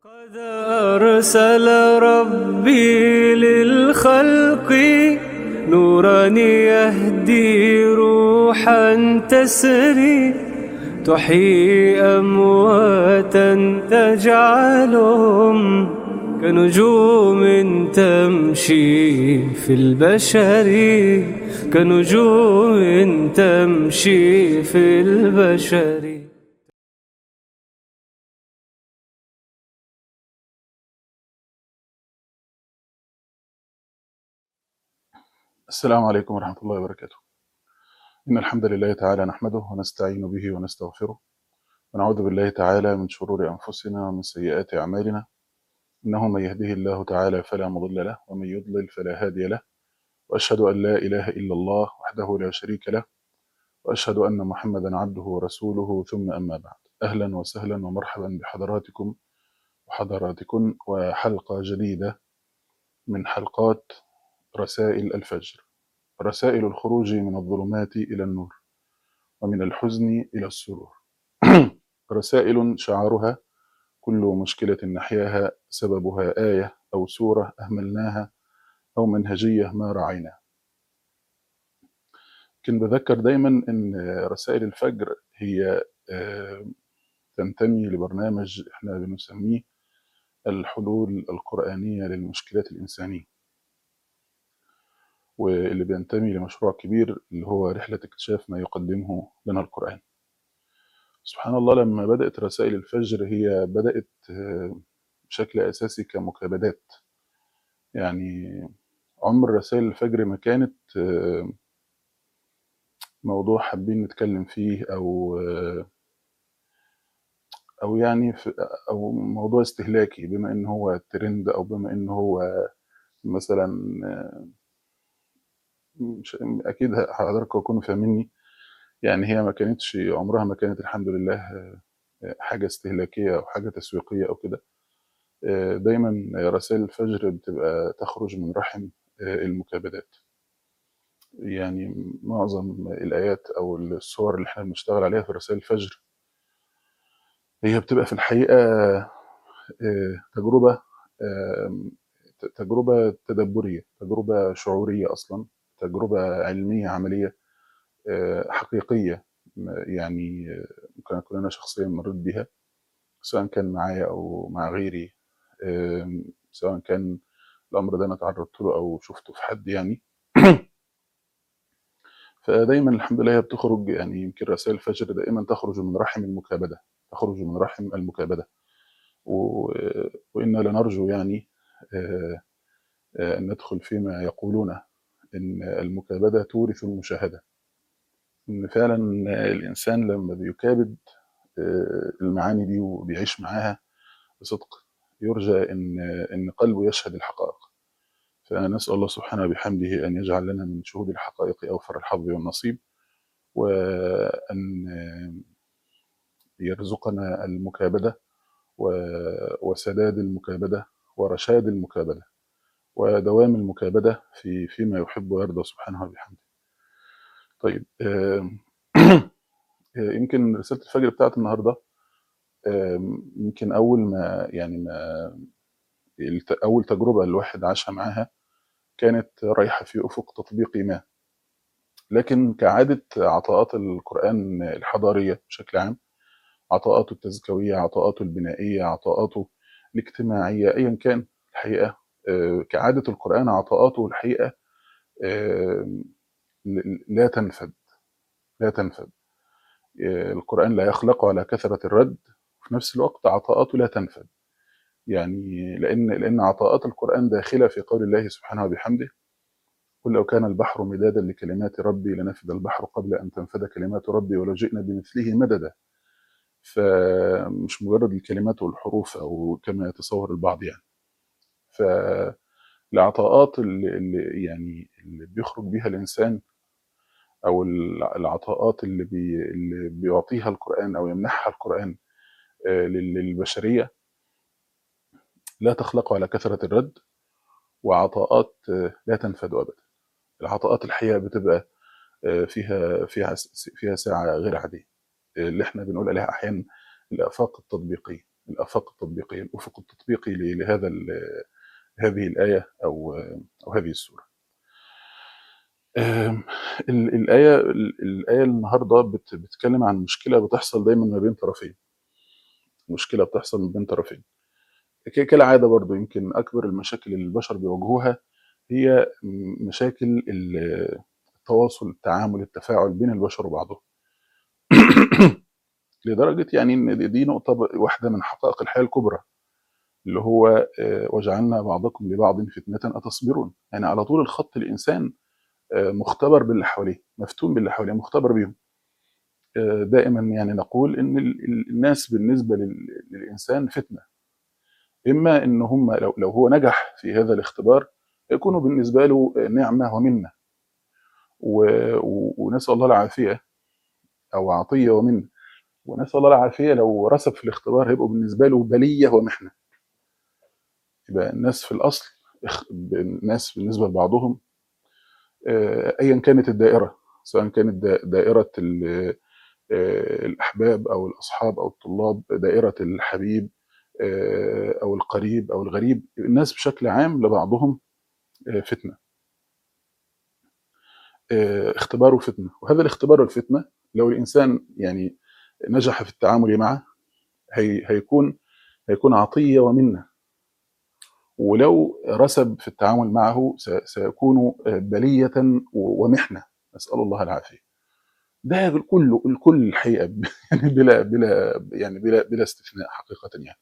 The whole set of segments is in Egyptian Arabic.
قد أرسل ربي للخلق نورا يهدي روحا تسري تحيي أمواتا تجعلهم كنجوم تمشي في البشر كنجوم تمشي في البشر السلام عليكم ورحمة الله وبركاته إن الحمد لله تعالى نحمده ونستعين به ونستغفره ونعوذ بالله تعالى من شرور أنفسنا ومن سيئات أعمالنا إنه من يهده الله تعالى فلا مضل له ومن يضلل فلا هادي له وأشهد أن لا إله إلا الله وحده لا شريك له وأشهد أن محمدا عبده ورسوله ثم أما بعد أهلا وسهلا ومرحبا بحضراتكم وحضراتكم وحلقة جديدة من حلقات رسائل الفجر رسائل الخروج من الظلمات إلى النور ومن الحزن إلى السرور رسائل شعارها كل مشكلة نحياها سببها آية أو سورة أهملناها أو منهجية ما رعيناها لكن بذكر دايما أن رسائل الفجر هي آه، تنتمي لبرنامج احنا بنسميه الحلول القرآنية للمشكلات الإنسانية واللي بينتمي لمشروع كبير اللي هو رحلة اكتشاف ما يقدمه لنا القرآن سبحان الله لما بدأت رسائل الفجر هي بدأت آه، بشكل أساسي كمكابدات يعني عمر رسائل الفجر ما كانت آه، موضوع حابين نتكلم فيه أو آه، أو يعني في أو موضوع استهلاكي بما إن هو ترند أو بما إن هو مثلا آه، مش أكيد حضراتكم هتكونوا فاهميني يعني هي ما كانتش عمرها ما كانت الحمد لله آه، حاجة استهلاكية أو حاجة تسويقية أو كده آه، دايما رسائل الفجر بتبقى تخرج من رحم آه، المكابدات يعني معظم الآيات أو الصور اللي احنا بنشتغل عليها في رسائل الفجر هي بتبقى في الحقيقة آه، تجربة آم، ت- تجربة تدبرية تجربة شعورية أصلا تجربة علمية عملية آه، حقيقية م- يعني آه، ممكن أكون أنا شخصيا مريت بيها سواء كان معايا أو مع غيري آم، سواء كان الأمر ده أنا تعرضت له أو شفته في حد يعني فدايما الحمد لله هي بتخرج يعني يمكن رسائل الفجر دائما تخرج من رحم المكابدة تخرج من رحم المكابدة و... وإنا لنرجو يعني آه، آه، أن ندخل فيما يقولونه إن المكابدة تورث المشاهدة إن فعلا الإنسان لما بيكابد آه، المعاني دي وبيعيش معاها بصدق يرجى إن إن قلبه يشهد الحقائق فنسأل الله سبحانه وبحمده أن يجعل لنا من شهود الحقائق أوفر الحظ والنصيب وأن يرزقنا المكابدة و- وسداد المكابدة ورشاد المكابدة ودوام المكابدة في فيما يحب ويرضى سبحانه وبحمده. طيب آم، يمكن رسالة الفجر بتاعت النهاردة آم، يمكن أول ما يعني ما الت- أول تجربة الواحد عاشها معاها كانت رايحة في أفق تطبيقي ما لكن كعادة عطاءات القرآن الحضارية بشكل عام عطاءاته التزكوية عطاءاته البنائية عطاءاته الاجتماعية أيا كان الحقيقة آه، كعادة القرآن عطاءاته الحقيقة آه، ل- لا تنفد لا تنفد آه، القرآن لا يخلق على كثرة الرد وفي نفس الوقت عطاءاته لا تنفد يعني لأن لأن عطاءات القرآن داخلة في قول الله سبحانه وبحمده قل لو كان البحر مدادا لكلمات ربي لنفد البحر قبل أن تنفد كلمات ربي ولو جئنا بمثله مددا فمش مجرد الكلمات والحروف أو كما يتصور البعض يعني فالعطاءات اللي, اللي يعني اللي بيخرج بيها الإنسان أو الع- العطاءات اللي, بي اللي بيعطيها القرآن أو يمنحها القرآن آه، لل- للبشرية لا تخلق على كثرة الرد وعطاءات آه، لا تنفد أبدا العطاءات الحقيقة بتبقى آه، فيها فيها فيها ساعة غير عادية اللي احنا بنقول عليها أحيانا الآفاق التطبيقية الآفاق التطبيقية الأفق التطبيقي ل- لهذا ال- هذه الآية أو أو هذه السورة آم، ال- الآية ال- الآية النهاردة بت- بتتكلم عن مشكلة بتحصل دايما ما بين طرفين مشكلة بتحصل ما بين طرفين ك- كالعادة برضو يمكن أكبر المشاكل اللي البشر بيواجهوها هي م- مشاكل ال- التواصل التعامل التفاعل بين البشر وبعضهم لدرجة يعني إن دي دي نقطة ب- واحدة من حقائق الحياة الكبرى اللي هو آه، وجعلنا بعضكم لبعض فتنة أتصبرون يعني على طول الخط الإنسان آه، مختبر باللي حواليه مفتون باللي حواليه مختبر بيهم آه، دائما يعني نقول ان ال- ال- الناس بالنسبه لل- للانسان فتنه اما ان هم لو لو هو نجح في هذا الاختبار يكونوا بالنسبه له نعمه ومنه و- و- ونسال الله العافيه او عطيه ومنه ونسال الله العافيه لو رسب في الاختبار هيبقوا بالنسبه له بليه ومحنه يبقى الناس في الاصل اخ- الناس بالنسبه لبعضهم آه، ايا كانت الدائره سواء كانت دا- دائره ال- آه، الاحباب او الاصحاب او الطلاب دائره الحبيب آه، او القريب او الغريب الناس بشكل عام لبعضهم آه، فتنه آه، اختبار وفتنه وهذا الاختبار والفتنه لو الانسان يعني نجح في التعامل معه هي هيكون هيكون عطيه ومنه ولو رسب في التعامل معه س- سيكون آه، بليه و- ومحنه نسال الله العافيه ده الكل الكل الحقيقه يعني بلا بلا يعني بلا بلا استثناء حقيقه يعني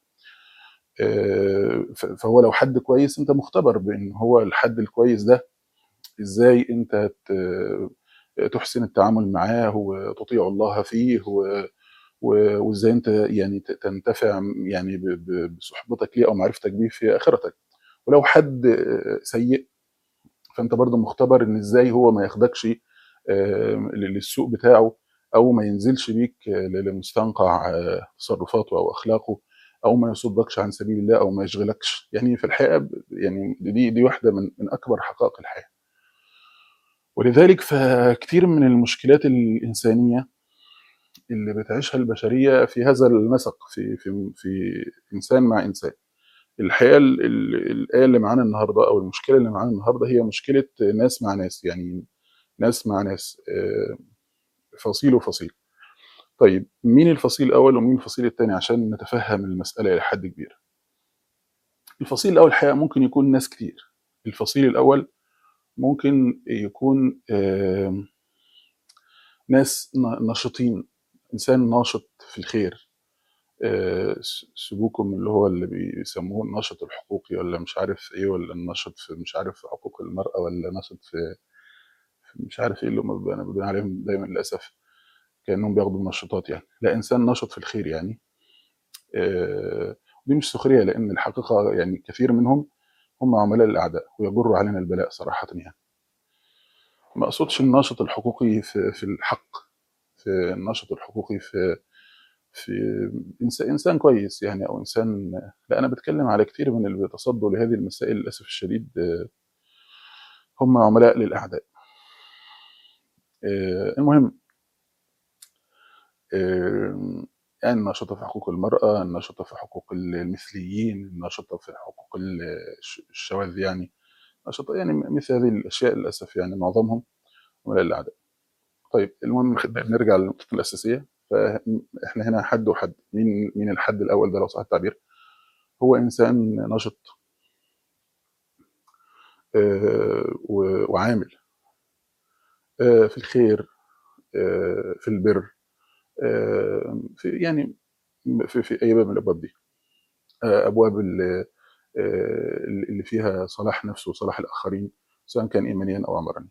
آه، ف- فهو لو حد كويس انت مختبر بان هو الحد الكويس ده ازاي انت ت- تحسن التعامل معاه وتطيع الله فيه و- و- وازاي انت يعني ت- تنتفع يعني ب- ب- بصحبتك ليه او معرفتك بيه في اخرتك ولو حد آه، سيء فانت برضه مختبر ان ازاي هو ما ياخدكش آه، للسوق بتاعه او ما ينزلش بيك آه، لمستنقع آه، تصرفاته او اخلاقه او ما يصدكش عن سبيل الله او ما يشغلكش يعني في الحقيقه ب- يعني دي دي واحده من من اكبر حقائق الحياه ولذلك فكتير من المشكلات الانسانيه اللي بتعيشها البشريه في هذا النسق في في في انسان مع انسان الحقيقه ال- ال- الايه اللي معانا النهارده او المشكله اللي معانا النهارده هي مشكله ناس مع ناس يعني ناس مع ناس آه، فصيل وفصيل طيب مين الفصيل الاول ومين الفصيل الثاني عشان نتفهم المساله الى حد كبير الفصيل الاول الحقيقه ممكن يكون ناس كتير الفصيل الاول ممكن يكون آه، ناس ن- نشطين انسان ناشط في الخير آه، س- سلوكهم اللي هو اللي بيسموه النشط الحقوقي ولا مش عارف ايه ولا النشط في مش عارف في حقوق المرأة ولا نشط في في مش عارف ايه اللي هم انا بدون عليهم دايما للاسف كانهم بياخدوا منشطات يعني لا انسان نشط في الخير يعني آه، دي مش سخريه لان الحقيقه يعني كثير منهم هم عملاء الاعداء ويجروا علينا البلاء صراحه يعني ما اقصدش الناشط الحقوقي في في الحق في الناشط الحقوقي في في إنس- انسان كويس يعني او انسان لا انا بتكلم على كثير من اللي بيتصدوا لهذه المسائل للاسف الشديد آه، هم عملاء للاعداء آه، المهم آه، يعني النشطة في حقوق المرأة النشطة في حقوق المثليين النشطة في حقوق ال- الش- الشواذ يعني نشطة يعني مثل هذه الأشياء للأسف يعني معظمهم عملاء الأعداء طيب المهم خ- نرجع للنقطة الأساسية فإحنا هنا حد وحد مين مين الحد الأول ده لو صح التعبير هو إنسان نشط آه، و- وعامل آه، في الخير آه، في البر آه، في يعني في, في أي باب من الأبواب دي آه، أبواب ال- آه، اللي فيها صلاح نفسه وصلاح الآخرين سواء كان إيمانيا أو عمرانيا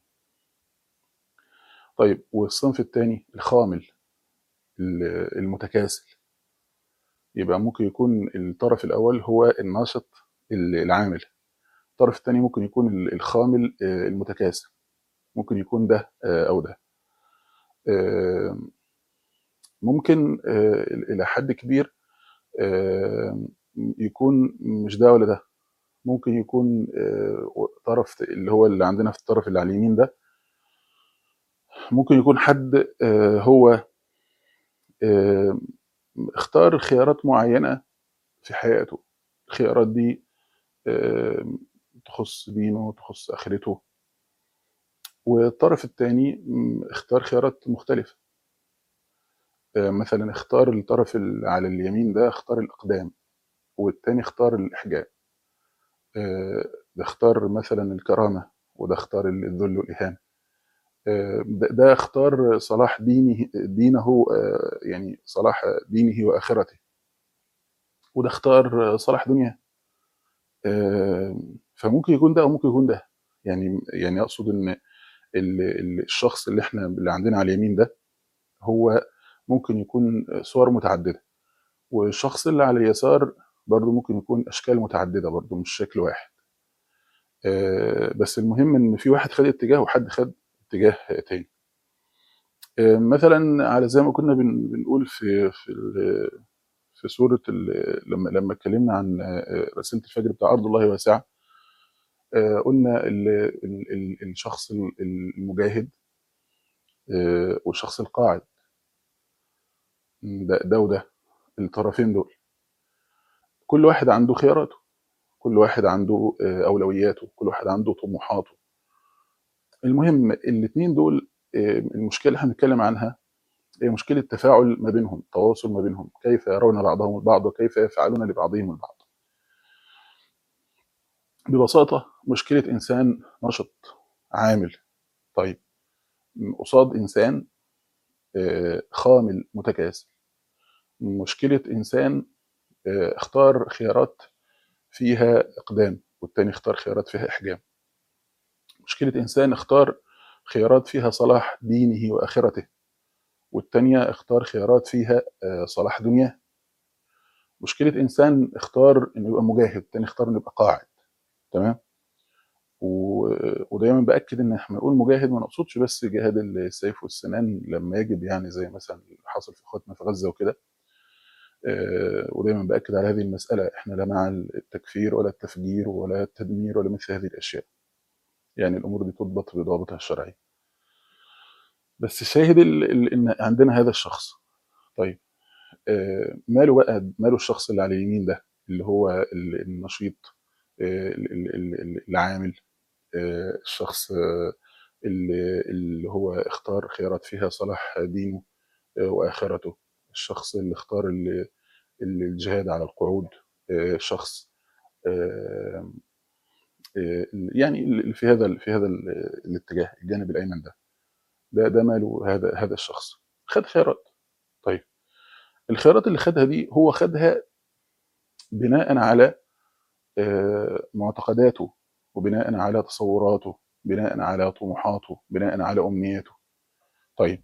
طيب والصنف الثاني الخامل ال- المتكاسل يبقى ممكن يكون الطرف الأول هو الناشط ال- العامل الطرف الثاني ممكن يكون ال- الخامل آه، المتكاسل ممكن يكون ده آه، أو ده آه، ممكن آه، إلى حد كبير آه، يكون مش ده ولا ده ممكن يكون آه، طرف اللي هو اللي عندنا في الطرف اللي على اليمين ده ممكن يكون حد آه، هو آه، اختار خيارات معينة في حياته الخيارات دي آم، تخص دينه تخص آخرته والطرف الثاني اختار خيارات مختلفة آه، مثلا اختار الطرف اللي على اليمين ده اختار الإقدام والتاني اختار الإحجام آه، ده اختار مثلا الكرامة وده اختار الذل والإهانة آه، ده ده اختار صلاح دينه دينه آه، يعني صلاح دينه وآخرته وده اختار صلاح دنياه آه، فممكن يكون ده او ممكن يكون ده يعني يعني اقصد ان ال- ال- الشخص اللي احنا اللي عندنا على اليمين ده هو ممكن يكون صور متعدده والشخص اللي على اليسار برضه ممكن يكون اشكال متعدده برضه مش شكل واحد آه، بس المهم ان في واحد خد اتجاه وحد خد اتجاه تاني آه، مثلا على زي ما كنا بن- بنقول في في ال- في سوره ال- لما لما اتكلمنا عن آه، رساله الفجر بتاع ارض الله واسعه آه، قلنا ال- ال- ال- الشخص ال- المجاهد آه، والشخص القاعد ده, ده وده الطرفين دول كل واحد عنده خياراته كل واحد عنده آه، اولوياته كل واحد عنده طموحاته المهم الاثنين دول آه، المشكله اللي احنا بنتكلم عنها هي مشكله تفاعل ما بينهم تواصل ما بينهم كيف يرون بعضهم البعض وكيف يفعلون لبعضهم البعض ببساطه مشكله انسان نشط عامل طيب قصاد انسان آه، خامل متكاسل مشكله انسان آه، اختار خيارات فيها اقدام والتاني اختار خيارات فيها احجام مشكله انسان اختار خيارات فيها صلاح دينه واخرته والتانية اختار خيارات فيها آه، صلاح دنياه مشكله انسان اختار انه يبقى مجاهد التاني اختار انه يبقى قاعد تمام و- ودايما باكد ان احنا نقول مجاهد ما نقصدش بس جهاد السيف والسنان لما يجب يعني زي مثلا اللي حصل في اخواتنا في غزه وكده آه، ودايما باكد على هذه المساله احنا لا مع التكفير ولا التفجير ولا التدمير ولا مثل هذه الاشياء يعني الامور دي تضبط بضوابطها الشرعيه بس الشاهد ال- ال- ان عندنا هذا الشخص طيب آه، ماله بقى ماله الشخص اللي على اليمين ده اللي هو ال- النشيط آه، ال- ال- ال- ال- العامل آه، الشخص آه، اللي اللي هو اختار خيارات فيها صلاح دينه آه، واخرته الشخص اللي اختار ال- ال- الجهاد على القعود آه، شخص آه، آه، يعني اللي في هذا في هذا ال- الاتجاه الجانب الايمن ده ده ده ماله هذا هذا الشخص خد خيارات طيب الخيارات اللي خدها دي هو خدها بناء على آه، معتقداته وبناء على تصوراته بناء على طموحاته بناء على امنياته طيب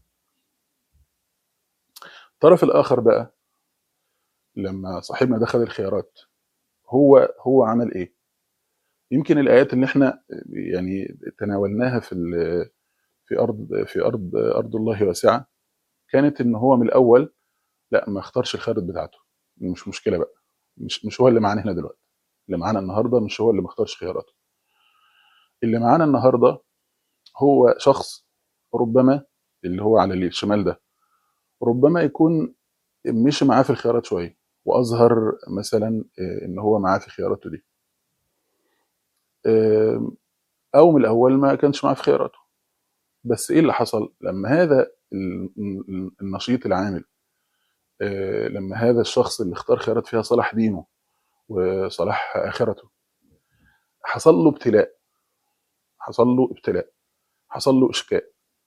الطرف الاخر بقى لما صاحبنا ده خد الخيارات هو هو عمل ايه يمكن الايات اللي احنا يعني تناولناها في ال- في ارض في ارض ارض الله واسعه كانت ان هو من الاول لا ما اختارش الخيارات بتاعته مش مشكله بقى مش مش هو اللي معانا هنا دلوقتي اللي معانا النهارده مش هو اللي ما اختارش خياراته اللي معانا النهارده هو شخص ربما اللي هو على الشمال ده ربما يكون مشي معاه في الخيارات شويه واظهر مثلا آه، ان هو معاه في خياراته دي آه، او من الاول ما كانش معاه في خياراته بس ايه اللي حصل لما هذا ال- ال- النشيط العامل آه، لما هذا الشخص اللي اختار خيارات فيها صلاح دينه وصلاح اخرته حصل له ابتلاء حصل له ابتلاء حصل له اشكاء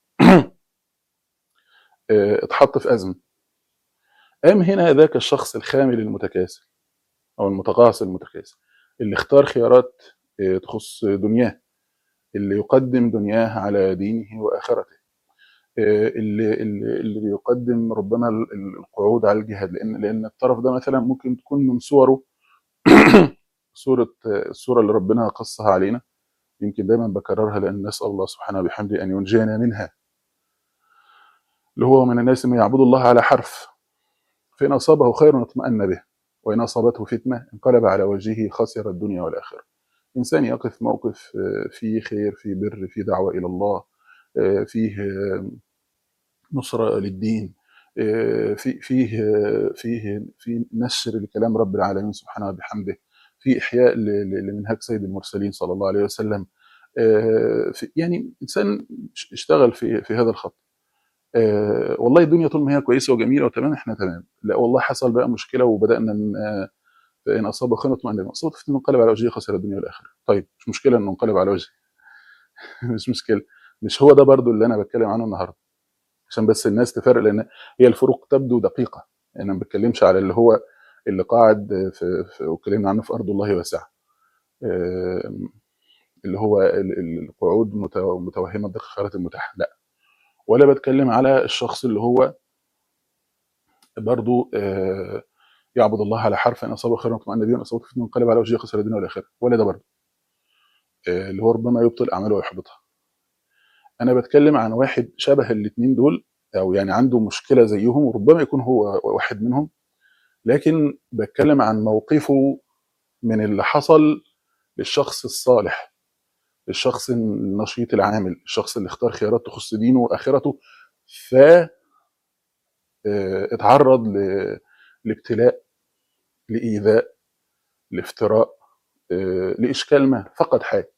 آه، اتحط في ازمه قام هنا ذاك الشخص الخامل المتكاسل او المتقاعس المتكاسل اللي اختار خيارات آه، تخص دنياه اللي يقدم دنياه على دينه واخرته آه، اللي اللي اللي بيقدم ربما ال- ال- القعود على الجهاد لان لان الطرف ده مثلا ممكن تكون من صوره صوره آه، الصوره اللي ربنا قصها علينا يمكن دايما بكررها لان نسال الله سبحانه وبحمده ان ينجينا منها اللي هو من الناس من يعبد الله على حرف فإن أصابه خير اطمأن به وإن أصابته فتنة انقلب على وجهه خسر الدنيا والآخرة إنسان يقف موقف آه، فيه خير فيه بر فيه دعوة إلى الله آه، فيه آه، نصرة للدين آه، في فيه آه، فيه في نشر لكلام رب العالمين سبحانه وبحمده في احياء ل- ل- لمنهاج سيد المرسلين صلى الله عليه وسلم آه، في يعني انسان اشتغل في في هذا الخط آه، والله الدنيا طول ما هي كويسه وجميله وتمام احنا تمام لا والله حصل بقى مشكله وبدانا ن- آه، فان اصاب خير اطمئن اصابت فتنه انقلب على وجهه خسر الدنيا والاخره طيب مش مشكله انه انقلب على وجهه مش مشكله مش هو ده برضو اللي انا بتكلم عنه النهارده عشان بس الناس تفرق لان هي الفروق تبدو دقيقه يعني انا ما بتكلمش على اللي هو اللي قاعد في, في واتكلمنا عنه في ارض الله واسعه آم، اللي هو ال- ال- القعود مت- متوهمه بدقه الخيارات المتاحه لا ولا بتكلم على الشخص اللي هو برضو آه، يعبد الله على حرف ان اصابه خير اطمئن به وان اصابته فتنه انقلب على وجهه خسر الدنيا والاخره ولا ده برضو آه، اللي هو ربما يبطل اعماله ويحبطها انا بتكلم عن واحد شبه الاثنين دول او يعني عنده مشكله زيهم وربما يكون هو واحد منهم لكن بتكلم عن موقفه من اللي حصل للشخص الصالح للشخص النشيط العامل الشخص اللي اختار خيارات تخص دينه واخرته ف آه، اتعرض ل- لابتلاء لايذاء لافتراء آه، لاشكال ما فقد حاجه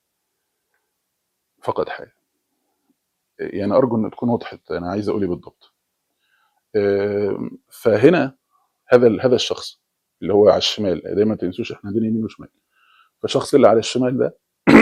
فقد حاجه يعني ارجو ان تكون وضحت انا عايز اقول ايه بالضبط آه، فهنا هذا ال- هذا الشخص اللي هو على الشمال دايما ما تنسوش احنا عندنا يمين وشمال فالشخص اللي على الشمال ده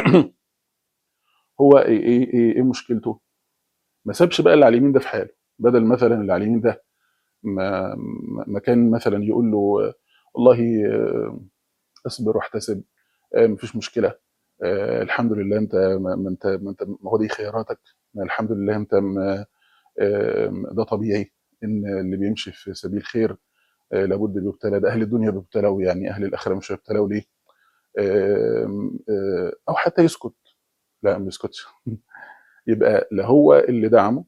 هو ايه ايه ايه, إيه مشكلته؟ ما سابش بقى اللي على اليمين ده في حاله بدل مثلا اللي على اليمين ده ما ما ما كان مثلا يقول له آه، والله آه، اصبر واحتسب آه، مفيش مشكله آه، الحمد لله انت ما ما انت ما انت ما هو دي خياراتك ما الحمد لله انت ما آه، ده طبيعي ان اللي بيمشي في سبيل خير آه، لابد بيبتلى ده اهل الدنيا بيبتلوا يعني اهل الاخره مش هيبتلوا ليه؟ آم، آه، او حتى يسكت لا ما يسكتش يبقى لا هو اللي دعمه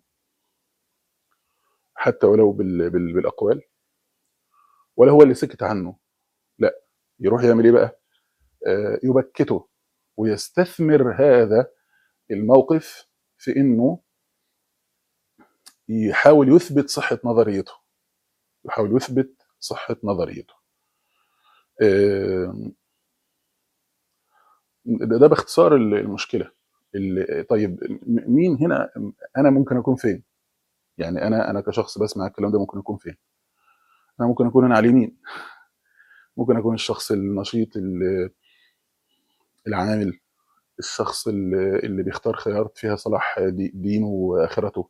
حتى ولو بال بال بالاقوال ولا هو اللي سكت عنه لا يروح يعمل ايه بقى؟ آه، يبكته ويستثمر هذا الموقف في انه يحاول يثبت صحه نظريته يحاول يثبت صحه نظريته آم، ده, ده باختصار ال- المشكله اللي طيب م- مين هنا انا ممكن اكون فين؟ يعني انا انا كشخص بسمع الكلام ده ممكن اكون فين؟ انا ممكن اكون انا على اليمين ممكن اكون الشخص النشيط ال- العامل الشخص اللي اللي بيختار خيارات فيها صلاح دي- دينه واخرته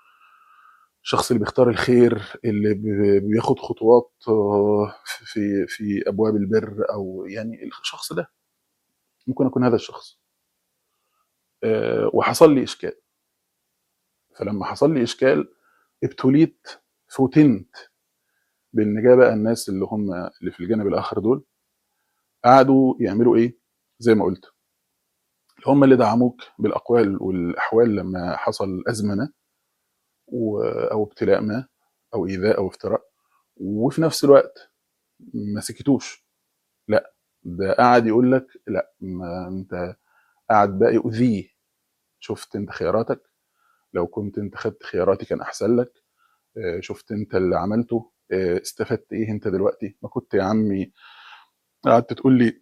الشخص اللي بيختار الخير اللي بي- بياخد خطوات آه، في في ابواب البر او يعني الشخص ده ممكن اكون هذا الشخص آه، وحصل لي اشكال فلما حصل لي اشكال ابتليت فتنت بان جاء بقى الناس اللي هم اللي في الجانب الاخر دول قعدوا يعملوا ايه زي ما قلت هم اللي دعموك بالاقوال والاحوال لما حصل ازمنه و- او ابتلاء ما او ايذاء او افتراء وفي نفس الوقت ما سكتوش لا ده قعد يقول لك لا ما انت قعد بقى يؤذيه شفت انت خياراتك لو كنت انت خدت خياراتي كان احسن لك آه، شفت انت اللي عملته آه، استفدت ايه انت دلوقتي ما كنت يا عمي قعدت تقول لي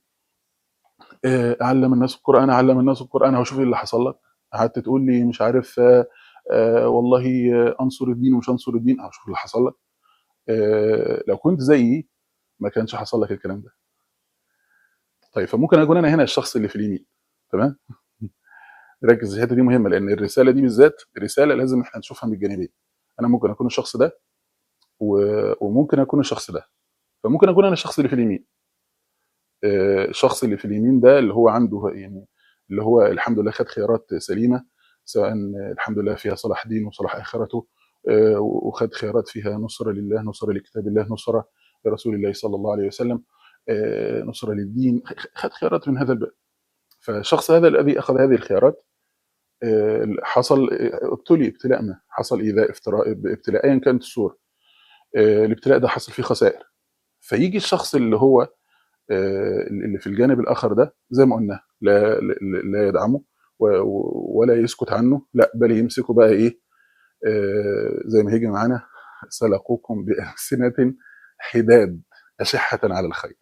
آه، علم الناس القران علم الناس القران هو شوف إيه اللي حصل لك قعدت تقول لي مش عارف آه، آه، والله آه، انصر الدين ومش انصر الدين اهو شوف اللي حصل لك آه، لو كنت زيي ما كانش حصل لك الكلام ده طيب فممكن اكون انا هنا الشخص اللي في اليمين تمام ركز الحته دي مهمه لان الرساله دي بالذات رساله لازم احنا نشوفها من الجانبين انا ممكن اكون الشخص ده و- وممكن اكون الشخص ده فممكن اكون انا الشخص اللي في اليمين آه، الشخص اللي في اليمين ده اللي هو عنده يعني اللي هو الحمد لله خد خيارات سليمه سواء الحمد لله فيها صلاح دين وصلاح اخرته آه، وخد خيارات فيها نصره لله نصره لكتاب الله نصره لرسول الله صلى الله عليه وسلم آه، نصره للدين خد خيارات من هذا الباب فالشخص هذا الذي اخذ هذه الخيارات آه، حصل آه، ابتلي ابتلاء ما حصل ايذاء افتراء ابتلاء ايا كانت الصوره آه، الابتلاء ده حصل فيه خسائر فيجي الشخص اللي هو آه، اللي في الجانب الاخر ده زي ما قلنا لا لا لا يدعمه و- و- ولا يسكت عنه لا بل يمسكه بقى ايه آه، زي ما هيجي معانا سلقوكم بألسنة حداد أشحة على الخير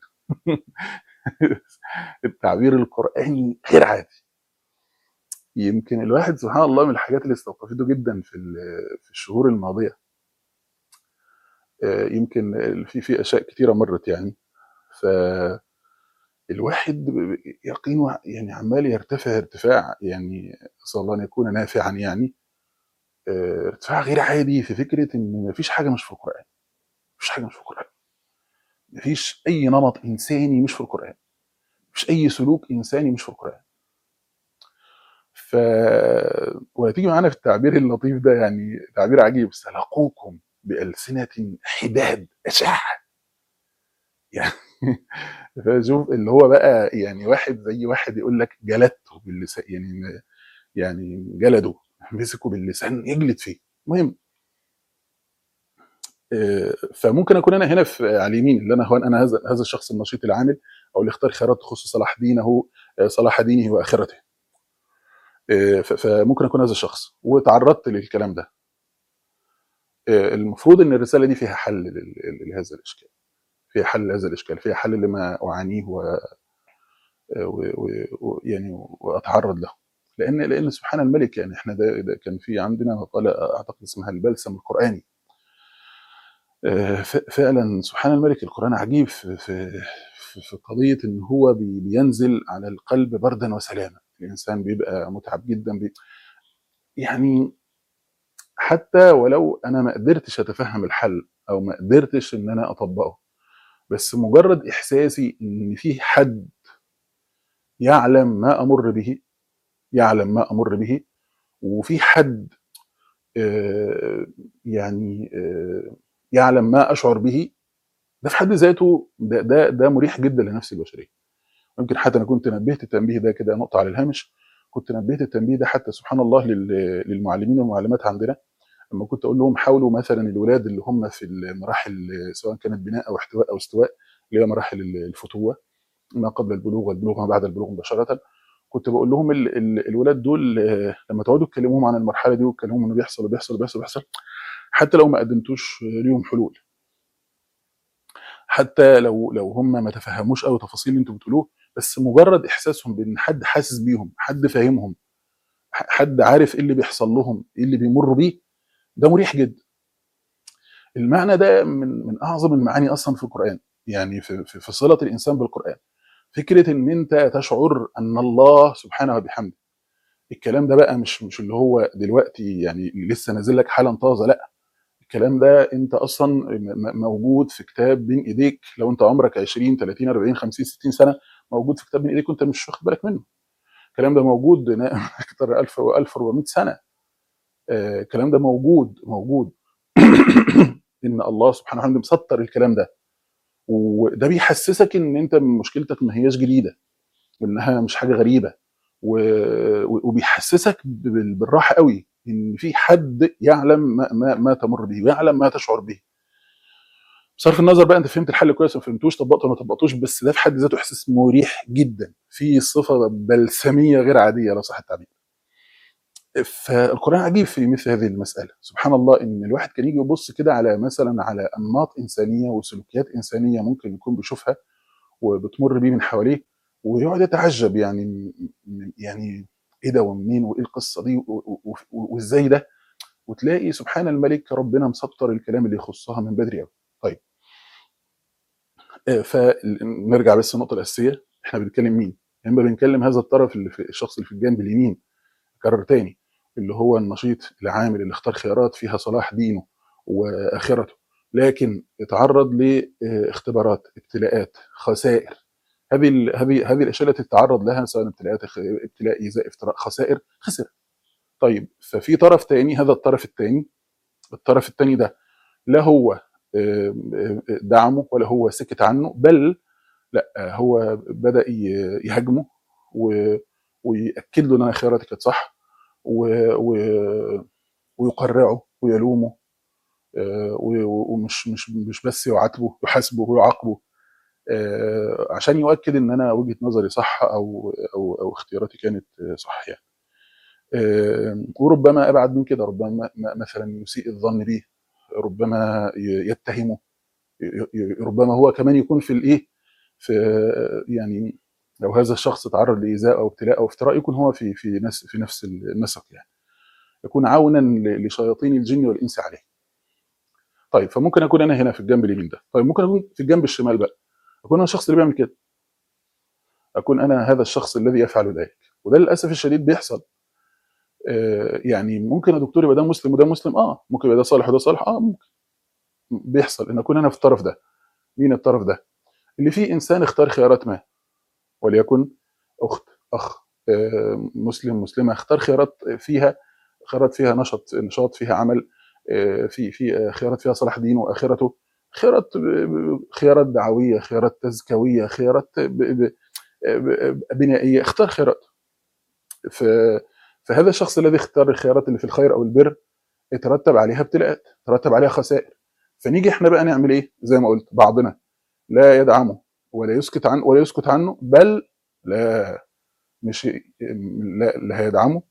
التعبير القرآني غير عادي يمكن الواحد سبحان الله من الحاجات اللي استوقفته جدا في ال- في الشهور الماضية آه، يمكن في في أشياء كتيرة مرت يعني فالواحد يقينه يعني عمال يرتفع ارتفاع يعني أسأل الله أن يكون نافعا يعني آه، ارتفاع غير عادي في فكرة إن مفيش حاجة مش في القرآن مفيش حاجة مش في القرآن مفيش أي نمط إنساني مش في القرآن مفيش أي سلوك إنساني مش في القرآن ف وهتيجي معانا في التعبير اللطيف ده يعني تعبير عجيب سلقوكم بألسنة حداد أشعة يعني فشوف اللي هو بقى يعني واحد زي واحد يقول لك جلدته باللسان يعني يعني جلده مسكه باللسان يجلد فيه المهم آه، فممكن اكون انا هنا في على اليمين اللي انا هو انا هذا هذا الشخص النشيط العامل او اللي اختار خيارات تخص صلاح دينه آه، صلاح دينه واخرته آه، ف- فممكن اكون هذا الشخص وتعرضت للكلام ده آه، المفروض ان الرساله دي فيها حل لل- لهذا الاشكال فيها حل لهذا الاشكال فيها حل لما اعانيه و... و... و... و... يعني واتعرض له لان لان سبحان الملك يعني احنا ده, ده كان في عندنا مقاله اعتقد اسمها البلسم القراني آه، ف- فعلا سبحان الملك القران عجيب في في في في قضيه ان هو بي- بينزل على القلب بردا وسلاما الانسان بيبقى متعب جدا بي يعني حتى ولو انا ما قدرتش اتفهم الحل او ما قدرتش ان انا اطبقه بس مجرد احساسي ان في حد يعلم ما امر به يعلم ما امر به وفي حد آه، يعني آه، يعلم ما اشعر به ده في حد ذاته ده ده, ده مريح جدا لنفس البشريه يمكن حتى انا كنت نبهت التنبيه ده كده نقطه على الهامش كنت نبهت التنبيه ده حتى سبحان الله لل- للمعلمين والمعلمات عندنا لما كنت اقول لهم حاولوا مثلا الولاد اللي هم في المراحل سواء كانت بناء او احتواء او استواء اللي هي مراحل الفتوه ما قبل البلوغ والبلوغ وما بعد البلوغ مباشره كنت بقول لهم ال ال الولاد دول آه، لما تقعدوا تكلموهم عن المرحله دي وتكلموهم انه بيحصل وبيحصل وبيحصل وبيحصل حتى لو ما قدمتوش ليهم حلول حتى لو لو هم ما تفهموش قوي تفاصيل اللي انتوا بتقولوه بس مجرد احساسهم بان حد حاسس بيهم حد فاهمهم ح- حد عارف ايه اللي بيحصل لهم ايه اللي بيمروا بيه ده مريح جدا المعنى ده من من اعظم المعاني اصلا في القران يعني في في, في صله الانسان بالقران فكره ان انت تشعر ان الله سبحانه وبحمده الكلام ده بقى مش مش اللي هو دلوقتي يعني لسه نازل لك حالا طازه لا الكلام ده انت اصلا م- م- موجود في كتاب بين ايديك لو انت عمرك 20 30 40 50 60 سنه موجود في كتاب بين ايديك وانت مش واخد بالك منه الكلام ده موجود نا- اكتر 1000 و 1400 سنه آه، الكلام ده موجود موجود ان الله سبحانه وتعالى مسطر الكلام ده وده بيحسسك ان انت مشكلتك ما هياش جديده وانها مش حاجه غريبه و- وبيحسسك بال- بالراحه قوي ان في حد يعلم ما, ما, ما تمر به ويعلم ما تشعر به بصرف النظر بقى انت فهمت الحل كويس ما فهمتوش طبقته ولا ما طبقتوش بس ده في حد ذاته احساس مريح جدا في صفه بلسميه غير عاديه لو صح التعبير فالقران عجيب في مثل هذه المساله سبحان الله ان الواحد كان يجي يبص كده على مثلا على انماط انسانيه وسلوكيات انسانيه ممكن يكون بيشوفها وبتمر بيه من حواليه ويقعد يتعجب يعني م- م- يعني ايه ده ومنين وايه القصه دي و- و- و- وازاي ده وتلاقي سبحان الملك ربنا مسطر الكلام اللي يخصها من بدري قوي طيب آه، فنرجع بس النقطه الاساسيه احنا بنتكلم مين اما بنتكلم هذا الطرف اللي في الشخص اللي في الجانب اليمين كرر تاني اللي هو النشيط العامل اللي اختار خيارات فيها صلاح دينه واخرته لكن اتعرض لاختبارات ابتلاءات خسائر هذه ال- هذه هذه الاشياء التي تتعرض لها سواء ابتلاءات خ- ابتلاء ايذاء افتراء خسائر خسر طيب ففي طرف تاني هذا الطرف التاني الطرف التاني ده لا هو آه، آه، دعمه ولا هو سكت عنه بل لا آه، هو بدا ي- يهاجمه و- ويأكد له ان انا خياراتي كانت صح و- و- ويقرعه ويلومه آه، و- ومش مش مش بس يعاتبه يحاسبه ويعاقبه آه، عشان يؤكد ان انا وجهه نظري صح او او او اختياراتي كانت آه، صح يعني آه، وربما ابعد من كده ربما م- مثلا يسيء الظن بيه ربما ي- يتهمه ي- ي- ربما هو كمان يكون في الايه في يعني لو هذا الشخص تعرض لايذاء او ابتلاء او افتراء يكون هو في في نفس في نفس النسق يعني يكون عونا ل- لشياطين الجن والانس عليه طيب فممكن اكون انا هنا في الجنب اليمين ده طيب ممكن اكون في الجنب الشمال بقى اكون انا الشخص اللي بيعمل كده اكون انا هذا الشخص الذي يفعل ذلك وده للاسف الشديد بيحصل آه، يعني ممكن يا دكتور يبقى ده مسلم وده مسلم اه ممكن يبقى ده صالح وده صالح اه ممكن بيحصل ان اكون انا في الطرف ده مين الطرف ده اللي فيه انسان اختار خيارات ما وليكن اخت اخ آه، مسلم مسلمه اختار خيارات فيها خيارات فيها نشط نشاط فيها عمل آه، في في آه، خيارات فيها صلاح دين واخرته خيارات ب- خيارات دعويه خيارات تزكويه خيارات ب- ب- ب- بنائيه اختار خيارات ف فهذا الشخص الذي اختار الخيارات اللي في الخير او البر يترتب عليها ابتلاءات يترتب عليها خسائر فنيجي احنا بقى نعمل ايه زي ما قلت بعضنا لا يدعمه ولا يسكت عنه ولا يسكت عنه بل لا مش لا, لا هيدعمه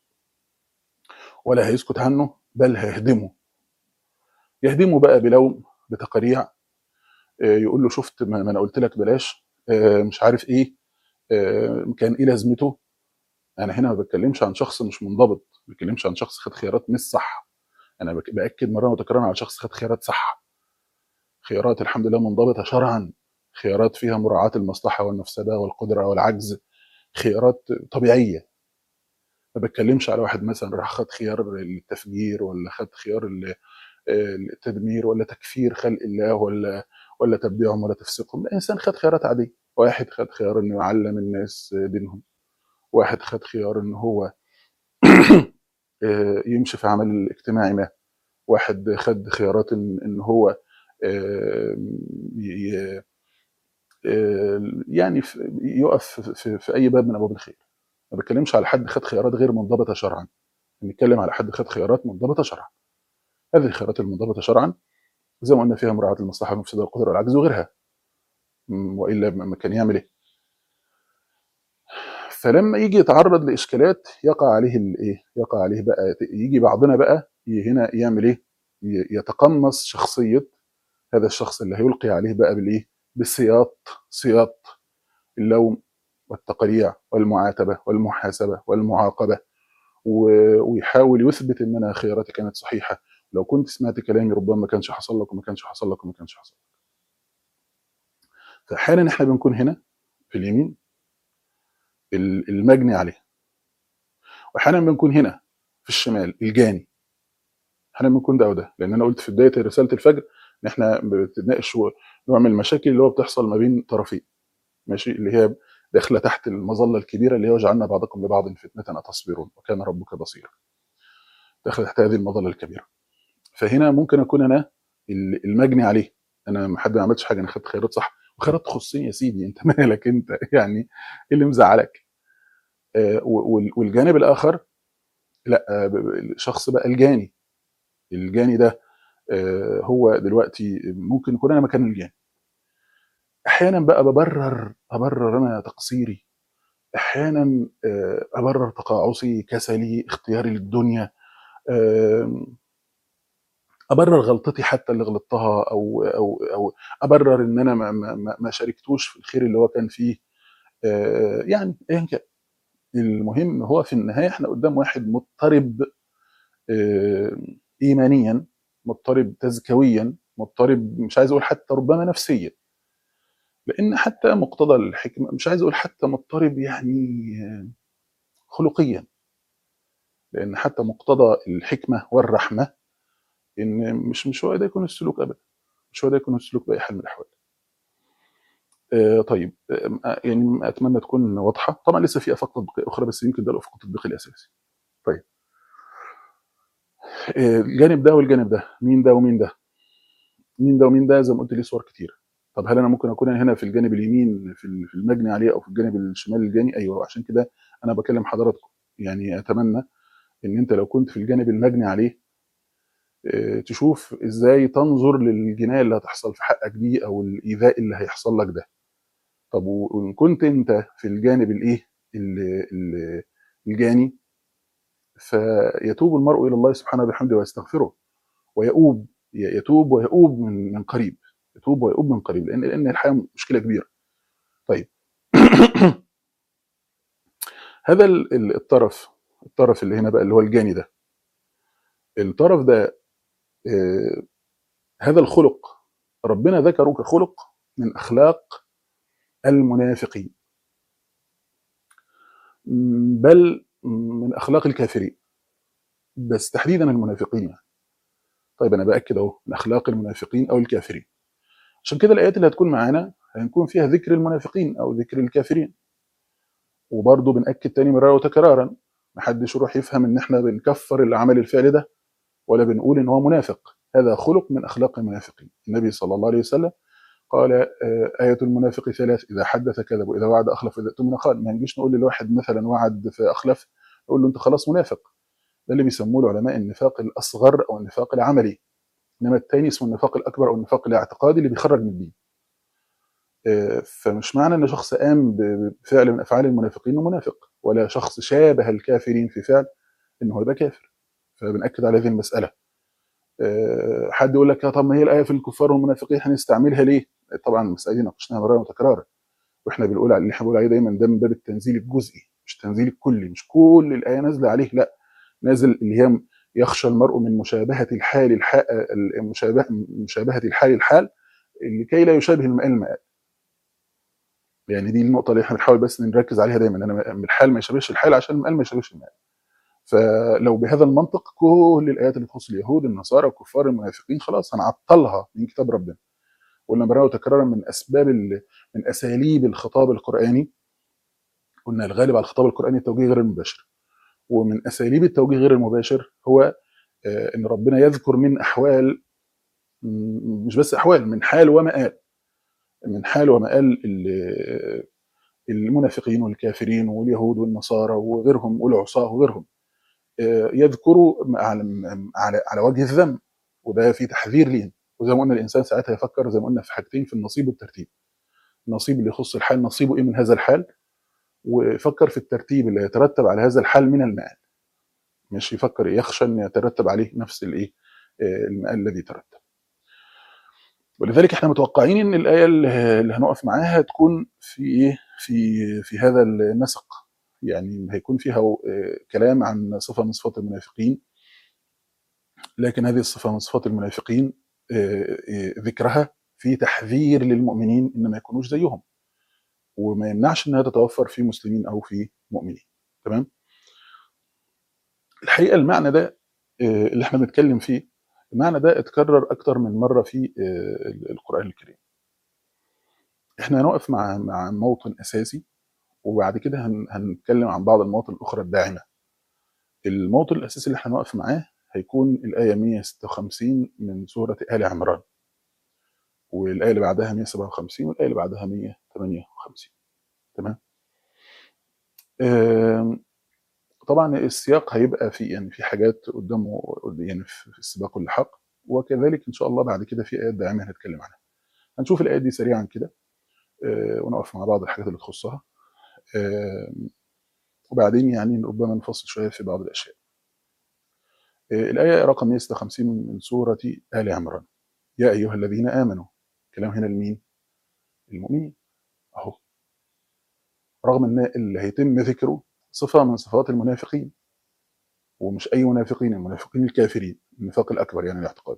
ولا هيسكت عنه بل هيهدمه يهدمه بقى بلوم بتقريع آه، يقول له شفت ما ما انا قلت لك بلاش آه، مش عارف ايه آه، كان ايه لازمته انا هنا ما بتكلمش عن شخص مش منضبط ما بتكلمش عن شخص خد خيارات مش صح انا بك- باكد مره متكرره على شخص خد خيارات صح خيارات الحمد لله منضبطه شرعا خيارات فيها مراعاه المصلحه والمفسده والقدره والعجز خيارات طبيعيه ما بتكلمش على واحد مثلا راح خد خيار التفجير ولا خد خيار ال- التدمير ولا تكفير خلق الله ولا ولا تبديعهم ولا تفسيقهم لا انسان خد خيارات عاديه واحد خد خيار انه يعلم الناس دينهم واحد خد خيار ان هو آه، يمشي في عمل الاجتماعي ما واحد خد خيارات ان إن هو آه، ي- آه، يعني في- يقف في, في اي باب من ابواب الخير ما بتكلمش على حد خد خيارات غير منضبطه شرعا بنتكلم على حد خد خيارات منضبطه شرعا هذه الخيارات المنضبطه شرعا زي ما قلنا فيها مراعاه المصلحه والمفسده والقدره والعجز وغيرها م، والا ما كان يعمل ايه فلما يجي يتعرض لاشكالات يقع عليه الايه يقع عليه بقى يجي بعضنا بقى ي- هنا يعمل ايه ي- يتقمص شخصيه هذا الشخص اللي هيلقي عليه بقى بالايه بالسياط سياط اللوم والتقريع والمعاتبه والمحاسبه والمعاقبه و- ويحاول يثبت ان انا خياراتي كانت صحيحه لو كنت سمعت كلامي ربما ما كانش حصل لك وما كانش حصل لك وما كانش حصل لك فاحيانا احنا بنكون هنا في اليمين ال- المجني عليه واحيانا بنكون هنا في الشمال الجاني احيانا بنكون ده وده لان انا قلت في بدايه رساله الفجر ان احنا بنتناقش نوع من المشاكل اللي هو بتحصل ما بين طرفين ماشي اللي هي داخله تحت المظله الكبيره اللي هي وجعلنا بعضكم لبعض فتنه اتصبرون وكان ربك بصيرا داخله تحت هذه المظله الكبيره فهنا ممكن اكون انا ال- المجني عليه انا ما حد ما عملتش حاجه انا خدت خيارات صح وخيارات تخصني يا سيدي انت مالك انت يعني ايه اللي مزعلك آه، وال- والجانب الاخر لا آه، ب- ب- الشخص بقى الجاني الجاني ده آه، هو دلوقتي ممكن يكون انا مكان الجاني احيانا بقى ببرر ابرر انا تقصيري احيانا آه، ابرر تقاعسي كسلي اختياري للدنيا آم، ابرر غلطتي حتى اللي غلطتها او او او ابرر ان انا ما ما ما- ما شاركتوش في الخير اللي هو كان فيه آه، يعني ايا كان المهم ان هو في النهايه احنا قدام واحد مضطرب آه، ايمانيا مضطرب تزكويا مضطرب مش عايز اقول حتى ربما نفسيا لان حتى مقتضى الحكمه مش عايز اقول حتى مضطرب يعني آه، خلقيا لان حتى مقتضى الحكمه والرحمه ان مش مش هو ده يكون السلوك ابدا مش هو ده يكون السلوك باي حال من الاحوال آه، طيب آه، يعني اتمنى تكون واضحه طبعا لسه في افاق تطبيقيه اخرى بس يمكن ده الافق التطبيقي الاساسي طيب آه، الجانب ده والجانب ده مين ده ومين ده مين ده ومين ده زي ما قلت ليه صور كتير طب هل انا ممكن اكون أنا هنا في الجانب اليمين في ال- في المجني عليه او في الجانب الشمال الجاني ايوه عشان كده انا بكلم حضراتكم يعني اتمنى ان انت لو كنت في الجانب المجني عليه آه، تشوف ازاي تنظر للجنايه اللي هتحصل في حقك دي او الايذاء اللي هيحصل لك ده طب و- وان كنت انت في الجانب الايه ال- ال- الجاني فيتوب المرء الى الله سبحانه وبحمده ويستغفره ويؤوب ي- يتوب ويؤوب من من قريب يتوب ويؤوب من قريب لان لان الحقيقه مشكله كبيره طيب هذا ال- ال- الطرف الطرف اللي هنا بقى اللي هو الجاني ده الطرف ده آه، هذا الخلق ربنا ذكره كخلق من اخلاق المنافقين م، بل من اخلاق الكافرين بس تحديدا المنافقين يعني طيب انا باكد اهو من اخلاق المنافقين او الكافرين عشان كده الايات اللي هتكون معانا هيكون فيها ذكر المنافقين او ذكر الكافرين وبرضه بنأكد تاني مرارا وتكرارا محدش يروح يفهم ان احنا بنكفر اللي عمل الفعل ده ولا بنقول ان هو منافق هذا خلق من اخلاق المنافقين النبي صلى الله عليه وسلم قال آه، آية المنافق ثلاث إذا حدث كذب وإذا وعد أخلف وإذا اؤتمن خان ما نجيش نقول للواحد مثلا وعد فأخلف نقول له أنت خلاص منافق ده اللي بيسموه العلماء النفاق الأصغر أو النفاق العملي إنما الثاني اسمه النفاق الأكبر أو النفاق الاعتقادي اللي بيخرج من الدين آه، فمش معنى ان شخص قام ب- بفعل من افعال المنافقين انه منافق ولا شخص شابه الكافرين في فعل انه يبقى كافر فبنأكد على هذه المسألة آه، حد يقول لك يا طب ما هي الآية في الكفار والمنافقين هنستعملها ليه؟ طبعا المسألة دي ناقشناها مرارا وتكرارا واحنا بنقول على اللي احنا بنقول عليه دايما ده من باب التنزيل الجزئي مش التنزيل الكلي مش كل الآية نازلة عليه لا نازل اللي هي يخشى المرء من مشابهة الحال الحال المشابهة مشابهة الحال الحال لكي لا يشابه المآل المآل يعني دي النقطة اللي احنا بنحاول بس نركز عليها دايما انا الحال ما يشابهش الحال عشان المآل ما يشابهش المآل فلو بهذا المنطق كل الايات اللي تخص اليهود النصارى الكفار المنافقين خلاص هنعطلها من كتاب ربنا قلنا مرة وتكرارا من اسباب ال- من اساليب الخطاب القراني قلنا الغالب على الخطاب القراني التوجيه غير المباشر ومن اساليب التوجيه غير المباشر هو آه، ان ربنا يذكر من احوال م- مش بس احوال من حال ومآل من حال ومآل ال- المنافقين والكافرين واليهود والنصارى وغيرهم والعصاة وغيرهم آه، يذكروا على على على وجه الذم وده في تحذير لينا وزي ما قلنا الانسان ساعتها يفكر زي ما قلنا في حاجتين في النصيب والترتيب النصيب اللي يخص الحال نصيبه ايه من هذا الحال ويفكر في الترتيب اللي يترتب على هذا الحال من المآل مش يفكر يخشى ان يترتب عليه نفس الايه آه، المآل الذي ترتب ولذلك احنا متوقعين ان الايه اللي اللي هنقف معاها تكون في ايه في في هذا النسق يعني هيكون فيها آه، كلام عن صفه من صفات المنافقين لكن هذه الصفه من صفات المنافقين آه، آه، ذكرها في تحذير للمؤمنين ان ما يكونوش زيهم وما يمنعش انها تتوفر في مسلمين او في مؤمنين تمام الحقيقه المعنى ده آه، اللي احنا بنتكلم فيه المعنى ده اتكرر اكتر من مره في آه، القران الكريم احنا هنقف مع مع موطن اساسي وبعد كده هن- هنتكلم عن بعض المواطن الاخرى الداعمه الموطن الاساسي اللي احنا هنقف معاه هيكون الايه 156 من سوره ال عمران والايه اللي بعدها 157 والايه اللي بعدها 158 تمام آم، طبعا السياق هيبقى في يعني في حاجات قدامه يعني في في السباق واللحاق وكذلك ان شاء الله بعد كده في ايات داعمه هنتكلم عنها هنشوف الايات دي سريعا كده آه، ونقف مع بعض الحاجات اللي تخصها آم، وبعدين يعني ربما نفصل شويه في بعض الاشياء آه، الايه رقم 156 من سوره ال عمران يا ايها الذين امنوا كلام هنا لمين المؤمنين اهو رغم ان اللي هيتم ذكره صفه من صفات المنافقين ومش اي منافقين المنافقين الكافرين النفاق الاكبر يعني الاعتقادي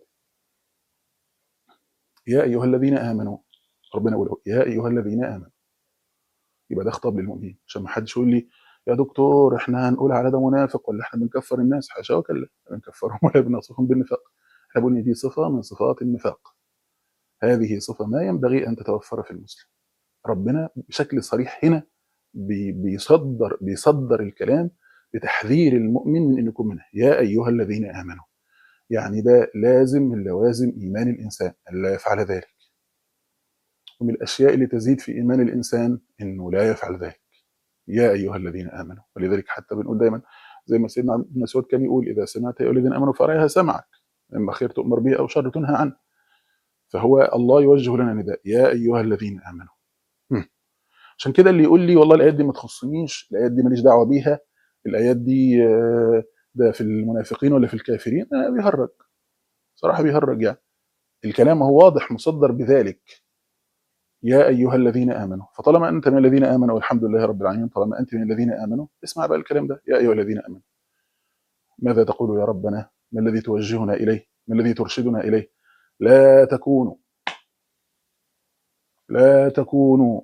يا ايها الذين امنوا ربنا يقول يا ايها الذين امنوا يبقى ده خطاب للمؤمنين عشان ما حدش يقول لي يا دكتور احنا هنقول على ده منافق ولا احنا بنكفر الناس حاشا وكلا لا بنكفرهم ولا بنصفهم بالنفاق احنا بنقول ان دي صفه من صفات النفاق هذه صفه ما ينبغي ان تتوفر في المسلم ربنا بشكل صريح هنا بي- بيصدر بيصدر الكلام بتحذير المؤمن من ان يكون منه يا ايها الذين امنوا يعني ده لازم من لوازم ايمان الانسان الا يفعل ذلك ومن الاشياء اللي تزيد في ايمان الانسان انه لا يفعل ذلك يا ايها الذين امنوا ولذلك حتى بنقول دايما زي ما سيدنا ابن مسعود كان يقول اذا سمعت يا ايها الذين امنوا فاريها سمعك اما خير تؤمر به او شر تنهى عنه فهو الله يوجه لنا نداء يا ايها الذين امنوا هم. عشان كده اللي يقول لي والله الايات دي ما تخصنيش الايات دي ماليش دعوه بيها الايات دي آه، ده في المنافقين ولا في الكافرين آه، بيهرج صراحه بيهرج يعني الكلام هو واضح مصدر بذلك يا ايها الذين امنوا فطالما انت من الذين امنوا والحمد لله رب العالمين طالما انت من الذين امنوا اسمع بقى الكلام ده يا ايها الذين امنوا ماذا تقول يا ربنا ما الذي توجهنا اليه ما الذي ترشدنا اليه لا تكونوا لا تكونوا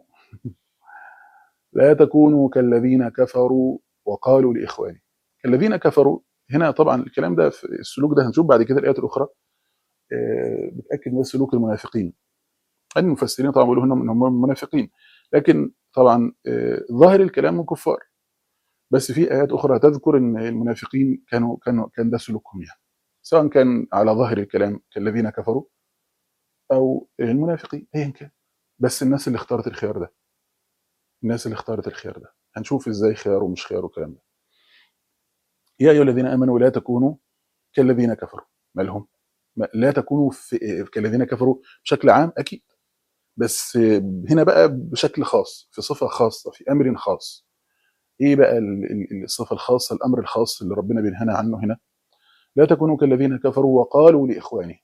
لا تكونوا كالذين كفروا وقالوا لاخوانهم الذين كفروا هنا طبعا الكلام ده في السلوك ده هنشوف بعد كده الايات الاخرى آه، بتاكد من سلوك المنافقين المفسرين طبعا بيقولوا انهم إنهم منافقين لكن طبعا آه، ظاهر الكلام من كفار بس في ايات اخرى تذكر ان المنافقين كانوا كانوا كان ده سلوكهم يعني سواء كان على ظاهر الكلام كالذين كفروا او المنافقين ايا كان بس الناس اللي اختارت الخيار ده الناس اللي اختارت الخيار ده هنشوف ازاي خيار ومش خيار والكلام ده يا ايها الذين امنوا لا تكونوا كالذين كفروا مالهم ما- لا تكونوا في كالذين كفروا بشكل عام اكيد بس هنا بقى بشكل خاص في صفه خاصه في امر خاص ايه بقى ال- ال- الصفه الخاصه الامر الخاص اللي ربنا بينهانا عنه هنا لا تكونوا كالذين كفروا وقالوا لاخوانهم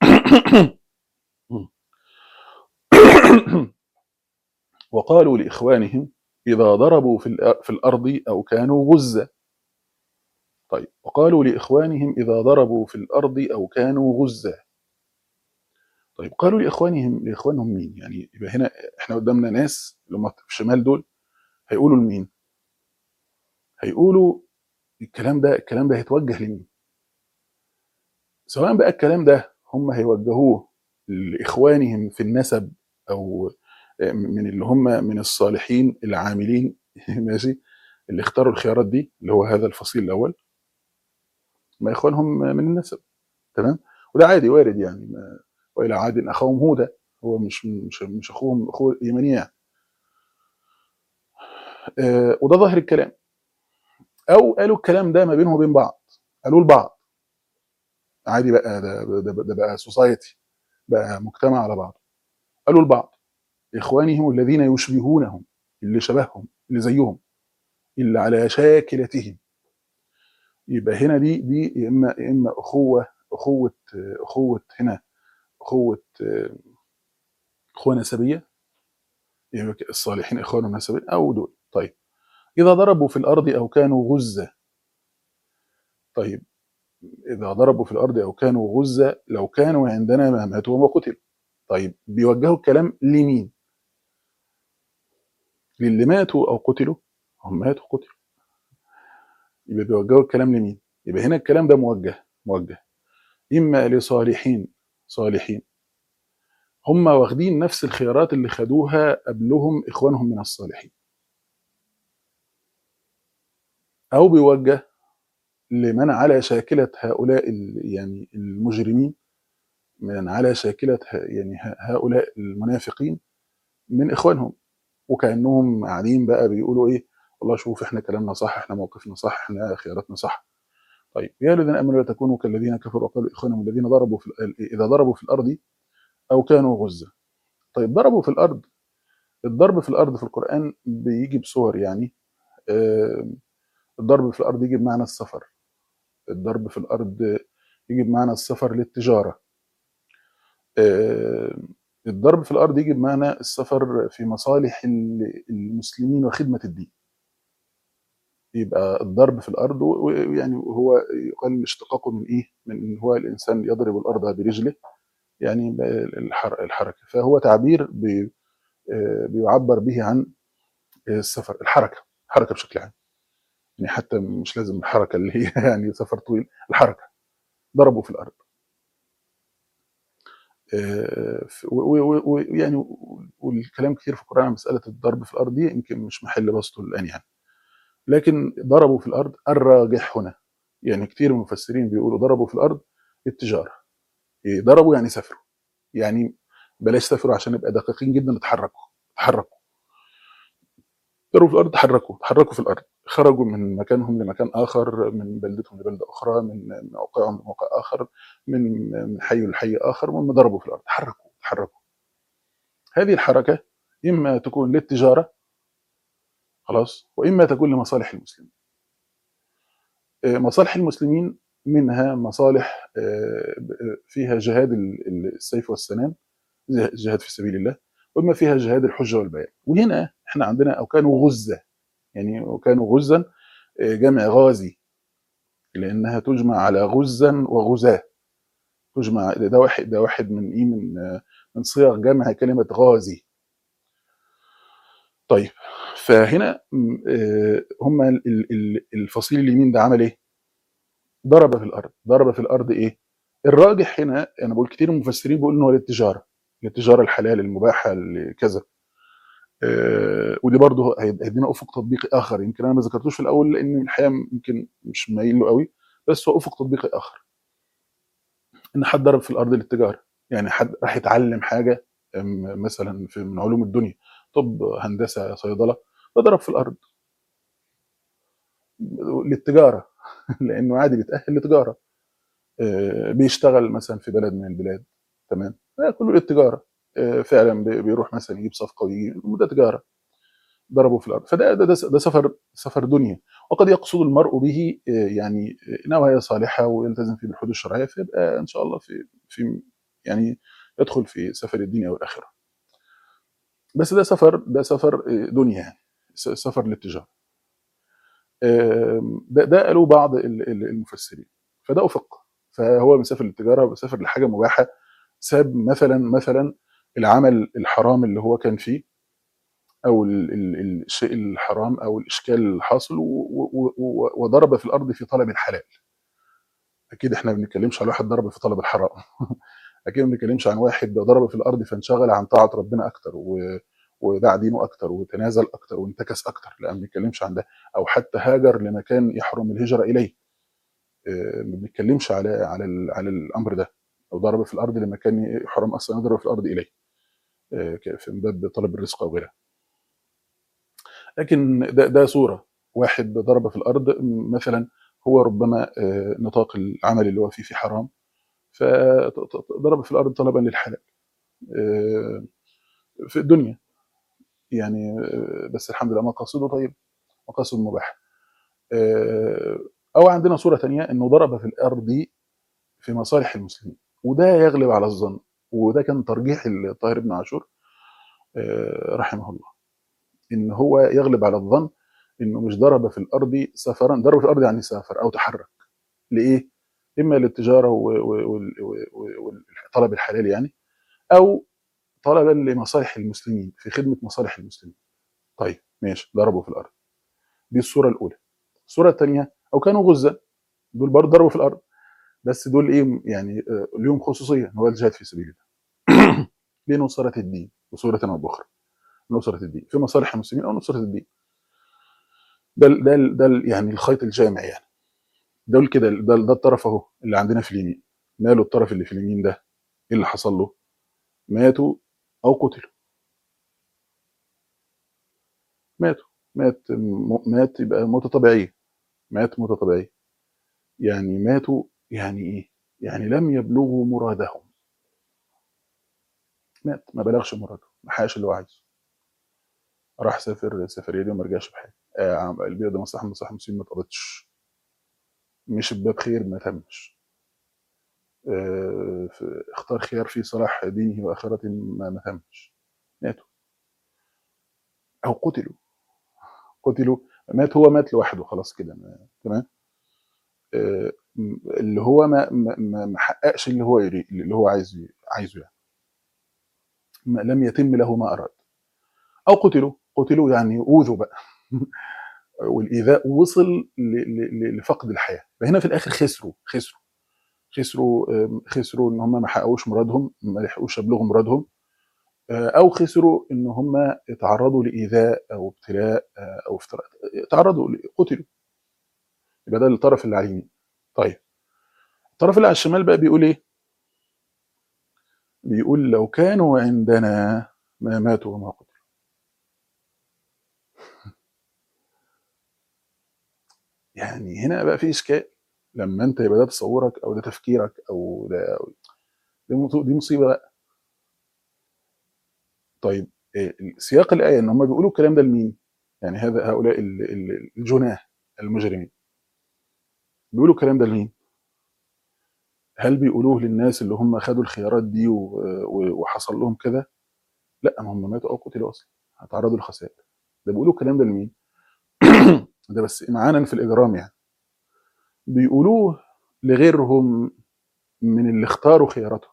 وقالوا لاخوانهم اذا ضربوا في الأ- في الارض او كانوا غزا طيب وقالوا لاخوانهم اذا ضربوا في الارض او كانوا غزا طيب قالوا لاخوانهم لاخوانهم مين يعني يبقى هنا احنا قدامنا ناس اللي هم في الشمال دول هيقولوا لمين هيقولوا الكلام ده الكلام ده هيتوجه لمين سواء بقى الكلام ده هم هيوجهوه لاخوانهم في النسب او من اللي هم من الصالحين العاملين ماشي اللي اختاروا الخيارات دي اللي هو هذا الفصيل الاول ما اخوانهم من النسب تمام وده عادي وارد يعني ما والى عاد اخاهم هودا هو مش مش مش اخوهم اخوه يمنيع آه وده ظاهر الكلام او قالوا الكلام ده ما بينهم وبين بعض قالوا لبعض عادي بقى ده ده, ده بقى سوسايتي بقى مجتمع على بعض قالوا لبعض اخوانهم الذين يشبهونهم اللي شبههم اللي زيهم اللي على شاكلتهم يبقى هنا دي دي يا اما يا اما اخوه اخوه اخوه هنا اخوه اخوه نسبيه يبقى الصالحين اخوانهم نسبيه او دول طيب اذا ضربوا في الارض او كانوا غزه طيب اذا ضربوا في الارض او كانوا غزه لو كانوا عندنا ما ماتوا وما قتلوا طيب بيوجهوا الكلام لمين؟ للي ماتوا او قتلوا هم ماتوا وقتلوا يبقى بيوجهوا الكلام لمين؟ يبقى هنا الكلام ده موجه موجه اما لصالحين صالحين هم واخدين نفس الخيارات اللي خدوها قبلهم اخوانهم من الصالحين او بيوجه لمن على شاكله هؤلاء ال- يعني المجرمين من على شاكله ه- يعني ه- هؤلاء المنافقين من اخوانهم وكانهم قاعدين بقى بيقولوا ايه والله شوف احنا كلامنا صح احنا موقفنا صح احنا خياراتنا صح طيب يا الذين امنوا لا تكونوا كالذين كفروا وقالوا اخوانهم الذين ضربوا في ال- اذا ضربوا في الارض او كانوا غزا طيب ضربوا في الارض الضرب في الارض في القران بيجي بصور يعني آه، الضرب في الارض يجي بمعنى السفر الضرب في الارض يجي بمعنى السفر للتجاره آه، الضرب في الارض يجي بمعنى السفر في مصالح ال- المسلمين وخدمه الدين يبقى الضرب في الارض و- ويعني هو يقال اشتقاقه من ايه؟ من ان هو الانسان يضرب الارض برجله يعني الحر- الحركه فهو تعبير بي- آه، بيعبر به عن السفر الحركه الحركه بشكل عام يعني حتى مش لازم الحركه اللي هي يعني سفر طويل الحركه ضربوا في الارض آه، ف- و- و- و- ويعني والكلام كتير في القران عن مساله الضرب في الارض دي يمكن مش محل بسطه الان يعني لكن ضربوا في الارض الراجح هنا يعني كتير من المفسرين بيقولوا ضربوا في الارض التجاره إيه، ضربوا يعني سافروا يعني بلاش سافروا عشان نبقى دقيقين جدا اتحركوا اتحركوا ضربوا في الارض تحركوا تحركوا في الارض خرجوا من مكانهم لمكان اخر من بلدتهم لبلده اخرى من من موقعهم لموقع اخر من من حي لحي اخر المهم ضربوا في الارض تحركوا تحركوا هذه الحركه اما تكون للتجاره خلاص واما تكون لمصالح المسلمين آه، مصالح المسلمين منها مصالح آه، ب- فيها جهاد ال- ال- السيف والسنان جه- جهاد في سبيل الله وما فيها جهاد الحجه والبيان وهنا احنا عندنا او كانوا غزه يعني وكانوا غزا آه، جمع غازي لانها تجمع على غزا وغزاه تجمع ده واحد ده واحد من ايه من آه، من صيغ جمع كلمه غازي طيب فهنا م، آه، هم ال- ال- ال- الفصيل اليمين ده عمل ايه؟ ضرب في الارض ضرب في الارض ايه؟ الراجح هنا انا بقول كتير من المفسرين بيقولوا ان هو للتجاره للتجاره الحلال المباحه لكذا آه، ودي برضه هيدينا افق تطبيقي اخر يمكن انا ما ذكرتوش في الاول لان الحقيقه يمكن مش مايل له قوي بس هو افق تطبيقي اخر ان حد ضرب في الارض للتجاره يعني حد راح يتعلم حاجه أم، مثلا في من علوم الدنيا طب هندسه صيدله فضرب في الارض للتجاره لانه عادي بيتاهل لتجاره آه، بيشتغل مثلا في بلد من البلاد تمام آه، كله للتجاره آه، فعلا بي- بيروح مثلا يجيب صفقه ويجي ده تجاره ضربوا في الارض فده ده, ده, ده سفر سفر دنيا وقد يقصد المرء به آه، يعني آه، نوايا صالحه ويلتزم فيه بالحدود الشرعيه فيبقى ان شاء الله في في يعني يدخل في سفر الدنيا والاخره بس ده سفر ده سفر آه، دنيا يعني س- سفر للتجاره آم، ده, ده قالوا بعض ال- ال- المفسرين فده افق فهو مسافر للتجاره ومسافر لحاجه مباحه ساب مثلا مثلا العمل الحرام اللي هو كان فيه او ال- ال- الشيء الحرام او الاشكال الحاصل و- و- و- وضرب في الارض في طلب الحلال اكيد احنا ما بنتكلمش على واحد ضرب في طلب الحرام اكيد ما بنتكلمش عن واحد ضرب في الارض فانشغل عن طاعه ربنا اكتر و وباع دينه اكتر وتنازل اكتر وانتكس اكتر لا ما بنتكلمش عن ده او حتى هاجر لمكان يحرم الهجره اليه آه، ما بنتكلمش على على ال- على الامر ده او ضرب في الارض لمكان يحرم اصلا يضرب في الارض اليه آه، ك- في من باب طلب الرزق او غيره لكن ده ده صوره واحد ضرب في الارض م- مثلا هو ربما آه، نطاق العمل اللي هو فيه في حرام فضرب في الارض طلبا للحلال آه، في الدنيا يعني آه، بس الحمد لله مقاصده طيب مقاصد مباحه آه، او عندنا صوره تانية انه ضرب في الارض في مصالح المسلمين وده يغلب على الظن وده كان ترجيح الطاهر بن عاشور آه، رحمه الله ان هو يغلب على الظن انه مش ضرب في الارض سفرا ضرب في الارض يعني سافر او تحرك لايه؟ اما للتجاره وطلب الحلال يعني او طلبا لمصالح المسلمين في خدمه مصالح المسلمين. طيب ماشي ضربوا في الارض. دي الصوره الاولى. الصوره الثانيه او كانوا غزه دول برضه ضربوا في الارض بس دول ايه يعني آه، ليهم خصوصيه ان هو الجهاد في سبيل الله. لنصره الدين بصوره او باخرى. نصره الدين في مصالح المسلمين او نصره الدين. ده ال- ده ال- ده ال- يعني الخيط الجامع يعني. دول كده ده, ده الطرف اهو اللي عندنا في اليمين. ماله الطرف اللي في اليمين ده؟ ايه اللي حصل له؟ ماتوا او قتلوا. ماتوا مات م- مات يبقى موتة طبيعية مات موتة طبيعية يعني ماتوا يعني ايه يعني لم يبلغوا مرادهم مات ما بلغش مراده ما حققش اللي هو عايزه راح سافر سفرية دي وما رجعش بحاجة آه عم- البيئة ده مصلحة من مصلحة المسلمين ما اتقضتش مش بباب خير ما تمش آه ف- اختار خيار في صلاح دينه وآخرته ما ما تمش ماتوا أو قتلوا قتلوا مات هو مات لوحده خلاص كده ما- تمام آه، م- اللي هو ما ما ما ما حققش اللي هو يريد اللي هو عايز عايزه يعني ما لم يتم له ما اراد او قتلوا قتلوا يعني اوذوا بقى والايذاء وصل ل- ل- ل- لفقد الحياه فهنا في الاخر خسروا خسروا خسروا آم، خسروا ان هم ما حققوش مرادهم ما لحقوش يبلغوا مرادهم آه، او خسروا ان هم تعرضوا لايذاء او ابتلاء آه، او افتراء تعرضوا ل- قتلوا يبقى ده الطرف اللي على اليمين طيب الطرف اللي على الشمال بقى بيقول ايه بيقول لو كانوا عندنا ما ماتوا وما قتلوا يعني هنا بقى في اشكال لما انت يبقى ده تصورك او ده تفكيرك او ده أو دي مص- دي مصيبه بقى طيب إيه سياق الايه ان هم بيقولوا الكلام ده لمين؟ يعني هذا هؤلاء ال- ال- الجناه المجرمين بيقولوا الكلام ده لمين؟ هل بيقولوه للناس اللي هم خدوا الخيارات دي و- و- وحصل لهم كده لا ما هم ماتوا او قتلوا اصلا هتعرضوا لخسائر ده بيقولوا الكلام ده لمين ده بس معانا في الاجرام يعني بيقولوه لغيرهم من اللي اختاروا خياراتهم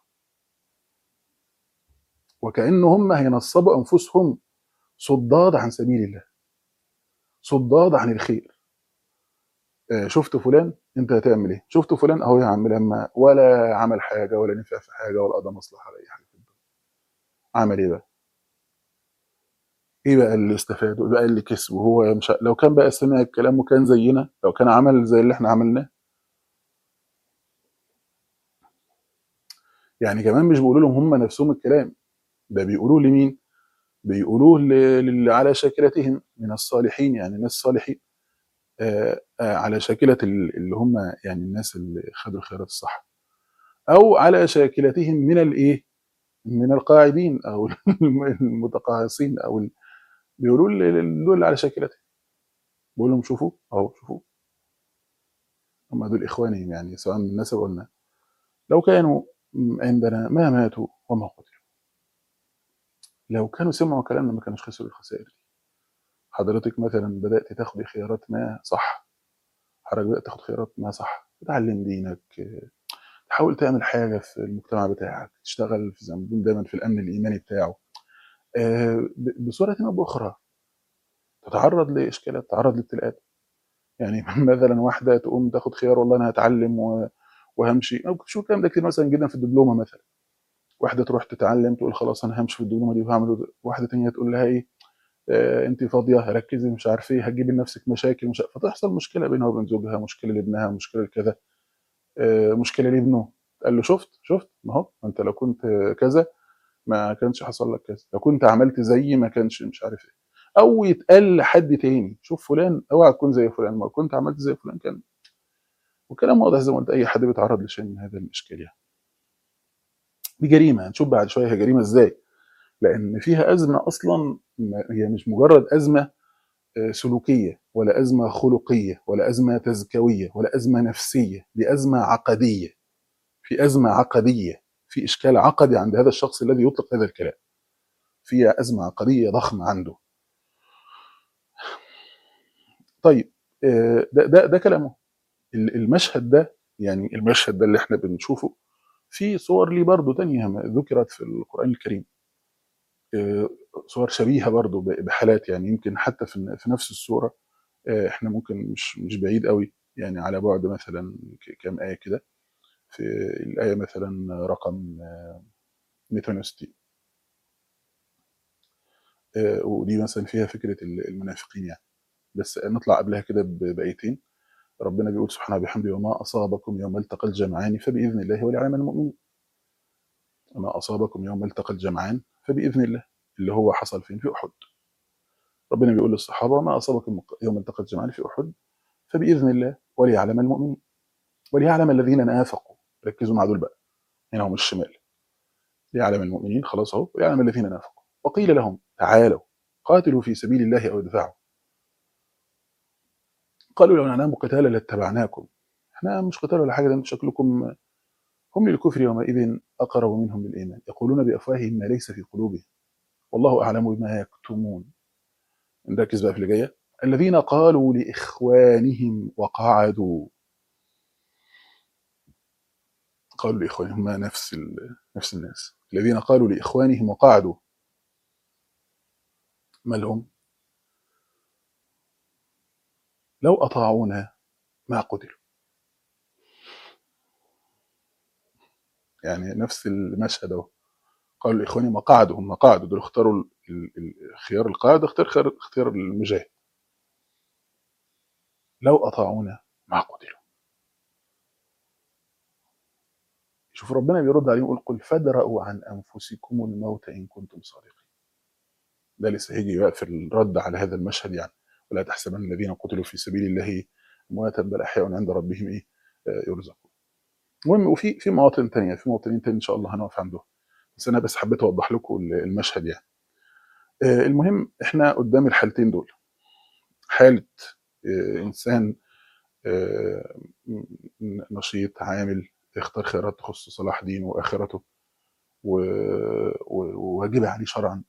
وكأن هم هينصبوا أنفسهم صداد عن سبيل الله صداد عن الخير آه، شفت فلان انت هتعمل ايه شفت فلان اهو يا عم لما ولا عمل حاجه ولا نفع في حاجه ولا قضى مصلحه ولا اي حاجه في الدنيا عمل ايه بقى ايه بقى اللي استفاده ايه بقى اللي كسبه هو مش ع- لو كان بقى سمع الكلام وكان زينا لو كان عمل زي اللي احنا عملناه يعني كمان مش بيقولوا لهم هم نفسهم الكلام ده بيقولوه لمين بيقولوه ل- للي على شاكلتهم من الصالحين يعني ناس صالحين آه، آه، على شاكلة ال- اللي هم يعني الناس اللي خدوا الخيارات الصح أو على شاكلتهم من الإيه؟ من القاعدين أو المتقاعسين أو ال- بيقولوا ل- دول على شاكلتهم بيقول لهم شوفوا أهو شوفوا هم دول إخوانهم يعني سواء من الناس أو قلنا لو كانوا عندنا ما ماتوا وما قتلوا لو كانوا سمعوا كلامنا ما كانوش خسروا الخسائر دي حضرتك مثلا بدأت تاخدي خيارات ما صح حضرتك بدأت تاخد خيارات ما صح تتعلم دينك آه، تحاول تعمل حاجة في المجتمع بتاعك تشتغل في زي ما بنقول دايما في الأمن الإيماني بتاعه آه، ب- بصورة أو بأخرى تتعرض لإشكالات تتعرض لابتلاءات يعني مثلا واحدة تقوم تاخد خيار والله أنا هتعلم و- وهمشي أو شو الكلام ده كتير مثلا جدا في الدبلومة مثلا واحدة تروح تتعلم تقول خلاص أنا همشي في الدبلومة دي وهعمل واحدة تانية تقول لها إيه آه، انت فاضيه ركزي مش عارف ايه هتجيبي لنفسك مشاكل مش عارف- فتحصل مشكله بينها وبين زوجها مشكله لابنها مشكله لكذا آه، مشكله لابنه قال له شفت شفت ما هو ما انت لو كنت كذا ما كانش حصل لك كذا لو كنت عملت زي ما كانش مش عارف ايه او يتقال لحد تاني شوف فلان اوعى تكون زي فلان ما كنت عملت زي فلان كان وكلام واضح زي ما قلت اي حد بيتعرض لشيء من هذا الاشكال يعني دي جريمه هنشوف بعد شويه هي جريمه ازاي لان فيها ازمه اصلا ما- هي مش مجرد ازمه آه، سلوكيه ولا ازمه خلقيه ولا ازمه تزكويه ولا ازمه نفسيه دي ازمه عقديه في ازمه عقديه في اشكال عقدي عند هذا الشخص الذي يطلق هذا الكلام فيها ازمه عقديه ضخمه عنده طيب آه، ده ده ده كلامه ال- المشهد ده يعني المشهد ده اللي احنا بنشوفه في صور ليه برضه تانية ما ذكرت في القرآن الكريم آه، صور شبيهة برضه ب- بحالات يعني يمكن حتى في في نفس الصورة آه، احنا ممكن مش مش بعيد قوي يعني على بعد مثلا ك- كام آية كده في الآية مثلا رقم آه، 168 آه، ودي مثلا فيها فكرة ال- المنافقين يعني بس نطلع قبلها كده ب- بآيتين ربنا بيقول سبحانه وبحمده وما أصابكم يوم التقى الجمعان فبإذن الله وليعلم المؤمنين وما أصابكم يوم التقى الجمعان فبإذن الله اللي هو حصل فين في أحد ربنا بيقول للصحابة وما أصابكم يوم التقى الجمعان في أحد فبإذن الله وليعلم المؤمنين وليعلم الذين نافقوا ركزوا مع دول بقى هنا هم الشمال ليعلم المؤمنين خلاص اهو ويعلم الذين نافقوا وقيل لهم تعالوا قاتلوا في سبيل الله او ادفعوا قالوا لو نعلم قتالا لاتبعناكم احنا مش قتال ولا حاجه ده انتم شكلكم هم للكفر يومئذ اقرب منهم للايمان يقولون بافواههم ما ليس في قلوبهم والله اعلم بما يكتمون نركز بقى في اللي جايه الذين قالوا لاخوانهم وقعدوا قالوا لاخوانهم ما نفس ال... نفس الناس الذين قالوا لاخوانهم وقعدوا ما لهم لو اطاعونا ما قتلوا يعني نفس المشهد اهو قالوا لاخوانهم وقعدوا هم قعدوا دول اختاروا ال- ال- ال- خيار القاعده اختار خيار اختيار المجاهد لو اطاعونا ما قتلوا شوف ربنا بيرد عليهم يقول قل فادرأوا عن انفسكم الموت ان كنتم صادقين ده لسه هيجي بقى في الرد على هذا المشهد يعني ولا تحسبن الذين قتلوا في سبيل الله امواتا بل احياء عند ربهم ايه آه، يرزقون المهم وفي في مواطن تانية في مواطنين تاني ان شاء الله هنقف عندهم بس انا بس حبيت اوضح لكم المشهد يعني آه، المهم احنا قدام الحالتين دول حاله آه، انسان آه، م- نشيط عامل يختار خيارات تخص صلاح دينه واخرته و- و- وواجبه عليه شرعا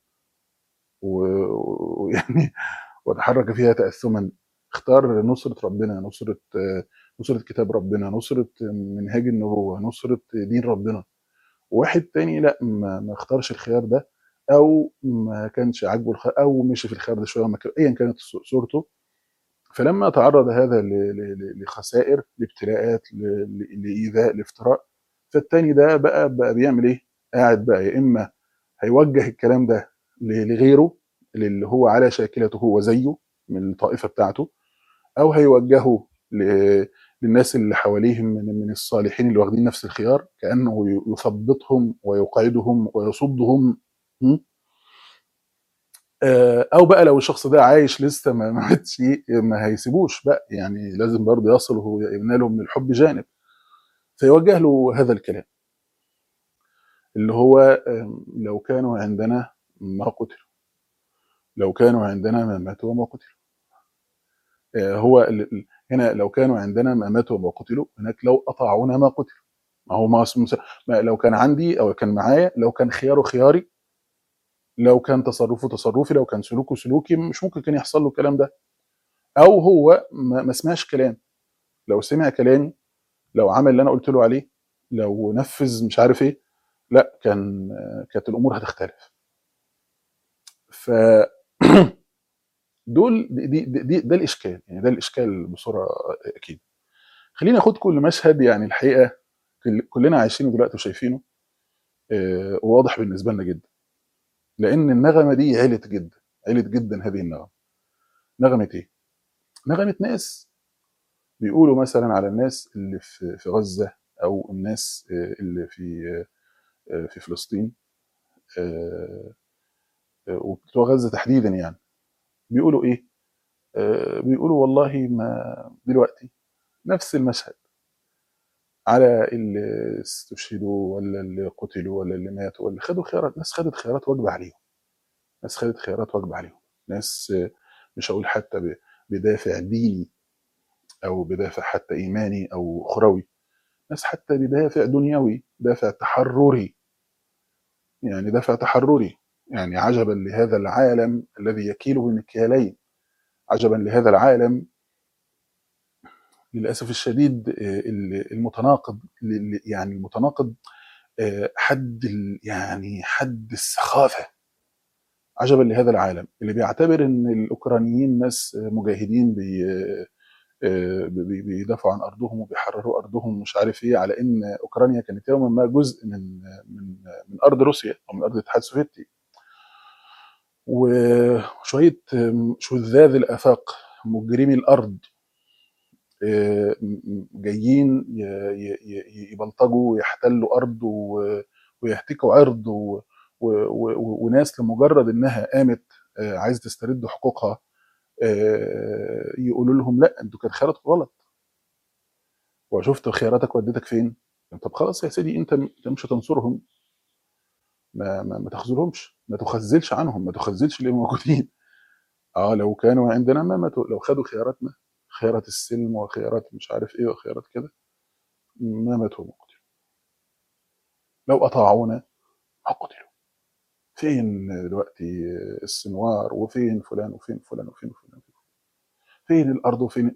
و- ويعني وتحرك فيها تأثما اختار نصرة ربنا نصرة آه، نصرة كتاب ربنا نصرة منهاج النبوة نصرة دين ربنا واحد تاني لا ما, ما اختارش الخيار ده او ما كانش عاجبه الخيار او مشي في الخيار ده شويه وما كان- ايا كانت ص- صورته فلما تعرض هذا ل- ل- ل- لخسائر لابتلاءات ل- ل- لايذاء لافتراء فالتاني ده بقى بقى بيعمل ايه؟ قاعد بقى يا اما هيوجه الكلام ده ل- لغيره اللي هو على شاكلته هو زيه من الطائفه بتاعته او هيوجهه ل- للناس اللي حواليهم من من الصالحين اللي واخدين نفس الخيار كانه ي- يثبطهم ويقعدهم ويصدهم م? آه، او بقى لو الشخص ده عايش لسه ما ما ماتش ما هيسيبوش بقى يعني لازم برضه يصل وهو يناله من الحب جانب فيوجه له هذا الكلام اللي هو آم، لو كانوا عندنا ما قتلوا لو كانوا عندنا ما ماتوا وما قتلوا آه، هو ال- ال- هنا لو كانوا عندنا ما ماتوا وما قتلوا هناك لو اطاعونا ما قتلوا ما هو ما اسمه ما لو كان عندي او كان معايا لو كان خياره خياري لو كان تصرفه تصرفي لو كان سلوكه سلوكي مش ممكن كان يحصل له الكلام ده او هو ما, ما سمعش كلام لو سمع كلامي لو عمل اللي انا قلت له عليه لو نفذ مش عارف ايه لا كان كانت الامور هتختلف ف دول دي, دي, دي ده الاشكال يعني ده الاشكال بصوره اكيد خليني اخدكم لمشهد يعني الحقيقه كل- كلنا عايشينه دلوقتي وشايفينه آه، وواضح بالنسبه لنا جدا لان النغمه دي علت جدا علت جدا هذه النغمه نغمه ايه؟ نغمه ناس بيقولوا مثلا على الناس اللي في في غزه او الناس آه، اللي في آه، في فلسطين آه، آه، وبتوع غزه تحديدا يعني بيقولوا ايه؟ آه، بيقولوا والله ما دلوقتي نفس المشهد على اللي استشهدوا ولا اللي قتلوا ولا اللي ماتوا ولا خدوا خيارات ناس خدت خيارات واجبه عليهم ناس خدت خيارات واجبه عليهم ناس آه، مش هقول حتى ب- بدافع ديني او بدافع حتى ايماني او اخروي ناس حتى بدافع دنيوي دافع تحرري يعني دافع تحرري يعني عجبا لهذا العالم الذي يكيل بمكيالين عجبا لهذا العالم للاسف الشديد آه، ال- المتناقض ل- ل- يعني المتناقض آه، حد ال- يعني حد السخافه عجبا لهذا العالم اللي بيعتبر ان الاوكرانيين ناس آه، مجاهدين بي آه، بي- بيدافعوا عن ارضهم وبيحرروا ارضهم مش عارف ايه على ان اوكرانيا كانت يوما ما جزء من من من ارض روسيا او من ارض الاتحاد السوفيتي وشويه آم، شذاذ الافاق مجرمي الارض آه، م- م- جايين ي- ي- ي- يبلطجوا ويحتلوا ارض و- ويهتكوا عرض و- و- و- وناس لمجرد انها قامت آه، عايزه تسترد حقوقها آه، يقولوا لهم لا انتوا كانت خياراتكم غلط وشفت خياراتك ودتك فين طب خلاص يا سيدي انت انت مش هتنصرهم ما, ما, ما تخذلهمش ما تخذلش عنهم ما تخذلش اللي موجودين اه لو كانوا عندنا ما ماتوا لو خدوا خياراتنا خيارات السلم وخيارات مش عارف ايه وخيارات كده ما ماتوا وما قتلوا لو اطاعونا ما قتلوا فين دلوقتي السنوار وفين فلان وفين فلان وفين فلان فين الارض وفين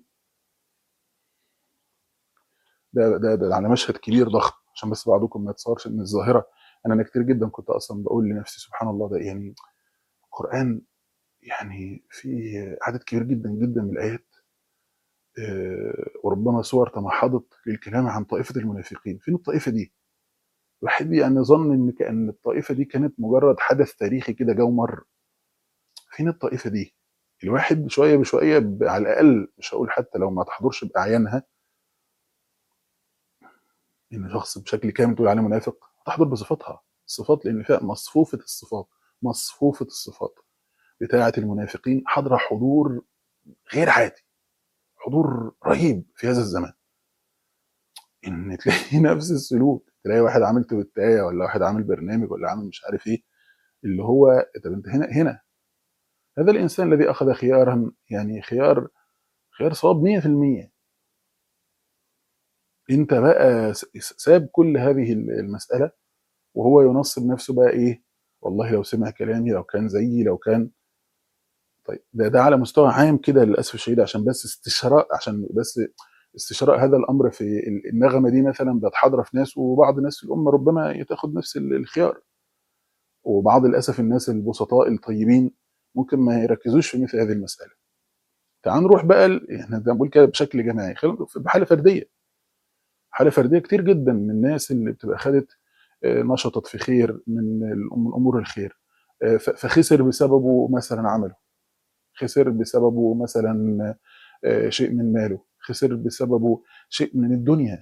ده ده, ده على مشهد كبير ضخم عشان بس بعضكم ما يتصورش ان الظاهره انا انا كتير جدا كنت اصلا بقول لنفسي سبحان الله ده يعني القران يعني فيه عدد كبير جدا جدا من الايات آه، وربما صور تمحضت للكلام عن طائفه المنافقين فين الطائفه دي الواحد يعني ظن ان كان الطائفه دي كانت مجرد حدث تاريخي كده جو مر فين الطائفه دي الواحد شويه بشويه ب- على الاقل مش هقول حتى لو ما تحضرش باعيانها ان شخص بشكل كامل تقول عليه منافق تحضر بصفاتها الصفات لان فيها مصفوفه الصفات مصفوفه الصفات بتاعه المنافقين حاضره حضور غير عادي حضور رهيب في هذا الزمان ان تلاقي نفس السلوك تلاقي واحد عامل تويتايه ولا واحد عامل برنامج ولا عامل مش عارف ايه اللي هو طب انت هنا هنا هذا الانسان الذي اخذ خيارا يعني خيار خيار صواب 100% انت بقى س- ساب كل هذه المساله وهو ينصب نفسه بقى ايه والله لو سمع كلامي لو كان زيي لو كان طيب ده ده على مستوى عام كده للاسف الشديد عشان بس استشراء عشان بس استشراء هذا الامر في ال- النغمه دي مثلا بقت حاضره في ناس وبعض الناس في الامه ربما تاخد نفس ال- الخيار وبعض للاسف الناس البسطاء الطيبين ممكن ما يركزوش في مثل هذه المساله تعال نروح بقى ال- احنا زي ما بنقول كده بشكل جماعي خلينا في بحاله فرديه حاله فرديه كتير جدا من الناس اللي بتبقى خدت آه، نشطت في خير من ال- من امور الخير آه، ف- فخسر بسببه مثلا عمله خسر بسببه مثلا آه، شيء من ماله خسر بسببه شيء من الدنيا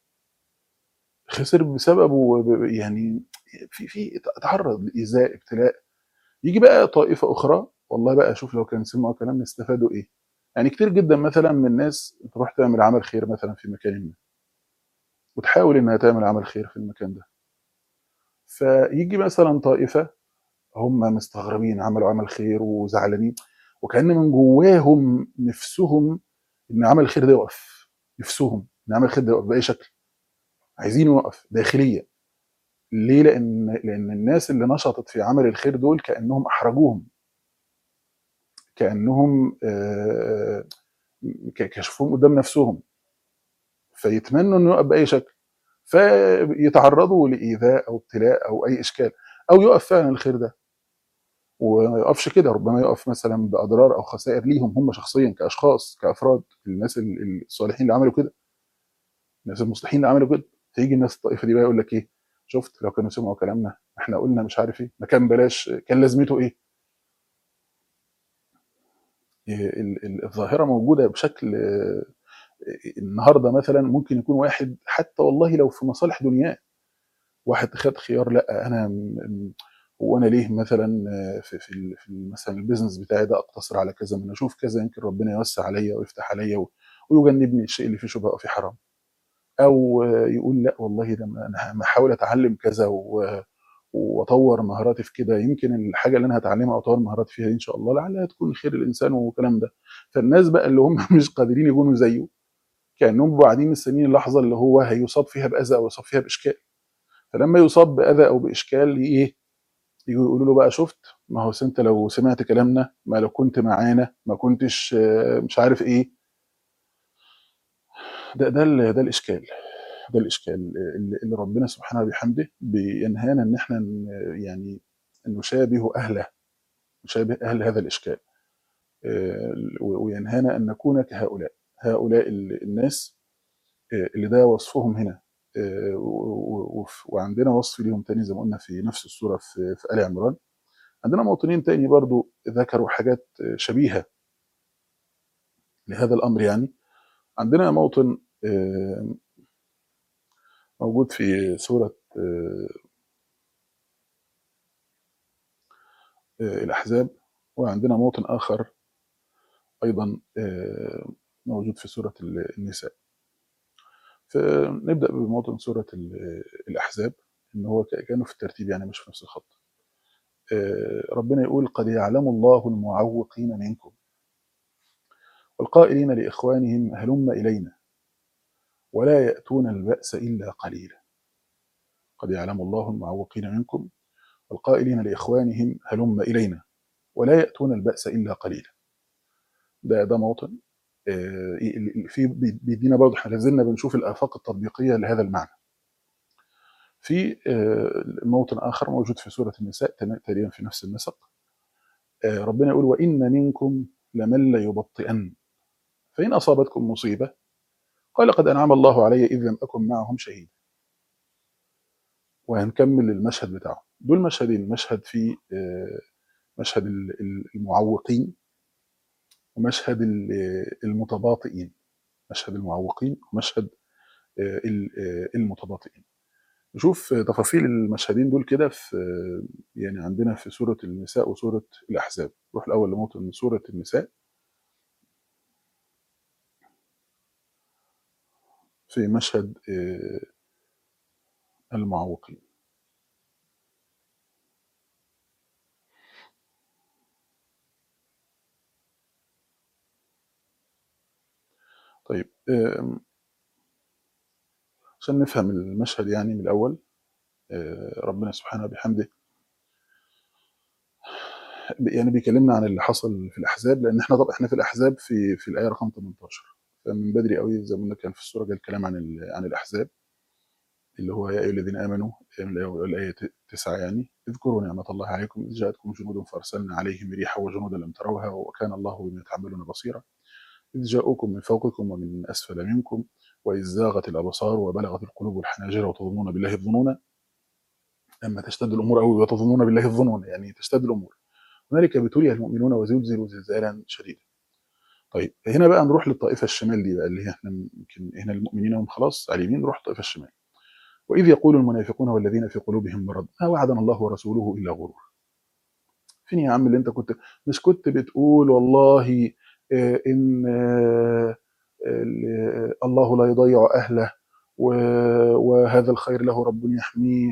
خسر بسببه ب- ب- يعني في في تعرض لايذاء ابتلاء يجي بقى طائفه اخرى والله بقى شوف لو كان سمعوا كلامنا استفادوا ايه يعني كتير جدا مثلا من الناس تروح تعمل عمل خير مثلا في مكان ما وتحاول انها تعمل عمل خير في المكان ده فيجي مثلا طائفه هم مستغربين عملوا عمل خير وزعلانين وكأن من جواهم نفسهم ان عمل الخير ده يقف نفسهم ان عمل الخير ده يقف باي شكل عايزينه يقف داخليا ليه لان لان الناس اللي نشطت في عمل الخير دول كانهم احرجوهم كانهم آه، ك- كشفوهم قدام نفسهم فيتمنوا انه يقف باي شكل فيتعرضوا لايذاء او ابتلاء او اي اشكال او يقف فعلا الخير ده وما يقفش كده ربما يقف مثلا باضرار او خسائر ليهم هم شخصيا كاشخاص كافراد الناس ال- الصالحين اللي عملوا كده الناس المصلحين اللي عملوا كده تيجي الناس الطائفه دي بقى يقول لك ايه شفت لو كانوا سمعوا كلامنا احنا قلنا مش عارف ايه ما كان بلاش كان لازمته ايه إيه ال- ال- الظاهره موجوده بشكل آه، النهارده مثلا ممكن يكون واحد حتى والله لو في مصالح دنياه واحد خد خيار لا انا م- م- وانا ليه مثلا آه، في في ال- في ال- مثلا البيزنس بتاعي ده اقتصر على كذا من اشوف كذا يمكن ربنا يوسع عليا ويفتح عليا و- ويجنبني الشيء اللي فيه شبهه او فيه حرام او آه، يقول لا والله ده انا هحاول اتعلم كذا و- واطور مهاراتي في كده يمكن الحاجه اللي انا هتعلمها او اطور مهاراتي فيها دي ان شاء الله لعلها تكون خير الانسان والكلام ده فالناس بقى اللي هم مش قادرين يكونوا زيه كانهم بيبقوا قاعدين مستنيين اللحظه اللي هو هيصاب فيها باذى او يصاب فيها باشكال فلما يصاب باذى او باشكال ايه يجوا يقولوا له بقى شفت ما هو انت لو سمعت كلامنا ما لو كنت معانا ما كنتش آه، مش عارف ايه ده ده ال- ده الاشكال ده الاشكال اللي اللي ربنا سبحانه وبحمده بينهانا ان احنا ن- يعني نشابه اهله نشابه اهل هذا الاشكال آه، و- وينهانا ان نكون كهؤلاء هؤلاء ال- الناس آه، اللي ده وصفهم هنا آه، و- و- وف- وعندنا وصف ليهم تاني زي ما قلنا في نفس السوره في في ال عمران عندنا موطنين تاني برضو ذكروا حاجات آه، شبيهه لهذا الامر يعني عندنا موطن آه، موجود في سوره آه، آه، الاحزاب وعندنا موطن اخر ايضا آه، موجود في سوره ال- النساء فنبدا بموطن سوره ال- الاحزاب ان هو ك- كانه في الترتيب يعني مش في نفس الخط آه، ربنا يقول قد يعلم الله المعوقين منكم والقائلين لاخوانهم هلم الينا ولا ياتون الباس الا قليلا قد يعلم الله المعوقين منكم والقائلين لاخوانهم هلم الينا ولا ياتون الباس الا قليلا ده ده موطن آه، ال- ال- في بيدينا برضه احنا لازلنا بنشوف الافاق التطبيقيه لهذا المعنى في آه، موطن اخر موجود في سوره النساء تم- تقريبا في نفس النسق آه، ربنا يقول وان منكم لمن ليبطئن فان اصابتكم مصيبه قال قد انعم الله علي اذ لم اكن معهم شهيدا وهنكمل المشهد بتاعه دول مشهدين مشهد في آه، مشهد ال- ال- المعوقين ومشهد ال- المتباطئين مشهد المعوقين ومشهد آه، ال- آه، المتباطئين نشوف تفاصيل المشهدين دول كده في يعني عندنا في سورة النساء وسورة الأحزاب نروح الأول لموطن سورة النساء في مشهد آه، المعوقين طيب آم، عشان نفهم المشهد يعني من الاول آه، ربنا سبحانه وبحمده يعني بيكلمنا عن اللي حصل في الاحزاب لان احنا طبعا احنا في الاحزاب في في الايه رقم 18 فمن بدري قوي زي ما قلنا كان في السوره جاء الكلام عن ال- عن الاحزاب اللي هو يا ايها الذين امنوا من الآية- الايه 9 يعني اذكروا نعمه الله عليكم اذ جاءتكم جنود فارسلنا عليهم ريحا وجنودا لم تروها وكان الله بما تعملون بصيرا إذ جاءوكم من فوقكم ومن أسفل منكم وإذ زاغت الأبصار وبلغت القلوب الحناجر وتظنون بالله الظنون أما تشتد الأمور أوي وتظنون بالله الظنون يعني تشتد الأمور هنالك ابتلي المؤمنون وزلزلوا زلزالا شديدا طيب هنا بقى نروح للطائفة الشمال دي بقى اللي هي احنا يمكن هنا المؤمنين هم خلاص على اليمين نروح للطائفة الشمال وإذ يقول المنافقون والذين في قلوبهم مرض ما وعدنا الله ورسوله إلا غرور فين يا عم اللي انت كنت مش كنت بتقول والله آه، ان آه، ال- الله لا يضيع اهله و- وهذا الخير له رب يحميه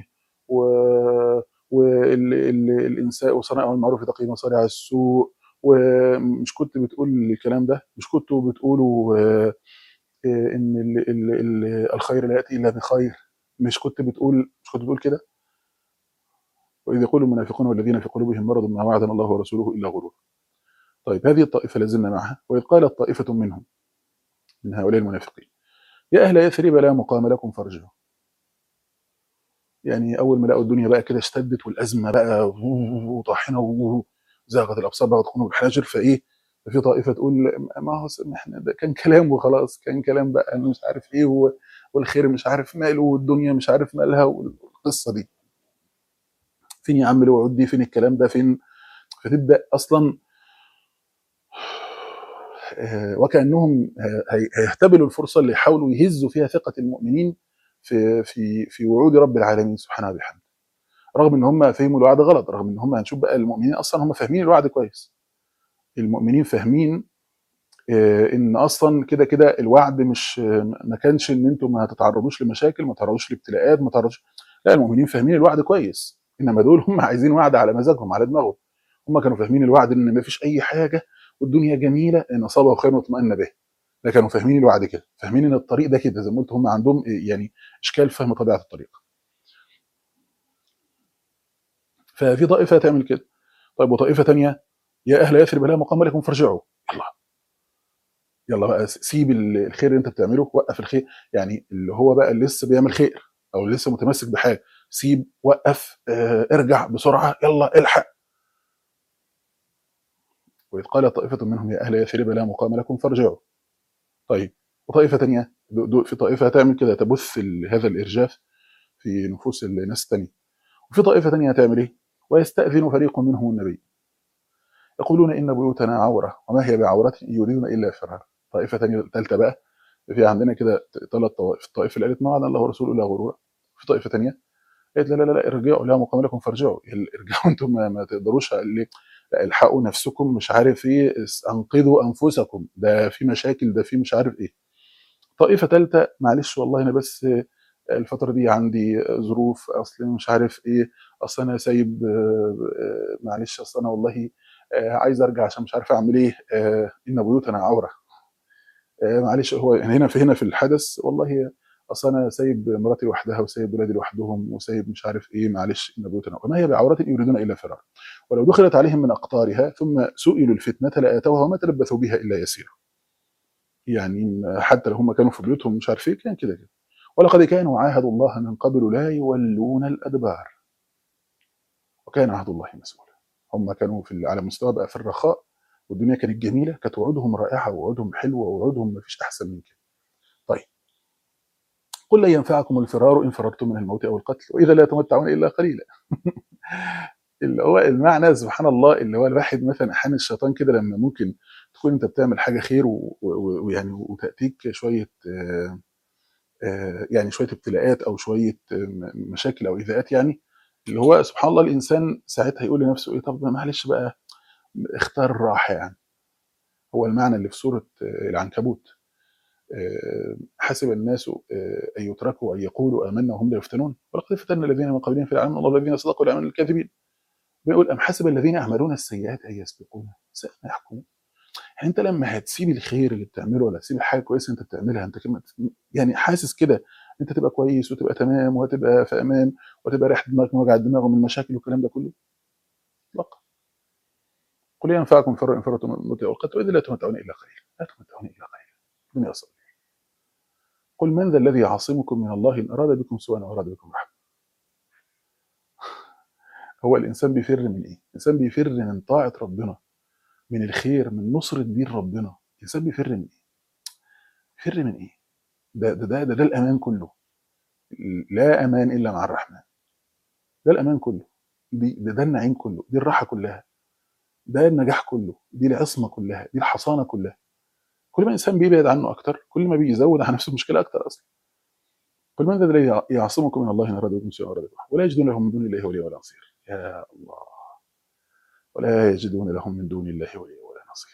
والانسان وصنائع المعروف تقي مصارع السوء ومش كنت بتقول الكلام ده مش كنتوا بتقولوا آه، آه، ان ال- ال- ال- الخير لا ياتي الا بخير مش كنت بتقول مش كنت بتقول كده واذ يقول المنافقون والذين في قلوبهم مرض ما وعدنا الله ورسوله الا غرور طيب هذه الطائفه لازلنا معها واذ قالت طائفه منهم من هؤلاء المنافقين يا اهل يثرب لا مقام لكم فارجعوا يعني اول ما لقوا الدنيا بقى كده اشتدت والازمه بقى وطاحنه وزاغت الابصار بقى تكونوا بالحناجر فايه ففي طائفه تقول ما هو س- ما احنا ده كان كلام وخلاص كان كلام بقى أنا مش عارف ايه و- والخير مش عارف ماله والدنيا مش عارف مالها والقصه دي فين يا عم الوعود دي فين الكلام ده فين فتبدا اصلا آه، وكانهم آه، هي- هيهتبلوا الفرصه اللي يحاولوا يهزوا فيها ثقه المؤمنين في في في وعود رب العالمين سبحانه وبحمده رغم ان هم فهموا الوعد غلط رغم ان هم هنشوف بقى المؤمنين اصلا هم فاهمين الوعد كويس المؤمنين فاهمين آه، ان اصلا كده كده الوعد مش آه، ما كانش ان انتم ما هتتعرضوش لمشاكل ما تتعرضوش لابتلاءات ما تتعرضوش لا المؤمنين فاهمين الوعد كويس انما دول هم عايزين وعد على مزاجهم على دماغهم هم كانوا فاهمين الوعد ان ما فيش اي حاجه والدنيا جميله ان اصابه خير واطمأن به ده كانوا فاهمين الوعد كده فاهمين ان الطريق ده كده زي ما قلت هم عندهم إيه يعني اشكال فهم طبيعه الطريق ففي طائفه تعمل كده طيب وطائفه تانية يا اهل يثرب لا مقام لكم فارجعوا يلا يلا بقى سيب ال- الخير اللي انت بتعمله وقف الخير يعني اللي هو بقى اللي لسه بيعمل خير او اللي لسه متمسك بحاجه سيب وقف اه ارجع بسرعه يلا الحق واذ قال طائفه منهم يا اهل يثرب لا مقام لكم فارجعوا طيب وطائفه تانية دو- دو- في طائفه هتعمل كده تبث ال- هذا الارجاف في نفوس الناس التانية وفي طائفه تانية هتعمل ايه ويستاذن فريق منهم النبي يقولون ان بيوتنا عوره وما هي بعوره إن يريدون الا فرارا طائفه ثانيه ثالثه بقى في عندنا كده ثلاث طوائف الطائفه اللي قالت ما وعد الله ورسوله الا غرورا في طائفه ثانيه قالت لا لا لا لا ارجعوا لا مقام لكم فارجعوا ال- ارجعوا انتم ما, ما تقدروش اللي لا الحقوا نفسكم مش عارف ايه اس- انقذوا انفسكم ده في مشاكل ده في مش عارف ايه طائفه ثالثه معلش والله انا بس الفتره دي عندي ظروف اصل مش عارف ايه اصل انا سايب آه، آه، معلش اصل انا والله آه، عايز ارجع عشان مش عارف اعمل ايه آه، ان بيوتنا عوره آه، معلش هو يعني هنا في هنا في الحدث والله اصل انا سايب مراتي لوحدها وسايب ولادي لوحدهم وسايب مش عارف ايه معلش ان بيوتنا وما هي بعورة يريدون الا فرارا ولو دخلت عليهم من اقطارها ثم سئلوا الفتنه لاتوها وما تلبثوا بها الا يسيرا يعني حتى لو هم كانوا في بيوتهم مش عارف ايه كان كده كده ولقد كانوا عاهدوا الله من قبل لا يولون الادبار وكان عهد الله مسؤولا هم كانوا في على مستوى بقى في الرخاء والدنيا كانت جميله كانت وعودهم رائعه ووعودهم حلوه ووعودهم ما فيش احسن من كده طيب قل لن ينفعكم الفرار ان فررتم من الموت او القتل واذا لا تمتعون الا قليلا اللي هو المعنى سبحان الله اللي هو الواحد مثلا احيانا الشيطان كده لما ممكن تكون انت بتعمل حاجه خير و- و- ويعني وتاتيك شويه آه، آه، يعني شويه ابتلاءات او شويه آه، م- مشاكل او ايذاءات يعني اللي هو سبحان الله الانسان ساعتها يقول لنفسه ايه طب معلش بقى اختار الراحه يعني هو المعنى اللي في سوره آه، العنكبوت آه، حسب الناس آه، ان يتركوا ان يقولوا امنا وهم لا يفتنون ولقد فتنا الذين من قبلهم في العالم الله الذين صدقوا والعمل الكاذبين بيقول ام حسب الذين يعملون السيئات ان يسبقونا ساء ما يحكمون يعني انت لما هتسيب الخير اللي بتعمله ولا تسيب الحاجه كويسه انت بتعملها انت كمان يعني حاسس كده انت تبقى كويس وتبقى تمام وهتبقى في امان وتبقى ريحه دماغك من وجع الدماغ ومن المشاكل والكلام ده كله اطلاقا قل ينفعكم فر ان فرتم من الموت والقتل واذا لا تمتعون الا قليلا لا تمتعون الا قليلا الدنيا اصلا قل من ذا الذي يعصمكم من الله ان اراد بكم سوءا او اراد بكم رحمه هو الانسان بيفر من ايه؟ الانسان بيفر من طاعه ربنا من الخير من نصره دين ربنا الانسان بيفر من ايه؟ بيفر من ايه؟ ده ده ده, ده, ده الامان كله لا امان الا مع الرحمن ده الامان كله دي ده, ده النعيم كله دي الراحه كلها ده النجاح كله دي العصمه كلها دي الحصانه كلها كل ما الانسان بيبعد عنه اكتر كل ما بيزود على نفسه مشكله اكتر اصلا قل من ذا الذي يعصمكم من الله ان اراد بكم سوءا اراد بكم ولا يجدون لهم من دون الله وليا ولا نصير يا الله ولا يجدون لهم من دون الله وليا ولا نصير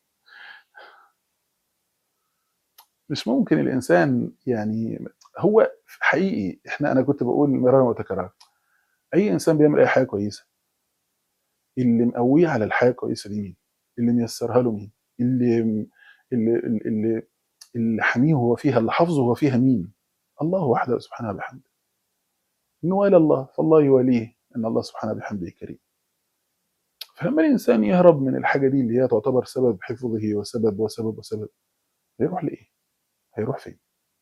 مش ممكن الانسان يعني هو حقيقي احنا انا كنت بقول مرارا وتكرارا اي انسان بيعمل اي حاجه كويسه اللي مقويه على الحياه الكويسه دي مين؟ اللي ميسرها له مين؟ اللي اللي اللي اللي حميه هو فيها اللي حافظه هو فيها مين؟ الله وحده سبحانه وبحمده. إن والى الله فالله يواليه ان الله سبحانه وبحمده كريم. فلما الانسان يهرب من الحاجه دي اللي هي تعتبر سبب حفظه وسبب وسبب وسبب هيروح لايه؟ هيروح فين؟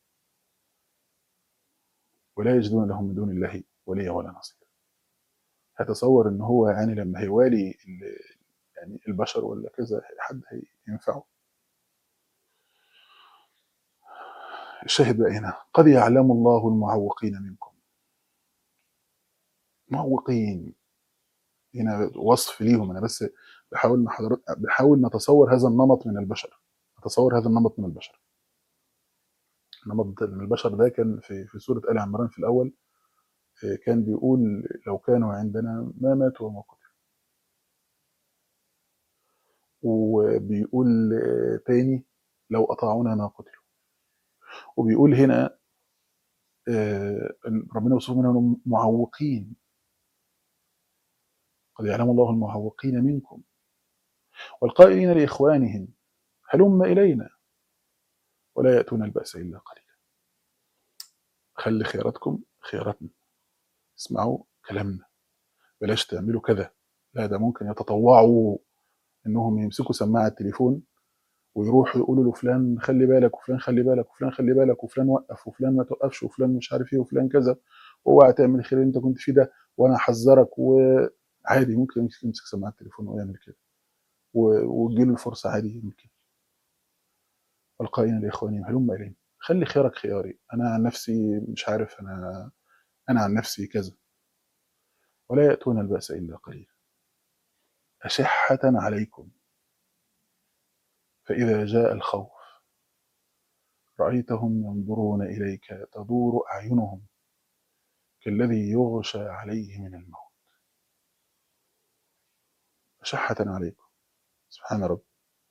ولا يجدون لهم من دون الله وليا ولا نصير. هتصور ان هو يعني لما هيوالي يعني البشر ولا كذا حد هينفعه الشاهد بقى هنا قد يعلم الله المعوقين منكم معوقين هنا وصف ليهم انا بس بحاول حضرتك بحاول نتصور هذا النمط من البشر نتصور هذا النمط من البشر النمط من البشر ده كان في في سوره ال عمران في الاول كان بيقول لو كانوا عندنا ما ماتوا وما قتلوا وبيقول تاني لو أطاعونا ما قتلوا وبيقول هنا ربنا يوصفهم انهم معوقين قد يعلم الله المعوقين منكم والقائلين لاخوانهم هلم الينا ولا ياتون الباس الا قليلا خلي خياراتكم خياراتنا اسمعوا كلامنا بلاش تعملوا كذا لا ده ممكن يتطوعوا انهم يمسكوا سماعه التليفون ويروحوا يقولوا له فلان خلي بالك وفلان خلي بالك وفلان خلي بالك وفلان وقف وفلان ما توقفش وفلان مش عارف ايه وفلان كذا واوعى تعمل الخير اللي انت كنت فيه ده وانا احذرك وعادي ممكن يمسك سماعه التليفون ويعمل كده وتجيله الفرصه عادي يعمل كده والقائلين لاخوانهم هلم الينا خلي خيارك خياري انا عن نفسي مش عارف انا انا عن نفسي كذا ولا ياتون الباس الا قليلا اشحه عليكم فإذا جاء الخوف رأيتهم ينظرون إليك تدور أعينهم كالذي يغشى عليه من الموت أشحة عليكم سبحان رب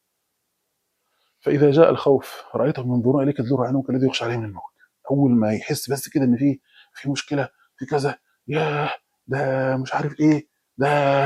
فإذا جاء الخوف رأيتهم ينظرون إليك تدور أعينهم كالذي يغشى عليه من الموت أول ما يحس بس كده إن في في مشكلة في كذا ياه ده مش عارف إيه ده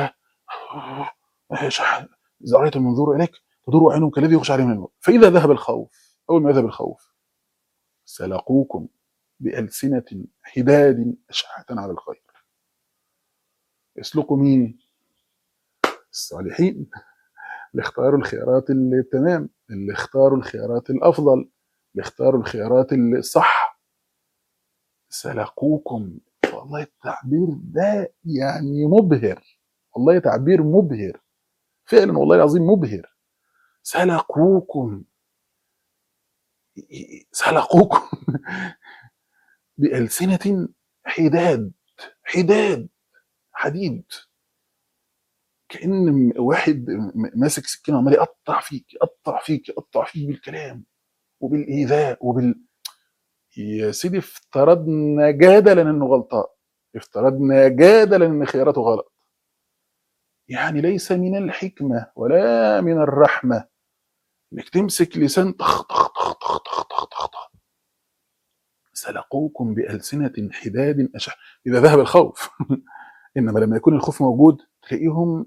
إذا رأيتهم ينظروا إليك تدور عينهم كالذي يغشى عليه من الموت فإذا ذهب الخوف أول ما يذهب الخوف سلقوكم بألسنة حداد أشعة على الخير يسلقوا مين؟ الصالحين اللي اختاروا الخيارات اللي تمام اللي اختاروا الخيارات الأفضل اللي اختاروا الخيارات الصح سلقوكم والله التعبير ده يعني مبهر والله تعبير مبهر فعلا والله العظيم مبهر سلقوكم سلقوكم بألسنة حداد حداد حديد كأن واحد ماسك سكينة عمال يقطع فيك يقطع فيك يقطع فيك بالكلام وبالإيذاء وبال يا سيدي افترضنا جدلا انه غلطان افترضنا جدلا ان خياراته غلط يعني ليس من الحكمة ولا من الرحمة انك تمسك لسان طخ طخ طخ طخ طخ طخ طخ طخ سلقوكم بألسنة حداد أشح إذا ذهب الخوف إنما لما يكون الخوف موجود تلاقيهم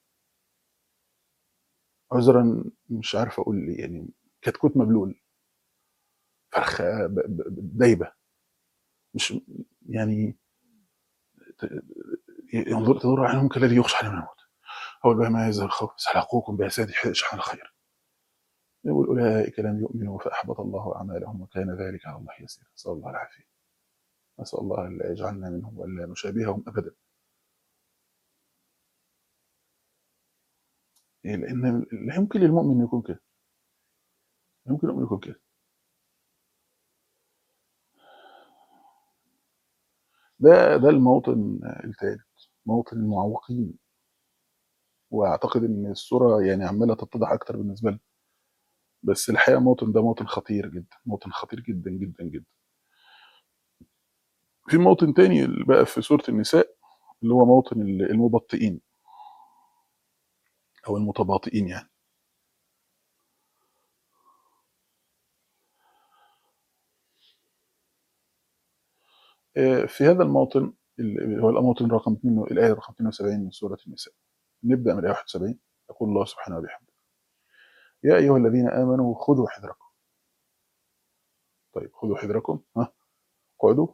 عذرا مش عارف أقول يعني كتكوت مبلول فرخة دايبة مش يعني ت- ينظر تدور عنهم كالذي يخشى عليه من الموت اول بقى ما يزال الخوف سلقوكم باساد شحن الخير يقول اولئك لم يؤمنوا فاحبط الله اعمالهم وكان ذلك على الله يسيرا نسال الله العافيه نسال الله الا يجعلنا منهم والا نشابههم ابدا إيه، لان لا يمكن للمؤمن يكون كده لا يمكن للمؤمن يكون كده ده ده الموطن الثالث موطن المعوقين واعتقد ان الصوره يعني عماله تتضح اكتر بالنسبه لنا بس الحقيقه الموطن ده موطن خطير جدا موطن خطير جدا جدا جدا في موطن تاني اللي بقى في سوره النساء اللي هو موطن المبطئين او المتباطئين يعني آه، في هذا الموطن اللي هو الموطن رقم 2 الايه رقم 72 من سوره النساء نبدا من الايه 71 يقول الله سبحانه وبحمده يا ايها الذين امنوا خذوا حذركم طيب خذوا حذركم ها اقعدوا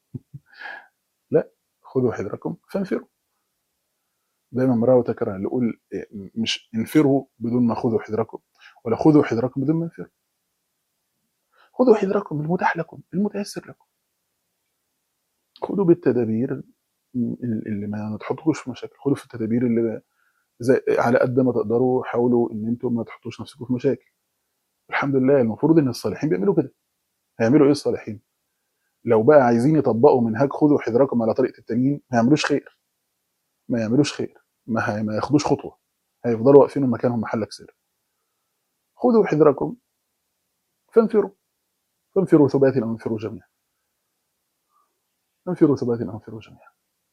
لا خذوا حذركم فانفروا دايما مرة وتكرر اللي يقول إيه، مش انفروا بدون ما خذوا حذركم ولا خذوا حذركم بدون ما انفروا خذوا حذركم المتاح لكم المتيسر لكم خذوا بالتدابير اللي ما تحطكوش في مشاكل خذوا في التدابير اللي زي على قد ما تقدروا حاولوا ان انتم ما تحطوش نفسكم في مشاكل الحمد لله المفروض ان الصالحين بيعملوا كده هيعملوا ايه الصالحين لو بقى عايزين يطبقوا منهج خذوا حذركم على طريقه التانيين ما يعملوش خير ما يعملوش خير ما, هي ما ياخدوش خطوه هيفضلوا واقفين مكانهم محلك سر خذوا حذركم فانفروا فانفروا ثبات او انفروا جميعا انفروا ثبات او انفروا جميعا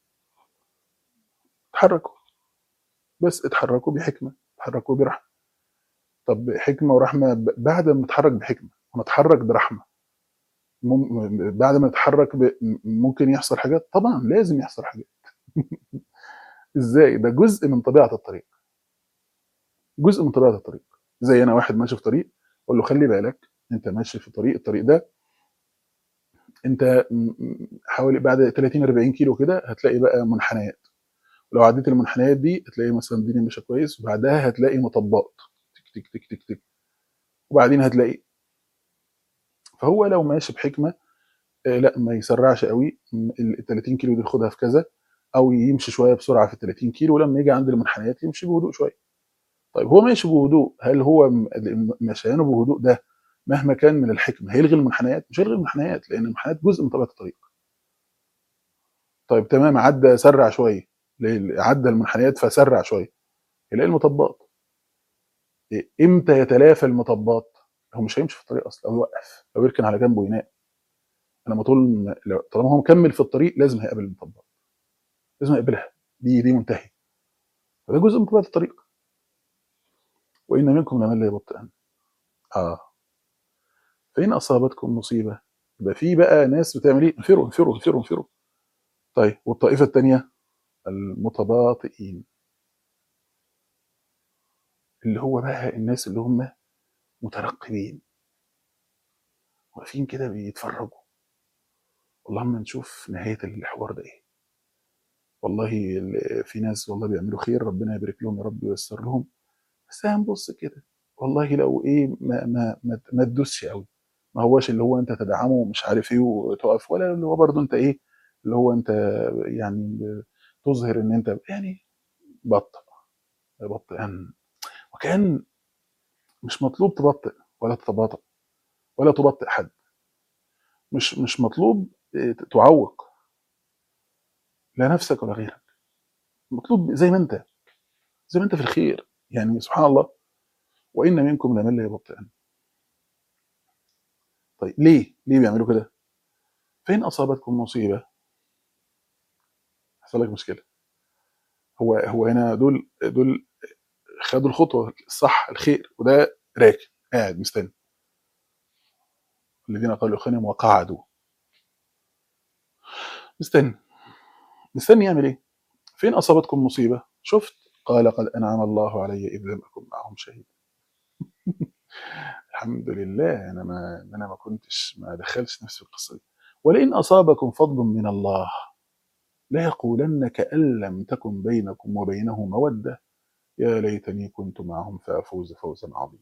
اتحركوا بس اتحركوا بحكمه اتحركوا برحمه طب حكمه ورحمه ب- بعد ما نتحرك بحكمه ونتحرك برحمه مم- بعد ما نتحرك ب... م- ممكن يحصل حاجات طبعا لازم يحصل حاجات ازاي ده جزء من طبيعه الطريق جزء من طبيعه الطريق زي انا واحد ماشي في طريق اقول له خلي بالك انت ماشي في طريق الطريق ده انت م- م- حوالي بعد 30 40 كيلو كده هتلاقي بقى منحنيات لو عديت المنحنيات دي هتلاقي مثلا الدنيا ماشيه كويس وبعدها هتلاقي مطبات تك تك تك تك تك وبعدين هتلاقي فهو لو ماشي بحكمه آه، لا ما يسرعش قوي م- ال 30 كيلو دي خدها في كذا او يمشي شويه بسرعه في ال 30 كيلو ولما يجي عند المنحنيات يمشي بهدوء شويه طيب هو ماشي بهدوء هل هو م- م- مشيانه بهدوء ده مهما كان من الحكمه هيلغي المنحنيات مش هيلغي المنحنيات لان المنحنيات جزء من طبيعه الطريق طيب تمام عدى سرع شويه ليه؟ عدى المنحنيات فسرع شويه يلاقي المطبات إيه، امتى يتلافى المطبات هو مش هيمشي في الطريق اصلا او يوقف او يركن على جنبه وينام انما طول ما- لو- طالما هو مكمل في الطريق لازم هيقابل المطبات لازم يقابلها دي دي منتهي فده جزء من طبيعه الطريق وان منكم لمن لا يبطئن اه فان اصابتكم مصيبه يبقى في بقى ناس بتعمل ايه انفروا انفروا انفروا انفروا طيب والطائفه الثانيه المتباطئين اللي هو بقى الناس اللي هم مترقبين واقفين كده بيتفرجوا والله اما نشوف نهايه الحوار ده ايه والله ال- في ناس والله بيعملوا خير ربنا يبارك لهم يا رب وييسر لهم بس هنبص كده والله لو ايه ما ما ما, ما تدوسش قوي ما هوش اللي هو انت تدعمه ومش عارف ايه وتقف ولا اللي هو برضه انت ايه اللي هو انت يعني تظهر ان انت يعني بطئ بطئا وكان مش مطلوب تبطئ ولا تتباطأ ولا تبطئ حد مش مش مطلوب إيه، تعوق لا نفسك ولا غيرك مطلوب زي ما انت زي ما انت في الخير يعني سبحان الله وان منكم لمن لا يبطئن طيب ليه ليه بيعملوا كده فين اصابتكم مصيبه حصل لك مشكله هو هو هنا دول دول خدوا الخطوه الصح الخير وده راكن قاعد مستني الذين قالوا لاخوانهم وقعدوا مستني مستني يعمل ايه فين اصابتكم مصيبه شفت قال قد انعم الله علي اذ لم اكن معهم شهيد الحمد لله انا ما انا ما كنتش ما دخلتش نفسي في القصه دي ولئن أصابكم فضل من الله لا يقولن كأن لم تكن بينكم وبينه مودة يا ليتني كنت معهم فأفوز فوزا عظيما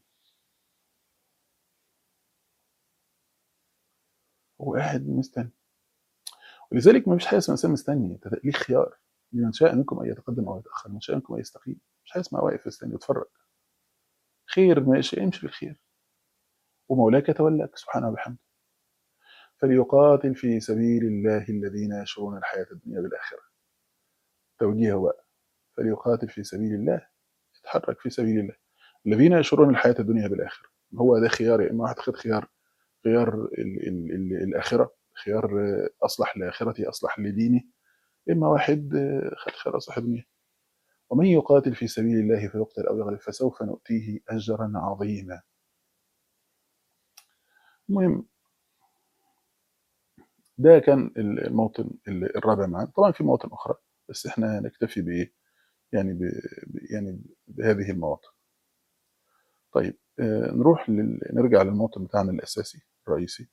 هو قاعد مستني ولذلك ما فيش حاجه اسمها انسان مستني انت ليه خيار لمن شاء منكم ان يتقدم او يتاخر من شاء منكم ان يستقيم مش حاجه اسمها واقف مستني وتفرج خير ماشي امشي بالخير ومولاك يتولاك سبحانه وبحمده فليقاتل في سبيل الله الذين يشرون الحياه الدنيا بالاخره توجيه بقى فليقاتل في سبيل الله يتحرك في سبيل الله الذين يشرون الحياه الدنيا بالاخره هو ده خيار يا اما واحد خد خيار خيار ال ال ال الآخرة خيار أصلح لآخرته أصلح لدينه إما واحد خد خيار أصلح دنيا ومن يقاتل في سبيل الله فيقتل أو يغلب فسوف نؤتيه أجرا عظيما المهم ده كان الموطن الرابع معنا طبعا في مواطن أخرى بس احنا نكتفي بإيه يعني ب يعني بهذه المواطن طيب نروح لل... نرجع للموطن بتاعنا الأساسي الرئيسي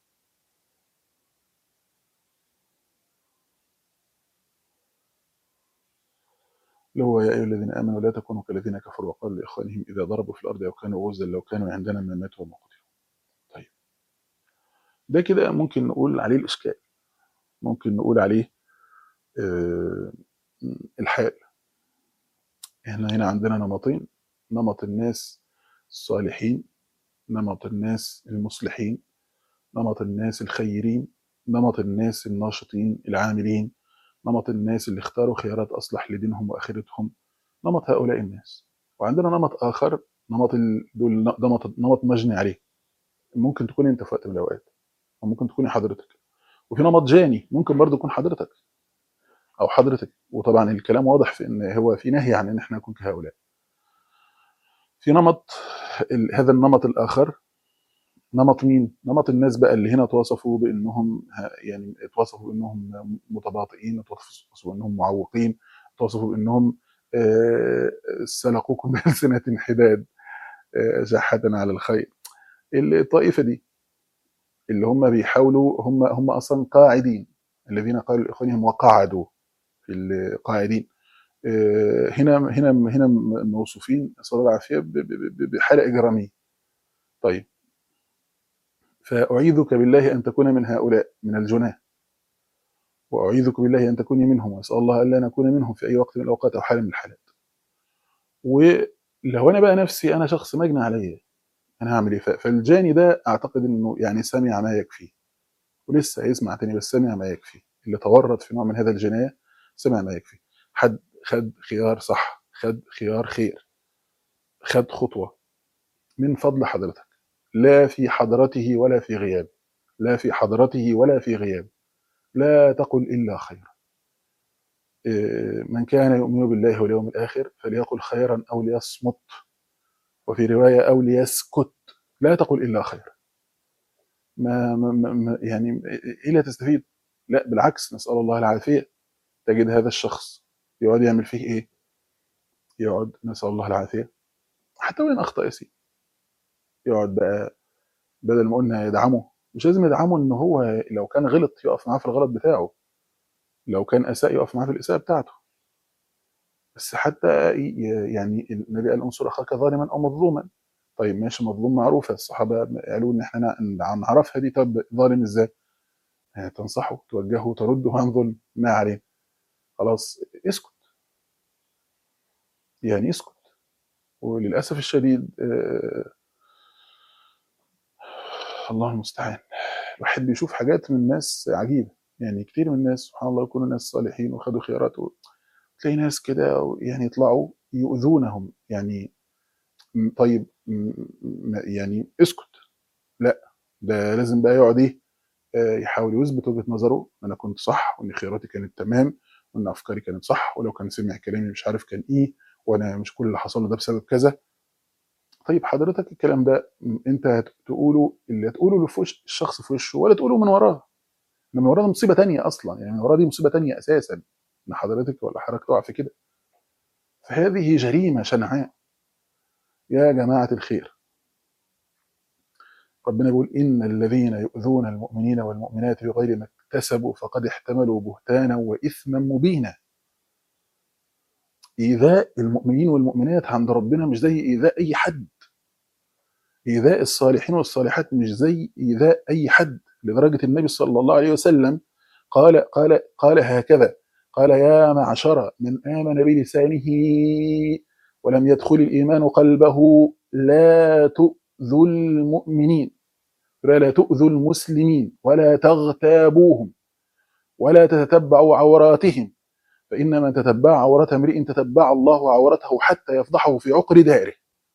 اللي هو يا أيها الذين آمنوا لا تكونوا كالذين كفروا وقالوا لإخوانهم إذا ضربوا في الأرض أو كانوا غزا لو كانوا عندنا ما ماتوا وما قتلوا طيب ده كده ممكن نقول عليه الإشكال ممكن نقول عليه آه الحال احنا هنا عندنا نمطين نمط الناس الصالحين نمط الناس المصلحين نمط الناس الخيرين نمط الناس الناشطين العاملين نمط الناس اللي اختاروا خيارات أصلح لدينهم وآخرتهم نمط هؤلاء الناس وعندنا نمط آخر نمط ال... دول نمط نمط مجني عليه ممكن تكون انت في وقت من الاوقات او ممكن تكوني حضرتك وفي نمط جاني ممكن برضه يكون حضرتك او حضرتك وطبعا الكلام واضح في ان هو في نهي عن ان احنا نكون كهؤلاء في نمط ال... هذا النمط الاخر نمط مين؟ نمط الناس بقى اللي هنا توصفوا بانهم يعني توصفوا بانهم متباطئين توصفوا بانهم معوقين توصفوا بانهم سلقوكم بألسنة حداد جاحة على الخير الطائفة دي اللي هم بيحاولوا هم هم اصلا قاعدين الذين قالوا لاخوانهم وقعدوا في القاعدين هنا هنا هنا موصوفين نسال الله العافيه بحاله اجراميه طيب فأعيذك بالله أن تكون من هؤلاء من الجناه وأعيذك بالله أن تكوني منهم وأسأل الله ألا نكون منهم في أي وقت من الأوقات أو حال من الحالات ولو أنا بقى نفسي أنا شخص مجنى عليا أنا هعمل إيه فالجاني ده أعتقد إنه يعني سمع ما يكفيه ولسه هيسمع تاني بس سمع ما يكفي اللي تورط في نوع من هذا الجناية سمع ما يكفي حد خد خيار صح خد خيار خير خد خطوة من فضل حضرتك لا في حضرته ولا في غياب لا في حضرته ولا في غياب لا تقل إلا خيرا من كان يؤمن بالله واليوم الآخر فليقل خيرا أو ليصمت وفي رواية أو ليسكت لا تقل إلا خيرا ما, ما, ما يعني إيه لا تستفيد لا بالعكس نسأل الله العافية تجد هذا الشخص يقعد يعمل فيه إيه يقعد نسأل الله العافية حتى وين أخطأ يا سيدي يقعد بقى بدل ما قلنا يدعمه مش لازم يدعمه ان هو لو كان غلط يقف معاه في الغلط بتاعه لو كان اساء يقف معاه في الاساءه بتاعته بس حتى يعني النبي قال انصر اخاك ظالما او مظلوما طيب ماشي مظلوم معروفه الصحابه قالوا ان احنا نعرفها دي طب ظالم ازاي؟ يعني تنصحه توجهه ترده عن ظلم ما عليه خلاص اسكت يعني اسكت وللاسف الشديد آه الله المستعان الواحد بيشوف حاجات من ناس عجيبه يعني كتير من الناس سبحان الله يكونوا ناس صالحين وخدوا خيارات تلاقي ناس كده يعني يطلعوا يؤذونهم يعني طيب يعني اسكت لا ده لازم بقى يقعد ايه يحاول يثبت وجهه نظره انا كنت صح وان خياراتي كانت تمام وان افكاري كانت صح ولو كان سمع كلامي مش عارف كان ايه وانا مش كل اللي حصل له ده بسبب كذا طيب حضرتك الكلام ده انت هتقوله اللي هتقوله في وش الشخص في وشه ولا تقوله من وراه من وراه مصيبه تانية اصلا يعني من وراه دي مصيبه تانية اساسا ان حضرتك ولا حضرتك تقع في كده فهذه جريمه شنعاء يا جماعه الخير ربنا بيقول ان الذين يؤذون المؤمنين والمؤمنات بغير ما اكتسبوا فقد احتملوا بهتانا واثما مبينا ايذاء المؤمنين والمؤمنات عند ربنا مش زي ايذاء اي حد ايذاء الصالحين والصالحات مش زي ايذاء اي حد لدرجه النبي صلى الله عليه وسلم قال قال قال هكذا قال يا معشر من امن بلسانه ولم يدخل الايمان قلبه لا تؤذوا المؤمنين لا تؤذوا المسلمين ولا تغتابوهم ولا تتتبعوا عوراتهم فإن من تتبع عورات امرئ تتبع الله عورته حتى يفضحه في عقر داره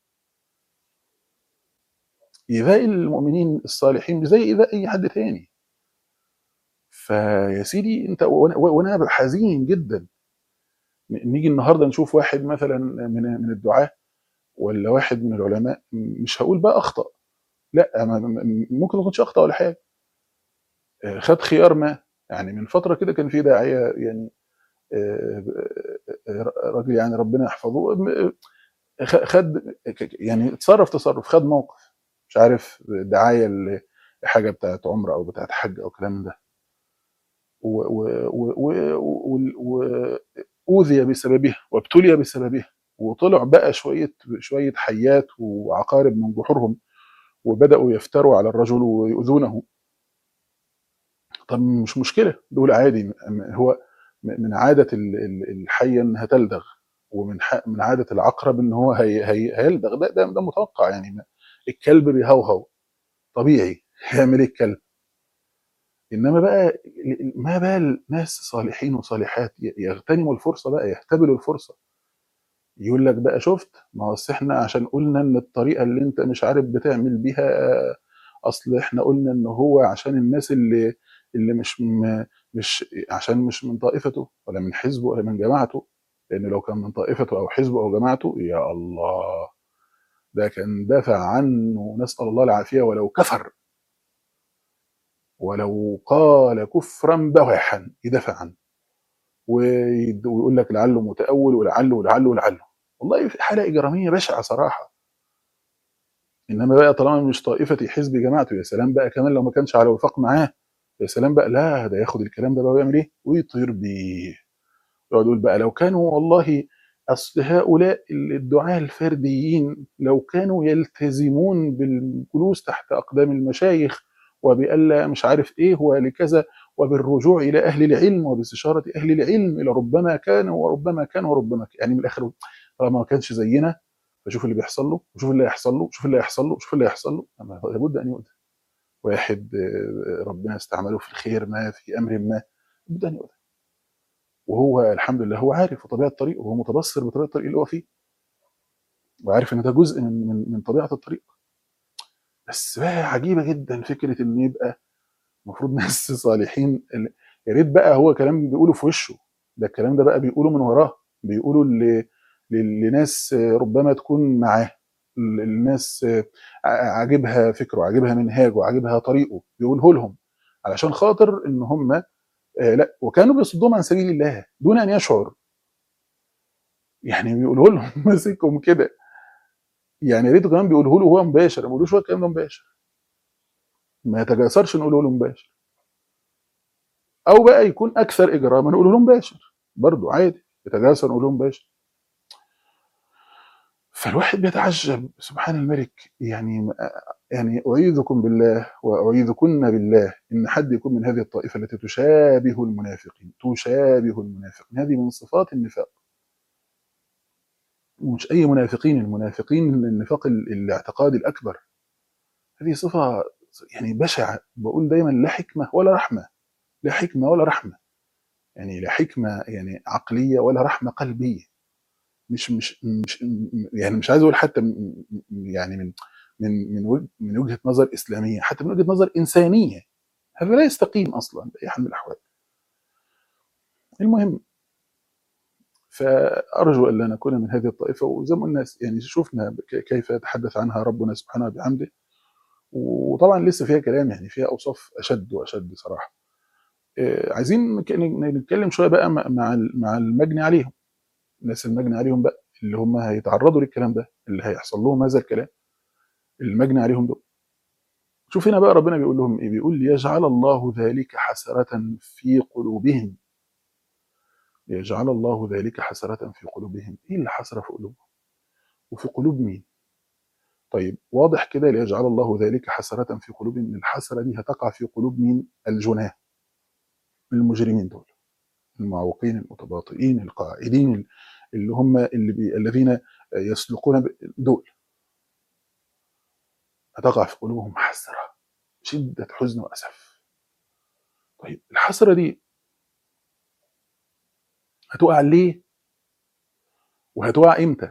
إيذاء المؤمنين الصالحين زي إيذاء أي حد تاني فيا سيدي أنت وأنا وأنا حزين جدا نيجي النهارده نشوف واحد مثلا من من الدعاة ولا واحد من العلماء مش هقول بقى أخطأ لا ما- ما- ممكن ما يكونش أخطأ ولا حاجة آه، خد خيار ما يعني من فترة كده كان في داعية يعني آه، آه، راجل يعني ربنا يحفظه م- خ- خد يعني اتصرف تصرف خد موقف مش عارف دعايه ل- لحاجه بتاعت عمره او بتاعت حج او الكلام ده و- و- و- و- و- واوذي بسببها وابتلي بسببها وطلع بقى شويه شويه حيات وعقارب من جحورهم وبداوا يفتروا على الرجل ويؤذونه طب مش مشكله دول عادي م- هو م- من عاده ال- ال- الحيه انها تلدغ ومن ح- من عاده العقرب ان هو هي هي هيلدغ ده ده, ده متوقع يعني ما- الكلب بيهوهو طبيعي هيعمل ايه الكلب انما بقى ال- ال- ما بال ناس صالحين وصالحات ي- يغتنموا الفرصه بقى يهتبلوا الفرصه يقول لك بقى شفت ما هو أصل احنا عشان قلنا ان الطريقه اللي انت مش عارف بتعمل بيها اصل احنا قلنا ان هو عشان الناس اللي اللي مش م- مش عشان مش من طائفته ولا من حزبه ولا من جماعته لان لو كان من طائفته او حزبه او جماعته يا الله ده كان دافع عنه نسال الله العافيه ولو كفر ولو قال كفرا بواحا يدافع عنه ويد- ويقول لك لعله متأول ولعله ولعله ولعله والله في حالة إجرامية بشعة صراحة إنما بقى طالما مش طائفتي حزب جماعته يا سلام بقى كمان لو ما كانش على وفاق معاه يا سلام بقى لا ده ياخد الكلام ده بقى ويعمل إيه ويطير بيه يقعد يقول بقى لو كانوا والله أصل هؤلاء الدعاة الفرديين لو كانوا يلتزمون بالجلوس تحت أقدام المشايخ وبألا مش عارف إيه ولكذا وبالرجوع إلى أهل العلم وباستشارة أهل العلم لربما كان وربما كان وربما كان يعني من الآخر طالما ما كانش زينا فشوف اللي بيحصل له وشوف اللي هيحصل له وشوف اللي هيحصل له وشوف اللي هيحصل له أما لابد أن يؤذى واحد آه، ربنا استعمله في الخير ما في أمر ما لابد أن يؤذى وهو الحمد لله هو عارف وطبيعة الطريق وهو متبصر بطبيعة الطريق اللي هو فيه وعارف ان ده جزء من من من طبيعه الطريق بس بقى عجيبه جدا فكره ان يبقى المفروض ناس صالحين ال- يا ريت بقى هو كلام بيقوله في وشه ده الكلام ده بقى بيقوله من وراه بيقوله ل- ل- لناس ربما تكون معاه ل- الناس ع- عاجبها فكره عاجبها منهاجه عاجبها طريقه بيقوله لهم علشان خاطر ان هم آه، لا وكانوا بيصدوهم عن سبيل الله دون ان يشعر يعني بيقولوا لهم ماسكهم كده يعني يا ريته كمان بيقوله له هو مباشر ما بيقولوش هو الكلام ده مباشر ما يتجاسرش نقوله له مباشر او بقى يكون اكثر اجراما نقوله له مباشر برضه عادي يتجاسر نقوله له مباشر فالواحد بيتعجب سبحان الملك يعني يعني اعيذكم بالله واعيذكن بالله ان حد يكون من هذه الطائفه التي تشابه المنافقين تشابه المنافقين هذه من صفات النفاق ومش اي منافقين المنافقين النفاق ال- الاعتقادي الاكبر هذه صفه يعني بشعه بقول دايما لا حكمه ولا رحمه لا حكمه ولا رحمه يعني لا حكمه يعني عقليه ولا رحمه قلبيه مش مش مش يعني مش عايز اقول حتى م- م- يعني من من من وجه- من وجهه نظر اسلاميه حتى من وجهه نظر انسانيه هذا لا يستقيم اصلا باي حال من الاحوال المهم فارجو ان لا نكون من هذه الطائفه وزي ما قلنا يعني شفنا ك- كيف يتحدث عنها ربنا سبحانه وبحمده وطبعا لسه فيها كلام يعني فيها اوصاف اشد واشد صراحه آه، عايزين نك- نتكلم شويه بقى مع مع ال- مع المجني عليهم الناس المجني عليهم بقى اللي هم هيتعرضوا للكلام ده اللي هيحصل لهم هذا الكلام المجني عليهم دول شوف هنا بقى ربنا بيقول لهم ايه بيقول ليجعل الله ذلك حسرة في قلوبهم ليجعل الله ذلك حسرة في قلوبهم ايه اللي حسرة في قلوبهم وفي قلوب مين طيب واضح كده ليجعل الله ذلك حسرة في قلوبهم ان الحسرة دي هتقع في قلوب مين الجناه المجرمين دول المعوقين المتباطئين القاعدين اللي هم اللي بي الذين يسلقون ب- دول هتقع في قلوبهم حسرة شدة حزن وأسف طيب الحسرة دي هتقع ليه وهتقع امتى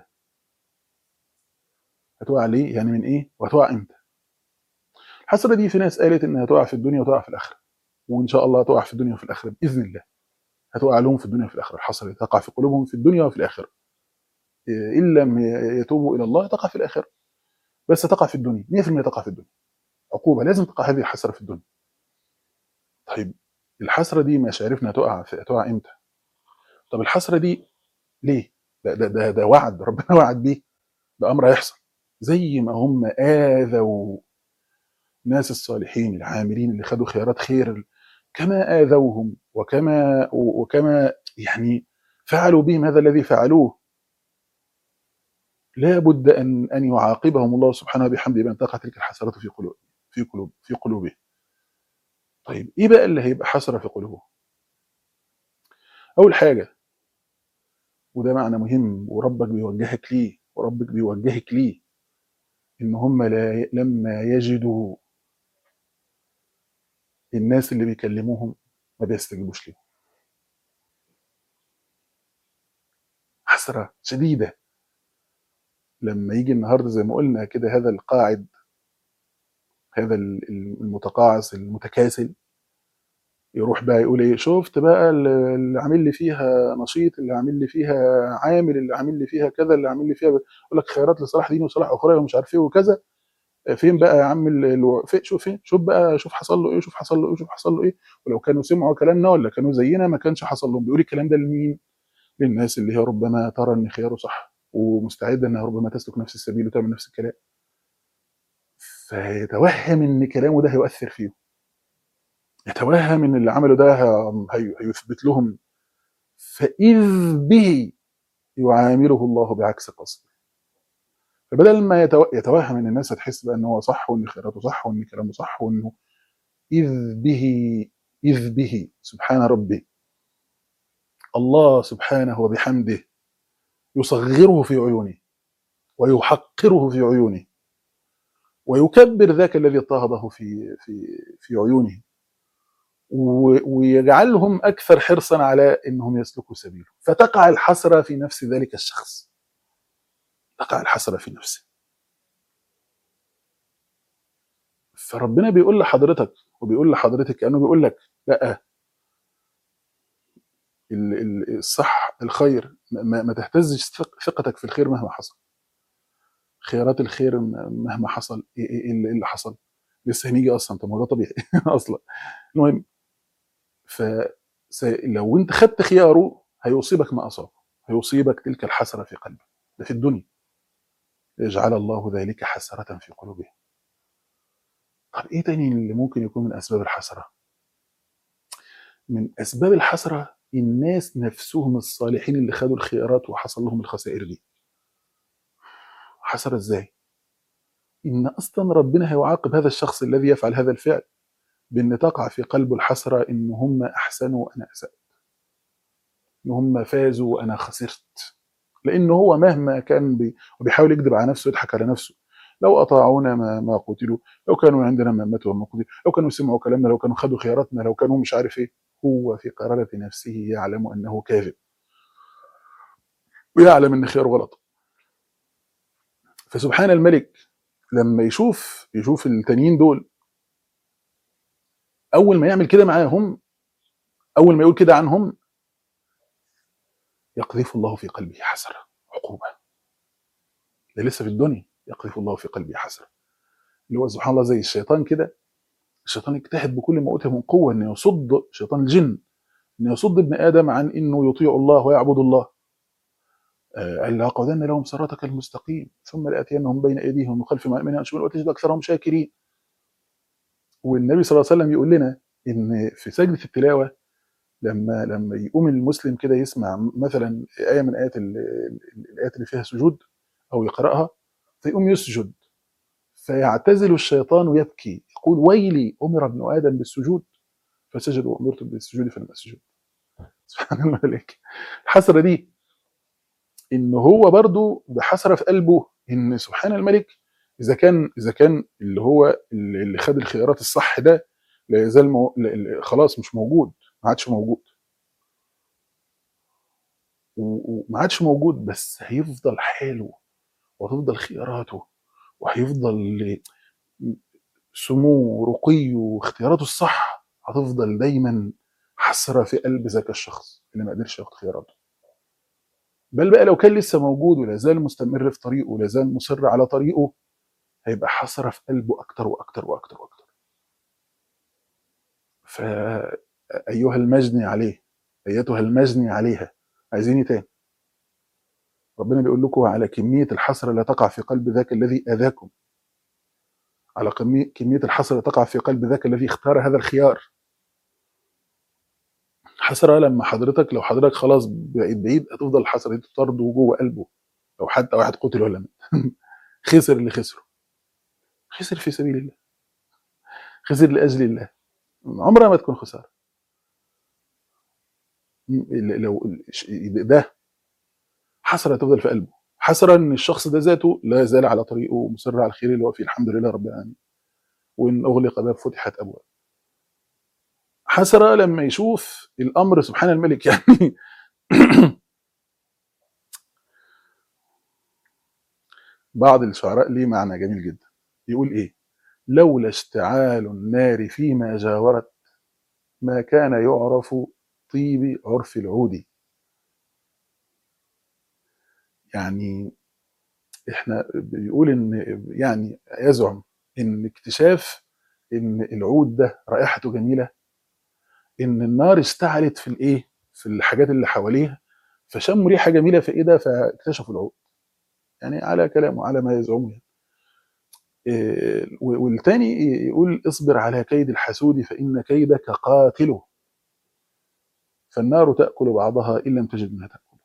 هتقع ليه يعني من ايه وهتقع امتى الحسرة دي في ناس قالت انها هتقع في الدنيا وتقع في الاخره وان شاء الله هتقع في الدنيا وفي الاخره باذن الله هتقع لهم في الدنيا وفي الاخره الحسرة دي تقع في قلوبهم في الدنيا وفي الاخره إيه، ان لم يتوبوا الى الله تقع في الاخره بس تقع في الدنيا 100% تقع في الدنيا عقوبه لازم تقع هذه الحسره في الدنيا طيب الحسره دي مش عرفنا هتقع في هتقع امتى طب الحسره دي ليه ده ده ده, ده وعد ربنا وعد بيه ده امر هيحصل زي ما هم اذوا الناس الصالحين العاملين اللي خدوا خيارات خير كما اذوهم وكما وكما يعني فعلوا بهم هذا الذي فعلوه لا بد ان ان يعاقبهم الله سبحانه وبحمده بان تقع تلك الحسرات في قلوب في قلوب في قلوبهم طيب ايه بقى اللي هيبقى حسره في قلوبهم اول حاجه وده معنى مهم وربك بيوجهك ليه وربك بيوجهك ليه ان هم لا لما يجدوا الناس اللي بيكلموهم ما بيستجيبوش ليهم حسره شديده لما يجي النهارده زي ما قلنا كده هذا القاعد هذا ال- المتقاعس المتكاسل يروح بقى يقول ايه شفت بقى اللي اللي عامل لي فيها نشيط اللي عامل لي فيها عامل اللي عامل لي فيها كذا اللي عامل لي فيها يقول لك خيارات لصلاح ديني وصلاح اخرى ومش عارف ايه وكذا فين بقى يا عم ال- الو- في شوف فين شوف بقى شوف حصل له ايه شوف حصل له ايه شوف حصل له ايه ولو كانوا سمعوا كلامنا ولا كانوا زينا ما كانش حصل لهم بيقول الكلام ده لمين؟ للناس اللي هي ربما ترى ان خياره صح ومستعده انها ربما تسلك نفس السبيل وتعمل نفس الكلام فيتوهم ان كلامه ده هيؤثر فيهم يتوهم ان اللي عمله ده ه- هي- هيثبت لهم فاذ به يعامله الله بعكس قصده فبدل ما يتو- يتوهم ان الناس هتحس بقى ان هو صح وان خيراته صح وان كلامه صح وانه اذ به اذ به سبحان ربي الله سبحانه وبحمده يصغره في عيونه ويحقره في عيونه ويكبر ذاك الذي اضطهده في في في عيونه و- ويجعلهم اكثر حرصا على انهم يسلكوا سبيله فتقع الحسره في نفس ذلك الشخص تقع الحسره في نفسه فربنا بيقول لحضرتك وبيقول لحضرتك كانه بيقول لك لا ال- ال- الصح الخير ما, ما ما تهتزش ثق- ثقتك في الخير مهما حصل خيارات الخير م- مهما حصل ايه ايه إيه اللي إيه اللي حصل لسه هنيجي اصلا طب ما هو ده طبيعي اصلا المهم ف س- لو انت خدت خياره هيصيبك ما اصابه هيصيبك تلك الحسره في قلبك ده في الدنيا يجعل الله ذلك حسره في قلوبهم طب ايه تاني اللي ممكن يكون من اسباب الحسره من اسباب الحسره الناس نفسهم الصالحين اللي خدوا الخيارات وحصل لهم الخسائر دي حسره ازاي ان اصلا ربنا هيعاقب هذا الشخص الذي يفعل هذا الفعل بان تقع في قلبه الحسره ان هم احسنوا وانا اسات ان هم فازوا وانا خسرت لان هو مهما كان بي وبيحاول يكذب على نفسه يضحك على نفسه لو اطاعونا ما, ما قتلوا لو كانوا عندنا ما ماتوا وما قتلوا لو كانوا سمعوا كلامنا لو كانوا خدوا خياراتنا لو كانوا مش عارف ايه هو في قرارة نفسه يعلم انه كاذب ويعلم ان خياره غلط فسبحان الملك لما يشوف يشوف التانيين دول اول ما يعمل كده معاهم اول ما يقول كده عنهم يقذف الله في قلبه حسره عقوبه ده لسه في الدنيا يقذف الله في قلبه حسره اللي هو سبحان الله زي الشيطان كده الشيطان اجتهد بكل ما اوتي من قوه انه يصد شيطان الجن انه يصد ابن ادم عن انه يطيع الله ويعبد الله آه، قال لاقعدن لهم صراطك المستقيم ثم لاتينهم بين ايديهم ومن خلفهم وعن يمينهم وعن شمالهم وتجد اكثرهم شاكرين والنبي صلى الله عليه وسلم يقول لنا ان في سجده التلاوه لما لما يقوم المسلم كده يسمع مثلا ايه من ايات ال- ال- الايات اللي فيها سجود او يقراها فيقوم يسجد فيعتزل الشيطان يبكي يقول ويلي امر ابن ادم بالسجود فسجد وامرت بالسجود فلم اسجد سبحان الملك الحسره دي ان هو برضو بحسره في قلبه ان سبحان الملك اذا كان اذا كان اللي هو اللي اللي خد الخيارات الصح ده لا يزال مو... لا- لا- خلاص مش موجود ما عادش موجود و- وما عادش موجود بس هيفضل حاله وهتفضل خياراته وهيفضل سموه رقيه واختياراته الصح هتفضل دايما حسره في قلب ذاك الشخص اللي ما قدرش ياخد خياراته بل بقى لو كان لسه موجود ولا زال مستمر في طريقه ولا زال مصر على طريقه هيبقى حسره في قلبه اكتر واكتر واكتر واكتر فايها المجني عليه ايتها المجني عليها عايزين إيه تاني ربنا بيقول لكم على كميه الحسره لا تقع في قلب ذاك الذي اذاكم على كمية كمية الحسرة تقع في قلب ذاك الذي اختار هذا الخيار حسرة لما حضرتك لو حضرتك خلاص بعيد بعيد هتفضل الحسرة دي تطرد جوه قلبه لو حتى واحد قتل ولا مات خسر اللي خسره خسر في سبيل الله خسر لأجل الله عمرها ما تكون خسارة م- لو ده حسرة تفضل في قلبه حسرة ان الشخص ده ذاته لا يزال على طريقه مصر على الخير اللي هو فيه الحمد لله رب العالمين وان اغلق باب فتحت ابواب حسرة لما يشوف الامر سبحان الملك يعني بعض الشعراء ليه معنى جميل جدا يقول ايه لولا اشتعال النار فيما جاورت ما كان يعرف طيب عرف العود يعني احنا بيقول ان يعني يزعم ان اكتشاف ان العود ده رائحته جميله ان النار اشتعلت في الايه في الحاجات اللي حواليها فشموا ريحه جميله في ايدها فاكتشفوا العود يعني على كلامه على ما يزعمه يعني. إيه، والتاني يقول اصبر على كيد الحسود فان كيدك قاتله فالنار تاكل بعضها ان لم تجد ما تاكل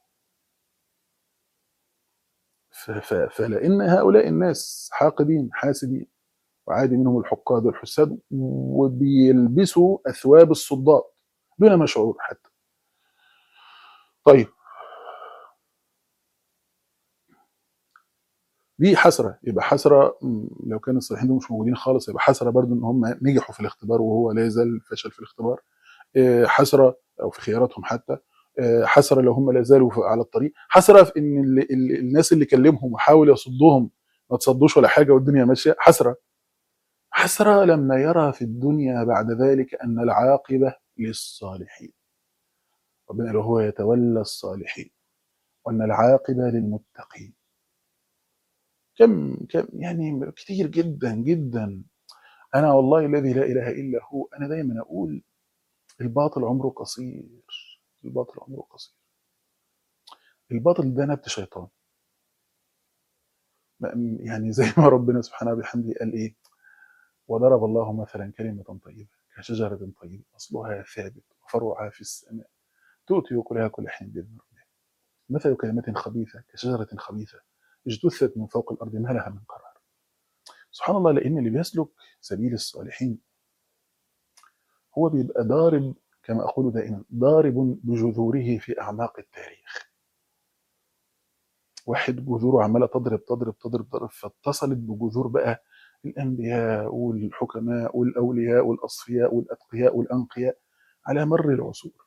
ف- ف- فلان هؤلاء الناس حاقدين حاسدين وعادي منهم الحقاد والحساد وبيلبسوا اثواب الصداد دون ما شعور حتى طيب دي حسره يبقى حسره م، لو كان الصالحين دول مش موجودين خالص يبقى حسره برضو ان هم نجحوا في الاختبار وهو لا يزال فشل في الاختبار آه، حسره او في خياراتهم حتى آه، حسره لو هم لا زالوا في- على الطريق حسره في ان ال ال الناس اللي كلمهم وحاول يصدهم ما تصدوش ولا حاجه والدنيا ماشيه حسره حسره لما يرى في الدنيا بعد ذلك ان العاقبه للصالحين ربنا قال هو يتولى الصالحين وان العاقبه للمتقين كم كم يعني كتير جدا جدا انا والله الذي لا اله الا هو انا دايما اقول الباطل عمره قصير الباطل عمره قصير الباطل ده نبت شيطان ما- يعني زي ما ربنا سبحانه وبحمده قال ايه وضرب الله مثلا كلمة طيبة كشجرة طيبة أصلها ثابت وفرعها في السماء تؤتي أكلها كل حين بإذن ربها مثل كلمة خبيثة كشجرة خبيثة اجتثت من فوق الأرض ما لها من قرار سبحان الله لأن اللي بيسلك سبيل الصالحين هو بيبقى ضارب كما أقول دائما ضارب بجذوره في أعماق التاريخ واحد جذوره عمالة تضرب تضرب تضرب تضرب فاتصلت بجذور بقى الأنبياء والحكماء والأولياء والأصفياء والأتقياء والأنقياء على مر العصور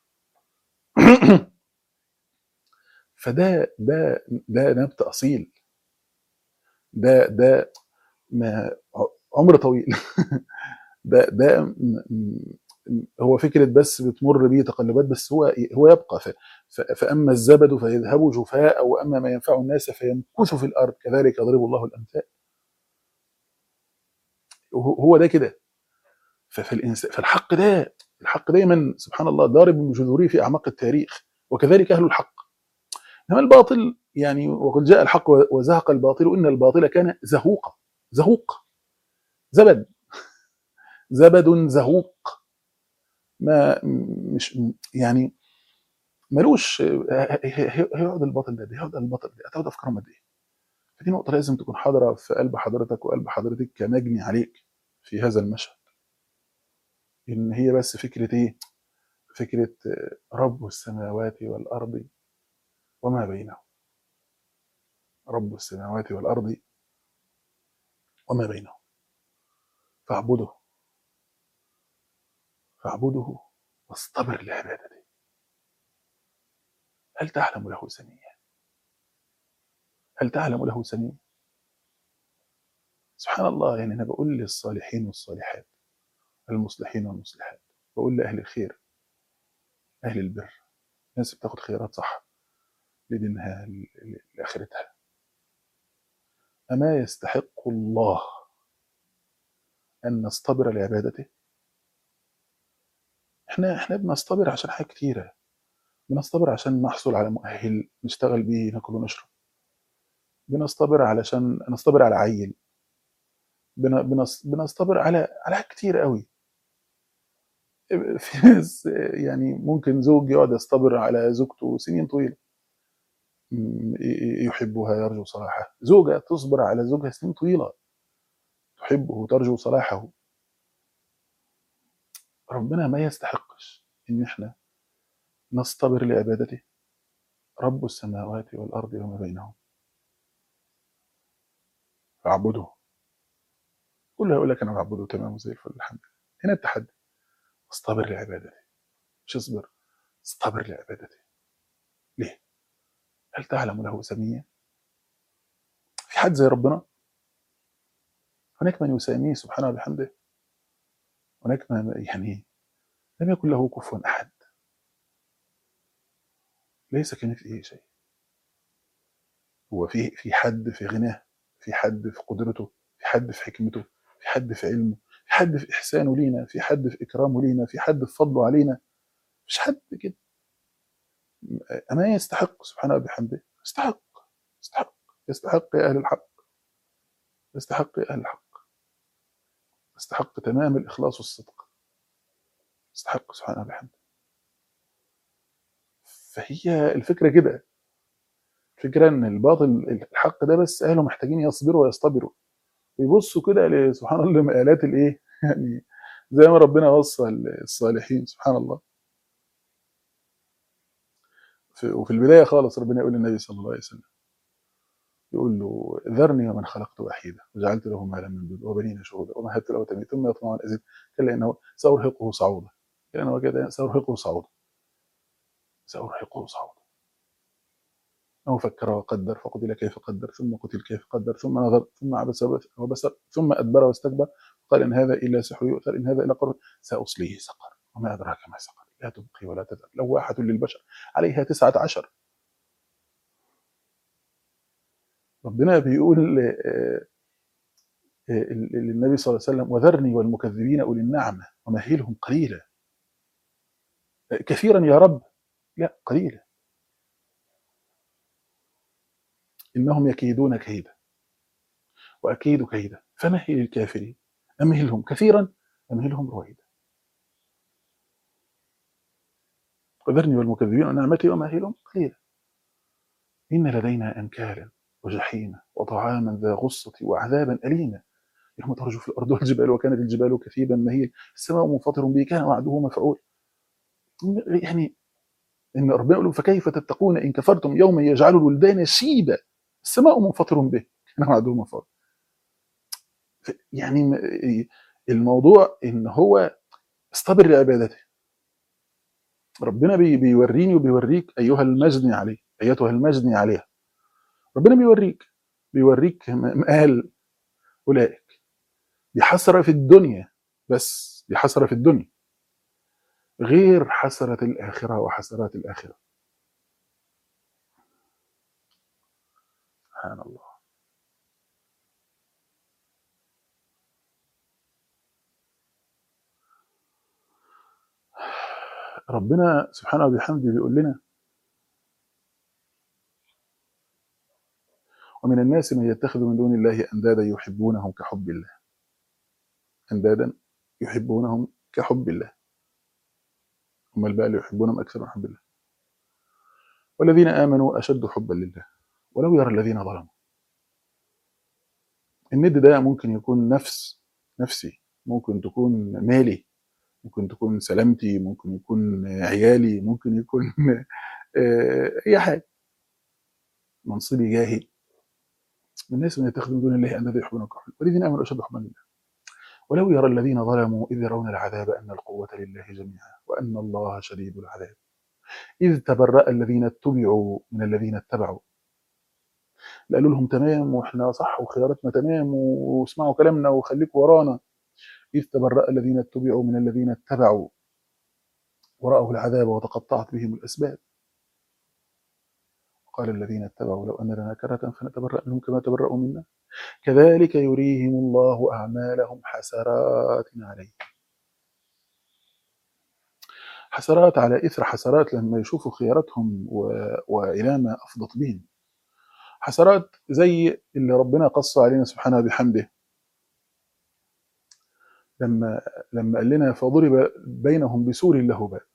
فده ده ده نبت أصيل ده ده ما عمر طويل ده ده م- م- هو فكره بس بتمر بيه تقلبات بس هو هو يبقى ف- ف- فاما الزبد فيذهب جفاء واما ما ينفع الناس فيمكث في الارض كذلك يضرب الله الامثال وهو- هو ده كده ففي الانسان فالحق ده الحق دايما سبحان الله ضارب بجذوره في اعماق التاريخ وكذلك اهل الحق انما الباطل يعني وقد جاء الحق وزهق الباطل ان الباطل كان زهوقا زهوق زبد زبد زهوق ما مش يعني ملوش هيقعد الباطل ده هيقعد الباطل ده هتقعد افكارهم قد ايه فدي نقطه لازم تكون حاضره في قلب حضرتك وقلب حضرتك كمجني عليك في هذا المشهد ان هي بس فكره ايه فكره رب السماوات والارض وما بينهم رب السماوات والارض وما بينهم فاعبده فاعبده واصطبر لعبادته هل تعلم له سميا هل تعلم له سميا سبحان الله يعني انا بقول للصالحين والصالحات المصلحين والمصلحات بقول لاهل الخير اهل البر الناس بتاخد خيرات صح لدينها لاخرتها اما يستحق الله ان نصطبر لعبادته احنا احنا بنصطبر عشان حاجات كتيره بنصطبر عشان نحصل على مؤهل نشتغل بيه ناكل ونشرب بنصطبر علشان نصطبر على عيل بن- بنص- بنصطبر على على حاجات كتير قوي في ناس يعني ممكن زوج يقعد يصطبر على زوجته سنين طويله م- ي- يحبها يرجو صلاحها زوجة تصبر على زوجها سنين طويلة تحبه وترجو صلاحه ربنا ما يستحقش ان احنا نصطبر لعبادته رب السماوات والارض وما بينهم فاعبده كله يقول لك انا بعبده تمام وزي الفل الحمد لله هنا التحدي اصطبر لعبادته مش اصبر اصطبر لعبادته ليه هل تعلم له سميا في حد زي ربنا هناك من يساميه سبحانه وبحمده هناك من يعني لم يكن له كفوا احد ليس كمثله شيء هو في في حد في غناه في حد في قدرته في حد في حكمته في حد في علمه في حد في احسانه لينا في حد في اكرامه لينا في حد في فضله علينا مش حد كده اما يستحق سبحانه وبحمده يستحق يستحق يستحق يا اهل الحق يستحق يا اهل الحق يستحق تمام الاخلاص والصدق يستحق سبحانه وبحمده فهي الفكره كده الفكره ان الباطل الحق ده بس اهله محتاجين يصبروا ويصطبروا ويبصوا كده ل- سبحان الله لمقالات الايه يعني زي ما ربنا وصى الصالحين سبحان الله في وفي البدايه خالص ربنا يقول للنبي صلى الله عليه وسلم يقول له ذرني ومن خلقت وحيدا وجعلت له مالا ممدودا وبنين شهودا ومهدت له تمهيدا ثم يطمع ان ازيد كلا انه سارهقه صعودا كلا انه كده سارهقه صعودا سارهقه صعودا أو فكر وقدر فقتل كيف قدر ثم قتل كيف قدر ثم نظر ثم عبس وبسر ثم أدبر واستكبر قال إن هذا إلا سحر يؤثر إن هذا إلا قرن سأصليه سقر وما أدراك ما سقر لا تبقي ولا تذر لواحة للبشر عليها تسعة عشر ربنا بيقول آه، آه، للنبي صلى الله عليه وسلم وذرني والمكذبين أولي النعمة ومهلهم قليلا آه، كثيرا يا رب لا قليلا إنهم يكيدون كيدا وأكيد كيدا فمهل الكافرين أمهلهم كثيرا أمهلهم رويدا وذرني والمكذبين عن نعمتي ومهلهم قليلا إن لدينا أنكالا وجحيما وطعاما ذا غصة وعذابا أليما يوم ترجف الأرض والجبال وكانت الجبال كثيبا مهيل السماء منفطر به كان وعده مفعول يعني إن ربنا يقول فكيف تتقون إن كفرتم يوما يجعل الولدان شيبا السماء منفطر به كان وعده مفعول يعني الموضوع إن هو استبر لعبادته ربنا بي بيوريني وبيوريك أيها المجني عليه أيتها المجني عليها ربنا بيوريك بيوريك مقال أولئك دي حسرة في الدنيا بس دي حسرة في الدنيا غير حسرة الآخرة وحسرات الآخرة سبحان الله ربنا سبحانه وبحمده بيقول لنا ومن الناس من يتخذ من دون الله أندادا يحبونهم كحب الله أندادا يحبونهم كحب الله هم بقى اللي يحبونهم اكثر من حب الله والذين امنوا اشد حبا لله ولو يرى الذين ظلموا الند ده ممكن يكون نفس نفسي ممكن تكون مالي ممكن تكون سلامتي ممكن يكون عيالي ممكن يكون آه، اي حاجه منصبي جاهي الناس من يتخذون من دون الله اندادا يحبونهم كحب والذين امنوا اشد حبا لله ولو يرى الذين ظلموا اذ يرون العذاب ان القوه لله جميعا وان الله شديد العذاب اذ تبرأ الذين اتبعوا من الذين اتبعوا قالوا لهم تمام واحنا صح وخياراتنا تمام واسمعوا كلامنا وخليكم ورانا اذ تبرأ الذين اتبعوا من الذين اتبعوا ورأوا العذاب وتقطعت بهم الاسباب قال الذين اتبعوا لو أن لنا كرة فنتبرأ منهم كما تبرأوا منا كذلك يريهم الله أعمالهم حسرات عليه حسرات على إثر حسرات لما يشوفوا خياراتهم و... وإلى ما أفضت بهم حسرات زي اللي ربنا قص علينا سبحانه بحمده لما لما قال لنا فضرب بينهم بسور له باب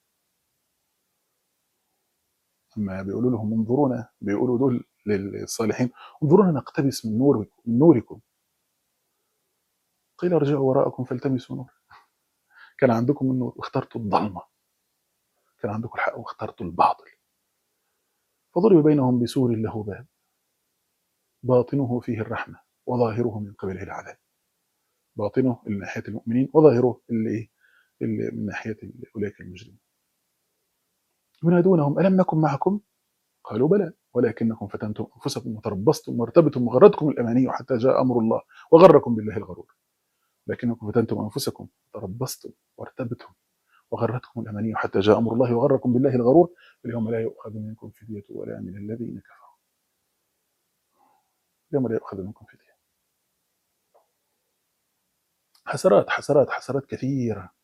لما بيقولوا لهم انظرونا بيقولوا دول للصالحين انظرونا نقتبس من نوركم من نوركم قيل ارجعوا وراءكم فالتمسوا نور كان عندكم النور واخترتوا الظلمه كان عندكم الحق واخترتوا الباطل فضرب بينهم بسور له باب باطنه فيه الرحمه وظاهره من قبله العذاب باطنه من ناحيه المؤمنين وظاهره اللي ايه اللي من ناحيه اولئك المجرمين ينادونهم الم نكن معكم قالوا بلى ولكنكم فتنتم انفسكم وتربصتم وارتبتم وغرتكم الاماني حتى جاء امر الله وغركم بالله الغرور لكنكم فتنتم انفسكم وتربصتم وارتبتم وغرتكم الاماني حتى جاء امر الله وغركم بالله الغرور اليوم لا يؤخذ منكم فدية ولا من الذين كفروا اليوم لا يؤخذ منكم فدية حسرات حسرات حسرات كثيرة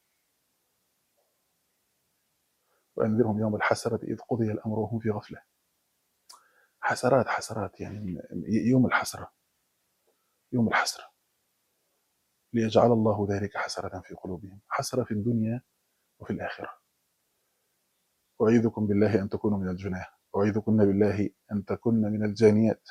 وأنذرهم يوم الحسرة إذ قضي الأمر وهم في غفلة حسرات حسرات يعني يوم الحسرة يوم الحسرة ليجعل الله ذلك حسرة في قلوبهم حسرة في الدنيا وفي الآخرة أعيذكم بالله أن تكونوا من الجناه أعيذكن بالله أن تكن من الجانيات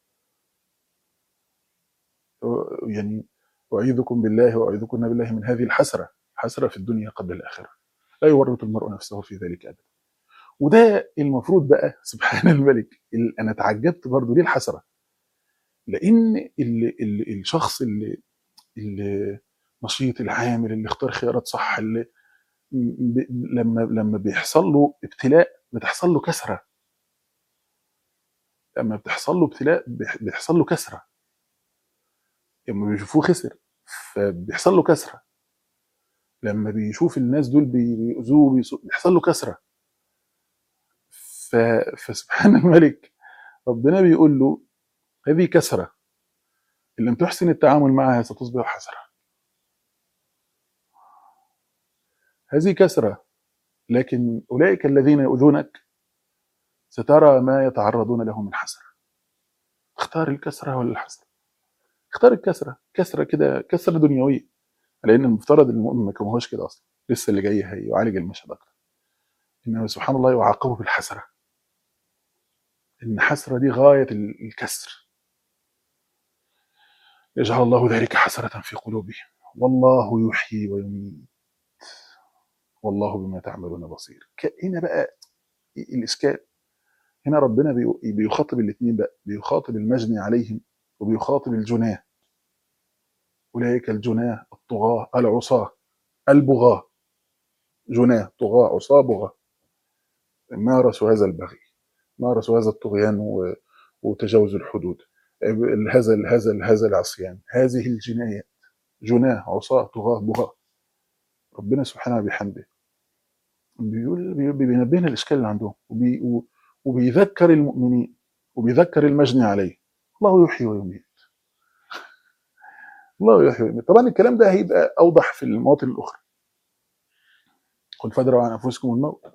يعني أعيذكم بالله وأعيذكن بالله من هذه الحسرة حسرة في الدنيا قبل الآخرة لا يورط المرء نفسه في ذلك أبدا وده المفروض بقى سبحان الملك ال- أنا تعجبت برضو ليه الحسرة لأن ال ال الشخص اللي, اللي نشيط العامل اللي اختار خيارات صح اللي ب لما لما بيحصل له ابتلاء بتحصل له كسرة لما بتحصل له ابتلاء بيح- بيحصل له كسرة لما بيشوفوه خسر فبيحصل له كسرة لما بيشوف الناس دول بي- بيؤذوه بيسو- بيحصل له كسرة ف... فسبحان الملك ربنا بيقول له هذه كسرة إن لم تحسن التعامل معها ستصبح حسرة هذه كسرة لكن أولئك الذين يؤذونك سترى ما يتعرضون له من حسرة اختار الكسرة ولا الحسرة اختار الكسرة كسرة كده كسرة دنيوية لأن المفترض إن المؤمن ما يكونهوش كده أصلا لسه اللي جاي هيعالج المشهد أكتر إنه سبحان الله يعاقبه بالحسرة إن حسرة دي غاية ال- الكسر يجعل الله ذلك حسرة في قلوبهم والله يحيي ويميت والله بما تعملون بصير ك- هنا بقى الإشكال هنا ربنا بي- بيخاطب الاثنين بقى بيخاطب المجني عليهم وبيخاطب الجناه أولئك الجناه الطغاة العصاة البغاة جناه طغاة عصاة بغاة مارسوا هذا البغي مارسوا هذا الطغيان و- وتجاوز الحدود هذا هذا هذا العصيان هذه الجنايات جناه عصاة طغاة بغاة ربنا سبحانه بحمده بيقول بي- بينبهنا الاشكال اللي عندهم وبي و- وبيذكر المؤمنين وبيذكر المجني عليه الله يحيي ويميت الله يحيي ويميت طبعا الكلام ده هيبقى اوضح في المواطن الاخرى قل فادروا عن انفسكم الموت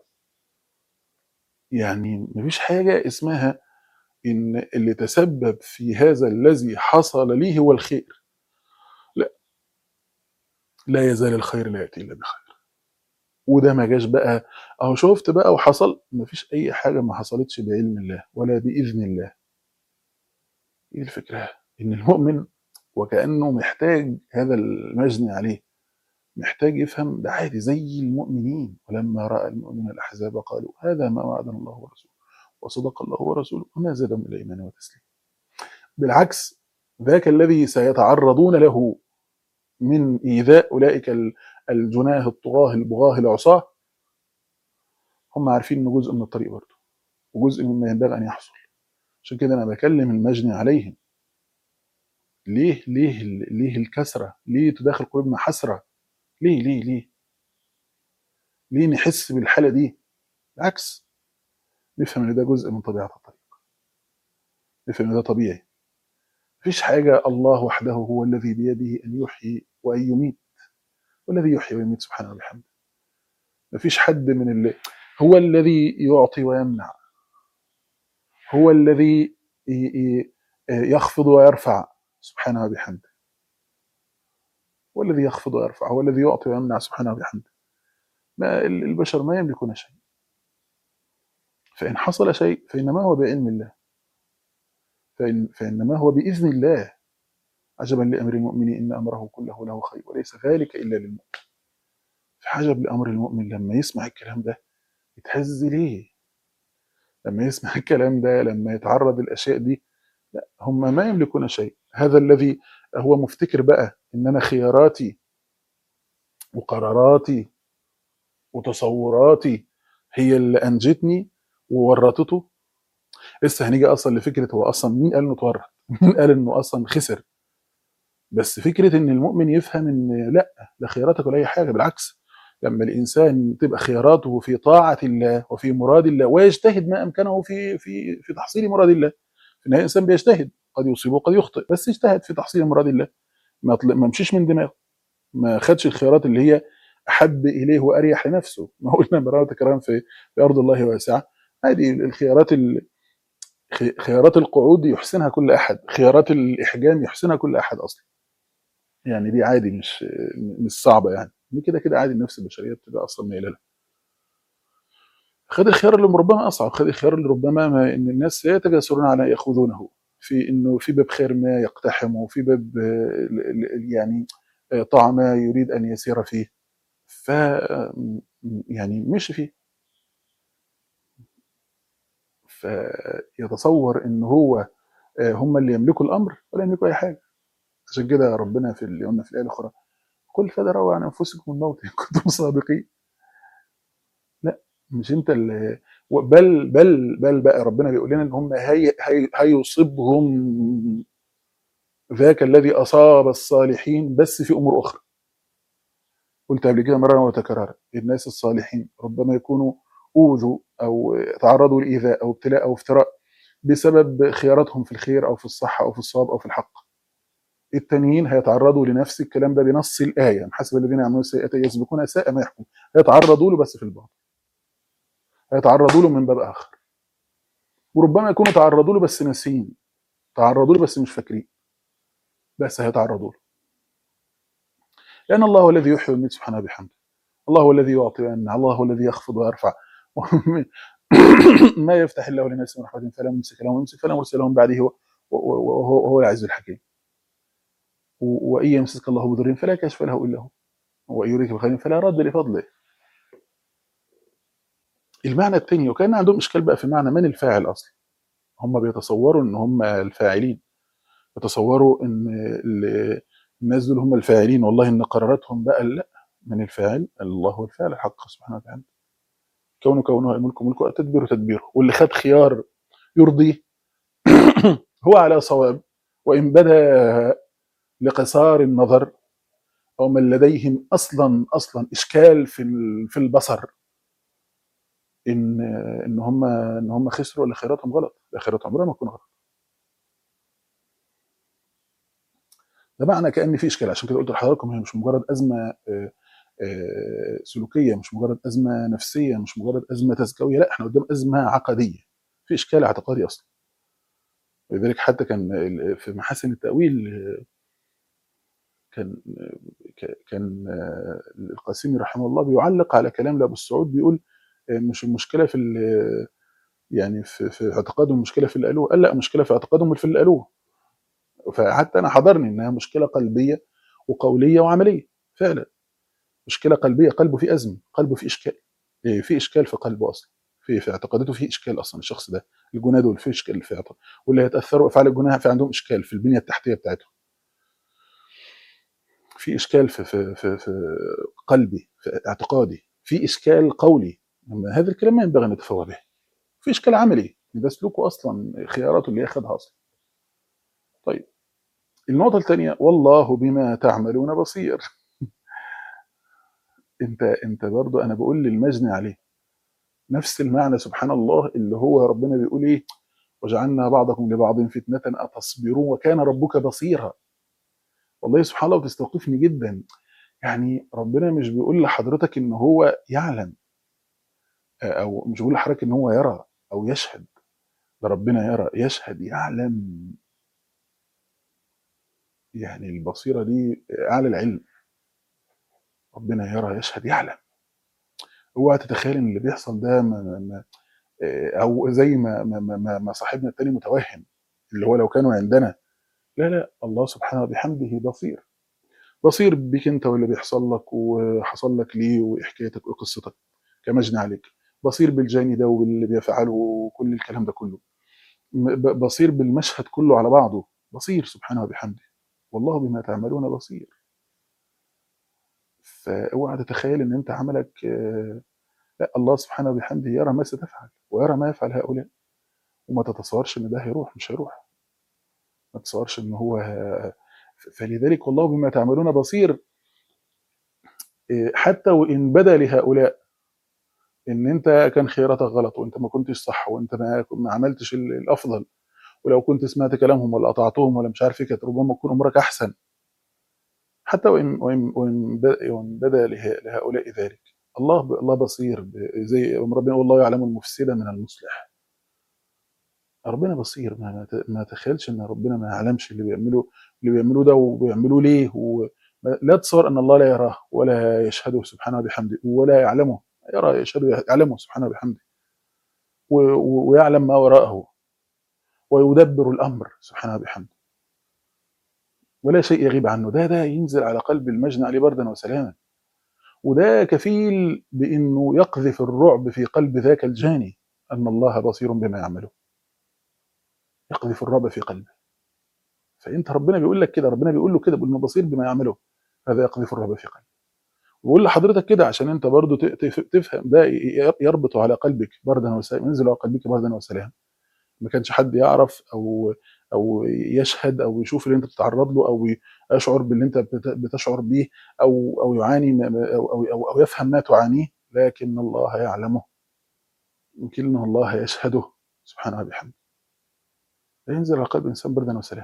يعني مفيش حاجه اسمها ان اللي تسبب في هذا الذي حصل لي هو الخير لا لا يزال الخير لا ياتي الا بخير وده ما جاش بقى اهو شفت بقى وحصل مفيش اي حاجه ما حصلتش بعلم الله ولا باذن الله ايه الفكره ان المؤمن وكانه محتاج هذا المجني عليه محتاج يفهم ده عادي زي المؤمنين ولما راى المؤمنون الاحزاب قالوا هذا ما وعدنا الله ورسوله وصدق الله ورسوله وما زادهم الا ايمانا وتسليما بالعكس ذاك الذي سيتعرضون له من ايذاء اولئك ال- الجناه الطغاه البغاه العصاه هم عارفين انه جزء من الطريق برضه وجزء مما ينبغي ان يحصل عشان كده انا بكلم المجني عليهم ليه ليه ليه الكسره ليه تداخل قلوبنا حسره ليه ليه ليه ليه نحس بالحاله دي بالعكس نفهم ان ده جزء من طبيعه الطريق نفهم ان ده طبيعي مفيش حاجه الله وحده هو الذي بيده ان يحيي وان يميت والذي يحيي ويميت سبحانه وبحمده مفيش حد من اللي هو الذي يعطي ويمنع هو الذي ي- ي- يخفض ويرفع سبحانه وبحمده هو الذي يخفض ويرفع هو الذي يعطي ويمنع سبحانه وبحمده ما ال- البشر ما يملكون شيء فإن حصل شيء فإنما هو بعلم الله فإن فإنما هو بإذن الله عجبا لأمر المؤمن إن أمره كله له خير وليس ذلك إلا للمؤمن فعجب لأمر المؤمن لما يسمع الكلام ده يتهز ليه لما يسمع الكلام ده لما يتعرض الأشياء دي لا هم ما يملكون شيء هذا الذي هو مفتكر بقى إن أنا خياراتي وقراراتي وتصوراتي هي اللي أنجتني وورطته لسه هنيجي أصلا لفكرة هو أصلا مين قال إنه اتورط مين قال إنه أصلا خسر بس فكرة إن المؤمن يفهم إن لا ده خياراتك ولا أي حاجة بالعكس لما الإنسان تبقى خياراته في طاعة الله وفي مراد الله ويجتهد ما أمكنه في في في تحصيل مراد الله في النهاية الإنسان بيجتهد قد يصيب وقد يخطئ بس يجتهد في تحصيل مراد الله ما طل- ما مشيش من دماغه ما خدش الخيارات اللي هي أحب إليه وأريح لنفسه ما قلنا مرارة كرام في في أرض الله واسعة هذه الخيارات ال- خي- خيارات القعود يحسنها كل أحد خيارات الإحجام يحسنها كل أحد أصلا يعني دي عادي مش مش صعبه يعني دي كده كده عادي النفس البشريه بتبقى اصلا مايله لها خد الخيار اللي ربما اصعب خد الخيار اللي ربما ما ان الناس يتجاسرون على أن ياخذونه في انه في باب خير ما يقتحمه في باب آه، ال- ال- يعني آه، طاعه ما يريد ان يسير فيه ف يعني مشي فيه فيتصور ان هو آه، هم اللي يملكوا الامر ولا يملكوا اي حاجه عشان كده ربنا في اللي قلنا في الايه الاخرى قل فدروا عن انفسكم الموت ان كنتم صادقين لا مش انت اللي بل بل بل بقى ربنا بيقول لنا ان هم هي هي هيصيبهم ذاك الذي اصاب الصالحين بس في امور اخرى قلت قبل كده مره وتكرارا الناس الصالحين ربما يكونوا اوذوا او تعرضوا لايذاء او ابتلاء او افتراء بسبب خياراتهم في الخير او في الصح او في الصواب او في الحق التانيين هيتعرضوا لنفس الكلام ده بنص الايه حسب الذين يعملون السيئات يسبقون ساء ما يحكم هيتعرضوا له بس في الباطل هيتعرضوا له من باب اخر وربما يكونوا تعرضوا له بس ناسيين تعرضوا له بس مش فاكرين بس هيتعرضوا له لان الله هو الذي يحيي ويميت سبحانه بحمده الله هو الذي يعطي ويمنع الله هو الذي يخفض ويرفع ما يفتح الله للناس من رحمه فلا ممسك له ويمسك فلا مرسل له من بعده هو وهو هو العزيز الحكيم و- وان يمسك الله بضر فلا كاشف له الا هو وان يريك بخير فلا رد لفضله المعنى الثاني وكان عندهم اشكال بقى في معنى من الفاعل اصلا هم بيتصوروا ان هم الفاعلين يتصوروا ان ال- الناس دول هم الفاعلين والله ان قراراتهم بقى لا من الفاعل الله هو الفاعل الحق سبحانه وتعالى كونه كونه الملك ملكه تدبيره تدبيره واللي خد خيار يرضيه هو على صواب وان بدا لقصار النظر او من لديهم اصلا اصلا اشكال في ال- في البصر ان ان هم ان هم خسروا ولا خيراتهم غلط لا خيراتهم عمرها ما تكون غلط ده معنى كان في اشكال عشان كده قلت لحضراتكم هي مش مجرد ازمه آه، آه، سلوكيه مش مجرد ازمه نفسيه مش مجرد ازمه تزكويه لا احنا قدام ازمه عقديه في اشكال اعتقادي اصلا ولذلك حتى كان ال- في محاسن التاويل كان ك- كان آه، القاسمي رحمه الله بيعلق على كلام لابو السعود بيقول آه، مش المشكله في ال- يعني في, في اعتقادهم المشكله في اللي قالوه قال لا مشكله في اعتقادهم في اللي قالوه فحتى انا حضرني انها مشكله قلبيه وقوليه وعمليه فعلا مشكله قلبيه قلبه فيه ازمه قلبه فيه اشكال إيه، في اشكال في قلبه اصلا في في اعتقاداته في اشكال اصلا الشخص ده الجناه دول في اشكال في اعتقاد واللي هيتاثروا افعال الجناه في عندهم اشكال في البنيه التحتيه بتاعتهم في اشكال في في في, في قلبي في اعتقادي في اشكال قولي أما هذا الكلام ما ينبغي ان نتفوه به في اشكال عملي ده سلوكه اصلا خياراته اللي ياخدها اصلا طيب النقطه الثانيه والله بما تعملون بصير انت انت برضو انا بقول للمجني عليه نفس المعنى سبحان الله اللي هو ربنا بيقول ايه وجعلنا بعضكم لبعض فتنة أتصبرون وكان ربك بصيرا والله سبحان الله بتستوقفني جدا يعني ربنا مش بيقول لحضرتك ان هو يعلم او مش بيقول لحضرتك ان هو يرى او يشهد ده ربنا يرى يشهد يعلم يعني البصيرة دي أعلى العلم ربنا يرى يشهد يعلم اوعى تتخيل ان اللي بيحصل ده ما ما ما او زي ما ما, ما, ما ما صاحبنا التاني متوهم اللي هو لو كانوا عندنا لا لا الله سبحانه وبحمده بصير بصير بيك انت واللي بيحصل لك وحصل لك ليه وايه حكايتك وايه قصتك كمجني عليك بصير بالجاني ده واللي بيفعله وكل الكلام ده كله م- ب- بصير بالمشهد كله على بعضه بصير سبحانه وبحمده والله بما تعملون بصير فاوعى تتخيل ان انت عملك آه، لا الله سبحانه وبحمده يرى ما ستفعل ويرى ما يفعل هؤلاء وما تتصورش ان ده هيروح مش هيروح ما تتصورش ان هو ه- فلذلك والله بما تعملون بصير إيه، حتى وان بدا لهؤلاء ان انت كان خياراتك غلط وانت ما كنتش صح وانت ما ما عملتش ال- الافضل ولو كنت سمعت كلامهم ولا قطعتهم ولا مش عارف ايه كانت ربما تكون امورك احسن حتى وان وان وان ب- وإن بدا له- لهؤلاء ذلك الله ب- الله بصير ب- زي ما ربنا يقول الله يعلم المفسد من المصلح ربنا بصير ما ما ت- ما تخيلش ان ربنا ما يعلمش اللي بيعمله اللي بيعملوه ده وبيعملوه ليه و... ما- لا تصور ان الله لا يراه ولا يشهده سبحانه وبحمده ولا يعلمه يرى يشهده يعلمه سبحانه وبحمده و... و... ويعلم ما وراءه ويدبر الامر سبحانه وبحمده ولا شيء يغيب عنه ده ده ينزل على قلب المجني عليه بردا وسلاما وده كفيل بانه يقذف الرعب في قلب ذاك الجاني ان الله بصير بما يعمله يقذف الرعب في قلبه فانت ربنا بيقول لك كده ربنا بيقول له كده بيقول انه بصير بما يعمله هذا يقذف الرعب في قلبه وبقول لحضرتك كده عشان انت برضو ت- تف- تفهم ده ي- يربط على قلبك بردا وسلاما ينزل على قلبك بردا وسلاما ما كانش حد يعرف او او يشهد او يشوف اللي انت بتتعرض له او يشعر باللي انت بت- بتشعر به او او يعاني ما- ما- او او او أو يفهم ما تعانيه لكن الله يعلمه يمكن الله يشهده سبحانه وبحمده لا ينزل على قلب الانسان بردا وسلاما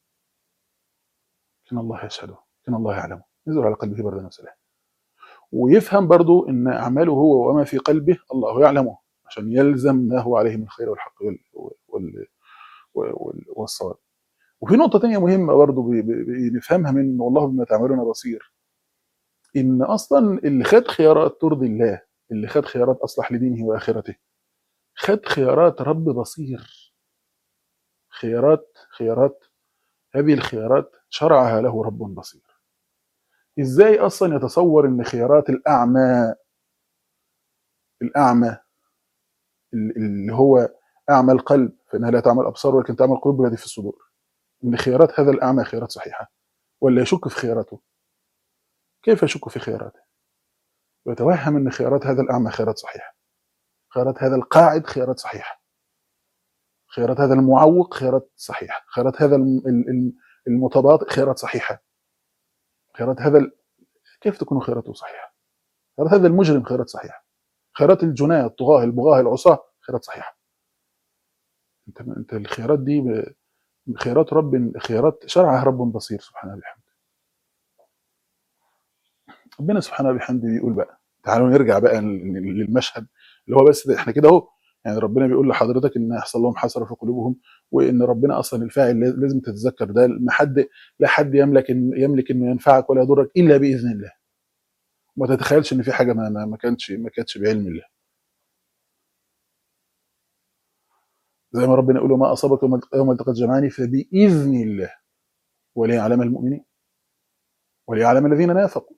لكن الله يشهده لكن الله يعلمه ينزل على قلبه بردا وسلاما ويفهم برضو ان اعماله هو وما في قلبه الله يعلمه عشان يلزم ما هو عليه من الخير والحق وال وال وال والصواب وفي نقطة تانية مهمة برضو بي- بي- بي- نفهمها من والله بما تعملون بصير إن أصلا اللي خد خيارات ترضي الله اللي خد خيارات أصلح لدينه وآخرته خد خيارات رب بصير خيارات خيارات هذه الخيارات شرعها له رب بصير إزاي أصلا يتصور إن خيارات الأعمى الأعمى ال- اللي هو أعمى القلب فإنها لا تعمل أبصار ولكن تعمل قلوب التي في الصدور إن خيارات هذا الأعمى خيارات صحيحة ولا يشك في خياراته كيف يشك في خياراته ويتوهم ان خيارات هذا الاعمى خيارات صحيحه خيارات هذا القاعد خيارات صحيحه خيارات هذا المعوق خيارات صحيحه خيارات هذا الم- ال- ال- المتباطئ خيارات صحيحه خيارات هذا ال... كيف تكون خياراته صحيحه خيارات هذا المجرم خيارات صحيحه خيارات الجناة الطغاة البغاة العصاة خيارات صحيحه انت انت الخيارات دي ب- خيارات رب خيارات شرعها رب بصير سبحانه وبحمده ربنا سبحانه وبحمده بيقول بقى تعالوا نرجع بقى لل- للمشهد اللي هو بس ده احنا كده اهو يعني ربنا بيقول لحضرتك ان هيحصل لهم حسره في قلوبهم وان ربنا اصلا الفاعل لاز- لازم تتذكر ده ما حد لا حد يملك إن يملك انه ينفعك ولا يضرك الا باذن الله ما تتخيلش ان في حاجه ما ما ما كانتش ما كانتش بعلم الله زي ما ربنا يقول ما اصابك يوم يوم التقى الجمعان فباذن الله وليعلم المؤمنين وليعلم الذين نافقوا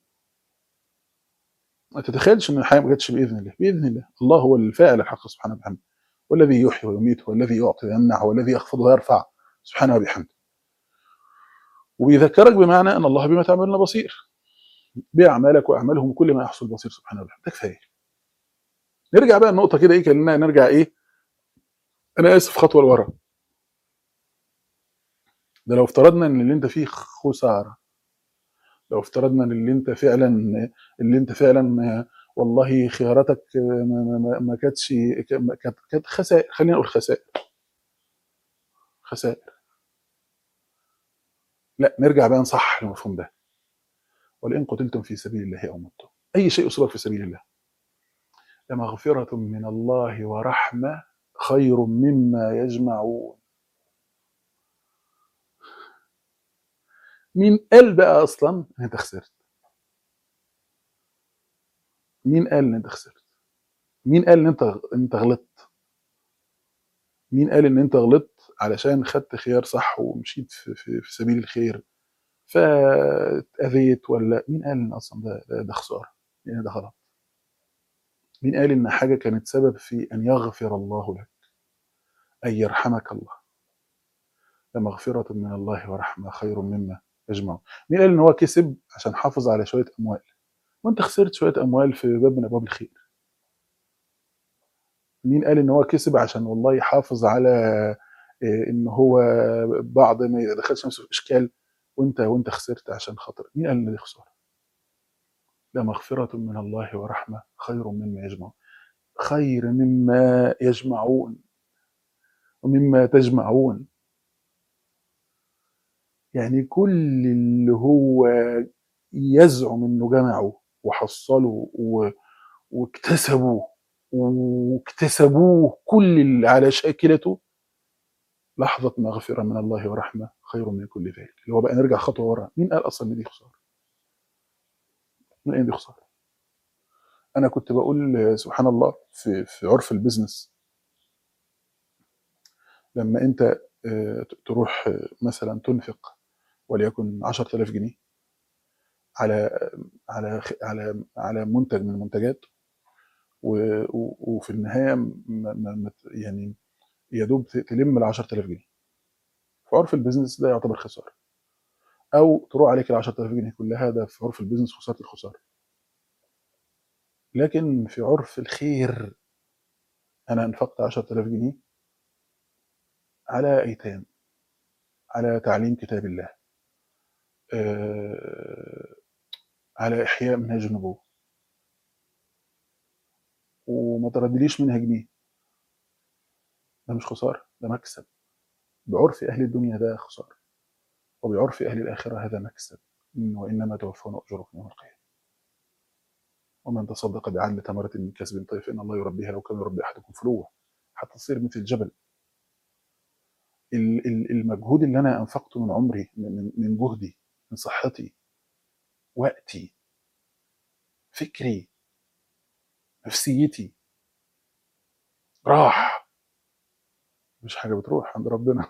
ما تتخيلش ان الحياه ما جاتش باذن الله باذن الله الله هو الفاعل الحق سبحانه وبحمده والذي يحيي ويميت هو الذي يعطي ويمنع هو الذي يخفض ويرفع سبحانه وبحمده وبيذكرك بمعنى ان الله بما تعملون بصير باعمالك واعمالهم وكل ما يحصل بصير سبحانه وبحمده ده كفايه نرجع بقى النقطه كده ايه كاننا نرجع ايه انا اسف خطوه لورا ده لو افترضنا ان اللي انت فيه خساره لو افترضنا ان اللي انت فعلا اللي انت فعلا والله خياراتك ما, ما, ما- ما كانتش كانت كانت خسائر خلينا نقول خسائر خسائر لا نرجع بقى نصحح المفهوم ده ولئن قتلتم في سبيل الله او متم اي شيء يصيبك في سبيل الله لمغفرة من الله ورحمة خير مما يجمعون مين قال بقى اصلا ان انت خسرت مين قال ان انت خسرت مين قال ان انت انت غلطت مين قال ان انت غلطت علشان خدت خيار صح ومشيت في, في, في سبيل الخير فاتأذيت ولا مين قال ان اصلا ده ده, ده خساره يعني ده غلط مين قال ان حاجه كانت سبب في ان يغفر الله لك ان يرحمك الله لمغفرة من الله ورحمة خير مما يجمعون مين قال ان هو كسب عشان حافظ على شويه اموال وانت خسرت شويه اموال في باب من ابواب الخير مين قال ان هو كسب عشان والله يحافظ على إيه، ان هو بعض ما يدخلش نفسه في اشكال وانت وانت خسرت عشان خاطر مين قال ان دي خساره لمغفرة من الله ورحمة خير مما يجمعون خير مما يجمعون ومما تجمعون يعني كل اللي هو يزعم انه جمعه وحصله و... واكتسبوا واكتسبوه كل اللي على شاكلته لحظة مغفرة من الله ورحمة خير من كل ذلك اللي هو بقى نرجع خطوة ورا مين قال أصلا إن دي خسارة مين قال إن دي خسارة أنا كنت بقول آه، سبحان الله في في عرف البيزنس لما أنت آه، تروح آه، مثلا تنفق وليكن 10000 جنيه على على على على منتج من المنتجات و- و- وفي النهايه ما ما- ما ت- يعني يا دوب ت- تلم ال 10000 جنيه في عرف البيزنس ده يعتبر خساره او تروح عليك ال 10000 جنيه كلها ده في عرف البيزنس خساره الخساره لكن في عرف الخير انا انفقت 10000 جنيه على ايتام على تعليم كتاب الله آه، على احياء منهج النبوه وما تردليش منها جنيه ده مش خساره ده مكسب بعرف اهل الدنيا ده خساره وبعرف اهل الاخره هذا مكسب إن وانما توفون اجوركم يوم القيامه ومن تصدق بعدل تمرة من كسب طيب فإن الله يربيها لو كان يربي أحدكم فلوة حتى تصير مثل الجبل ال- ال- المجهود اللي أنا أنفقته من عمري من من- من جهدي من صحتي وقتي فكري نفسيتي راح مش حاجة بتروح عند ربنا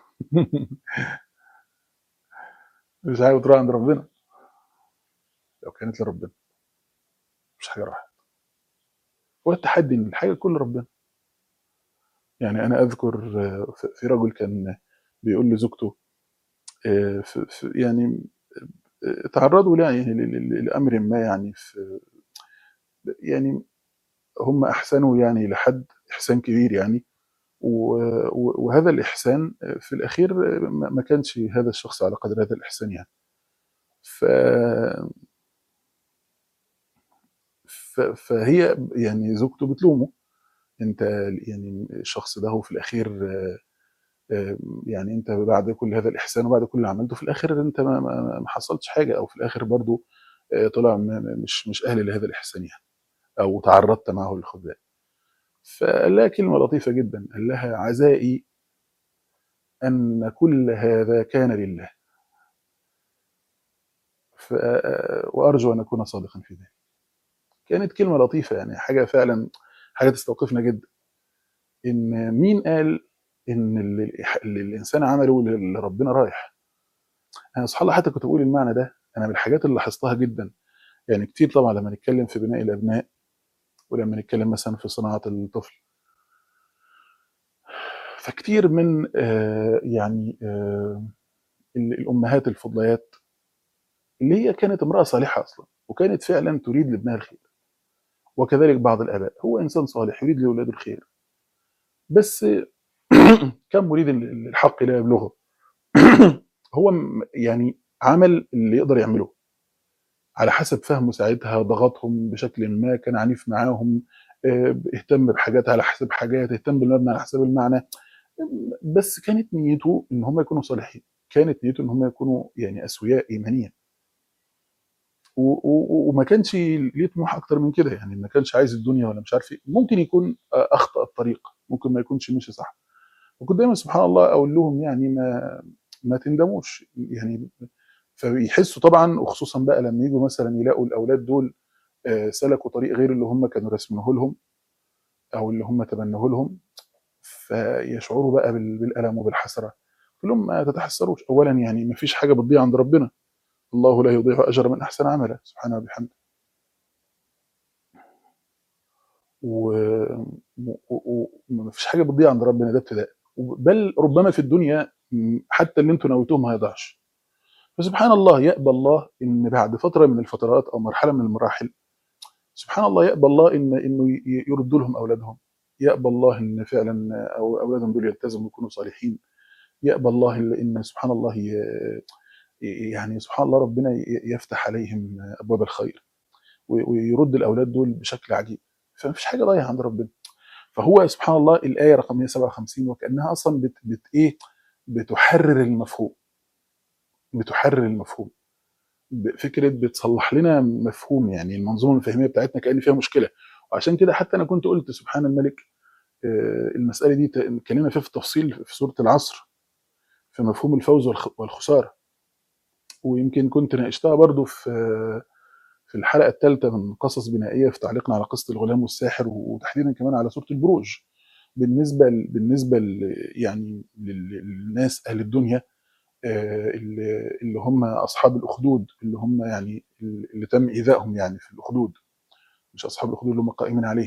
مش حاجة بتروح عند ربنا لو كانت لربنا مش حاجة راحت هو التحدي إن الحاجة كل ربنا يعني أنا أذكر آه، في في رجل كان بيقول لزوجته آه، في في- يعني آه، تعرضوا لا يعني ل- ل- لأمر ما يعني في يعني هم أحسنوا يعني لحد إحسان كبير يعني و- و- وهذا الإحسان في الأخير ما ما كانش هذا الشخص على قدر هذا الإحسان يعني ف ف- فهي يعني زوجته بتلومه انت يعني الشخص ده هو في الاخير آه، آه، يعني انت بعد كل هذا الاحسان وبعد كل اللي عملته في الاخر انت ما, ما, ما حصلتش حاجه او في الاخر برضو آه، طلع م- م- مش مش اهل لهذا الاحسان يعني او تعرضت معه للخذلان فقال لها كلمه لطيفه جدا قال لها عزائي ان كل هذا كان لله ف... وارجو ان اكون صادقا في ذلك كانت كلمه لطيفه يعني حاجه فعلا حاجه تستوقفنا جدا ان مين قال ان اللي, اللي الانسان عمله اللي ربنا رايح انا سبحان الله حتى كنت بقول المعنى ده انا من الحاجات اللي لاحظتها جدا يعني كتير طبعا لما نتكلم في بناء الابناء ولما نتكلم مثلا في صناعه الطفل فكتير من آه يعني آه ال- الامهات الفضليات اللي هي كانت امراه صالحه اصلا وكانت فعلا تريد لابنها الخير وكذلك بعض الاباء هو انسان صالح يريد لاولاده الخير بس كان مريد ال- الحق لا يبلغه هو م- يعني عمل اللي يقدر يعمله على حسب فهمه ساعتها ضغطهم بشكل ما كان عنيف معاهم آه، اهتم بحاجات على حسب حاجات اهتم بالمبنى على حسب المعنى بس كانت نيته ان هم يكونوا صالحين كانت نيته ان هم يكونوا يعني اسوياء ايمانيا و- و- وما كانش ليه طموح اكتر من كده يعني ما كانش عايز الدنيا ولا مش عارف ايه ممكن يكون آه، اخطا الطريق ممكن ما يكونش مشي صح وكنت دايما سبحان الله اقول لهم يعني ما ما تندموش يعني فبيحسوا طبعا وخصوصا بقى لما يجوا مثلا يلاقوا الاولاد دول آه، سلكوا طريق غير اللي هم كانوا رسموه لهم او اللي هم تبنوه لهم فيشعروا بقى بال- بالالم وبالحسره قلت لهم ما تتحسروش اولا يعني ما فيش حاجه بتضيع عند ربنا الله لا يضيع اجر من احسن عملا سبحانه وبحمده و- و- و- وما فيش حاجه بتضيع عند ربنا ده ابتداء بل ربما في الدنيا م، حتى اللي انتم نويتوه ما يضيعش فسبحان الله يقبل الله ان بعد فتره من الفترات او مرحله من المراحل سبحان الله يقبل الله ان انه ي- يردوا لهم اولادهم يقبل الله ان فعلا او اولادهم دول يلتزموا ويكونوا صالحين يقبل الله ان إن سبحان الله ي- يعني سبحان الله ربنا ي- يفتح عليهم ابواب الخير و- ويرد الاولاد دول بشكل عجيب فما فيش حاجه ضايعه عند ربنا فهو سبحان الله الايه رقم 157 وكانها اصلا بت, بت ايه بتحرر المفهوم بتحرر المفهوم ب- فكره بتصلح لنا مفهوم يعني المنظومه الفهميه بتاعتنا كان فيها مشكله وعشان كده حتى انا كنت قلت سبحان الملك آه، المساله دي ت- اتكلمنا فيها في التفصيل في سوره العصر في مفهوم الفوز والخ- والخساره ويمكن كنت ناقشتها برضو في في الحلقه الثالثه من قصص بنائيه في تعليقنا على قصه الغلام والساحر وتحديدا كمان على سوره البروج بالنسبه ل- بالنسبه ل يعني لل- للناس اهل الدنيا آه، اللي اللي هم اصحاب الاخدود اللي هم يعني اللي تم ايذائهم يعني في الاخدود مش اصحاب الاخدود اللي هم قائمين عليه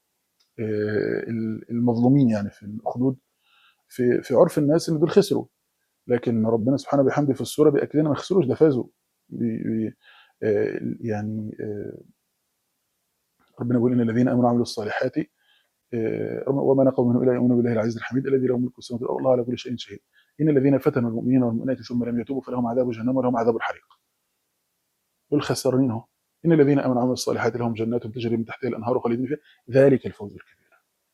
آه، المظلومين يعني في الاخدود في في عرف الناس ان دول خسروا لكن ربنا سبحانه وبحمده في السوره بياكد لنا ما خسروش ده فازوا بي بي آه، يعني آه، ربنا بيقول ان الذين امنوا وعملوا الصالحات آه، وما نقوا منه الا يؤمنوا بالله العزيز الحميد الذي له ملك السماوات والارض والله على كل شيء شهيد ان الذين فتنوا المؤمنين والمؤمنات ثم لم يتوبوا فلهم عذاب جهنم ولهم عذاب الحريق دول خسرانين اهو ان الذين امنوا وعملوا الصالحات لهم جنات تجري من تحتها الانهار خالدين فيها ذلك الفوز الكبير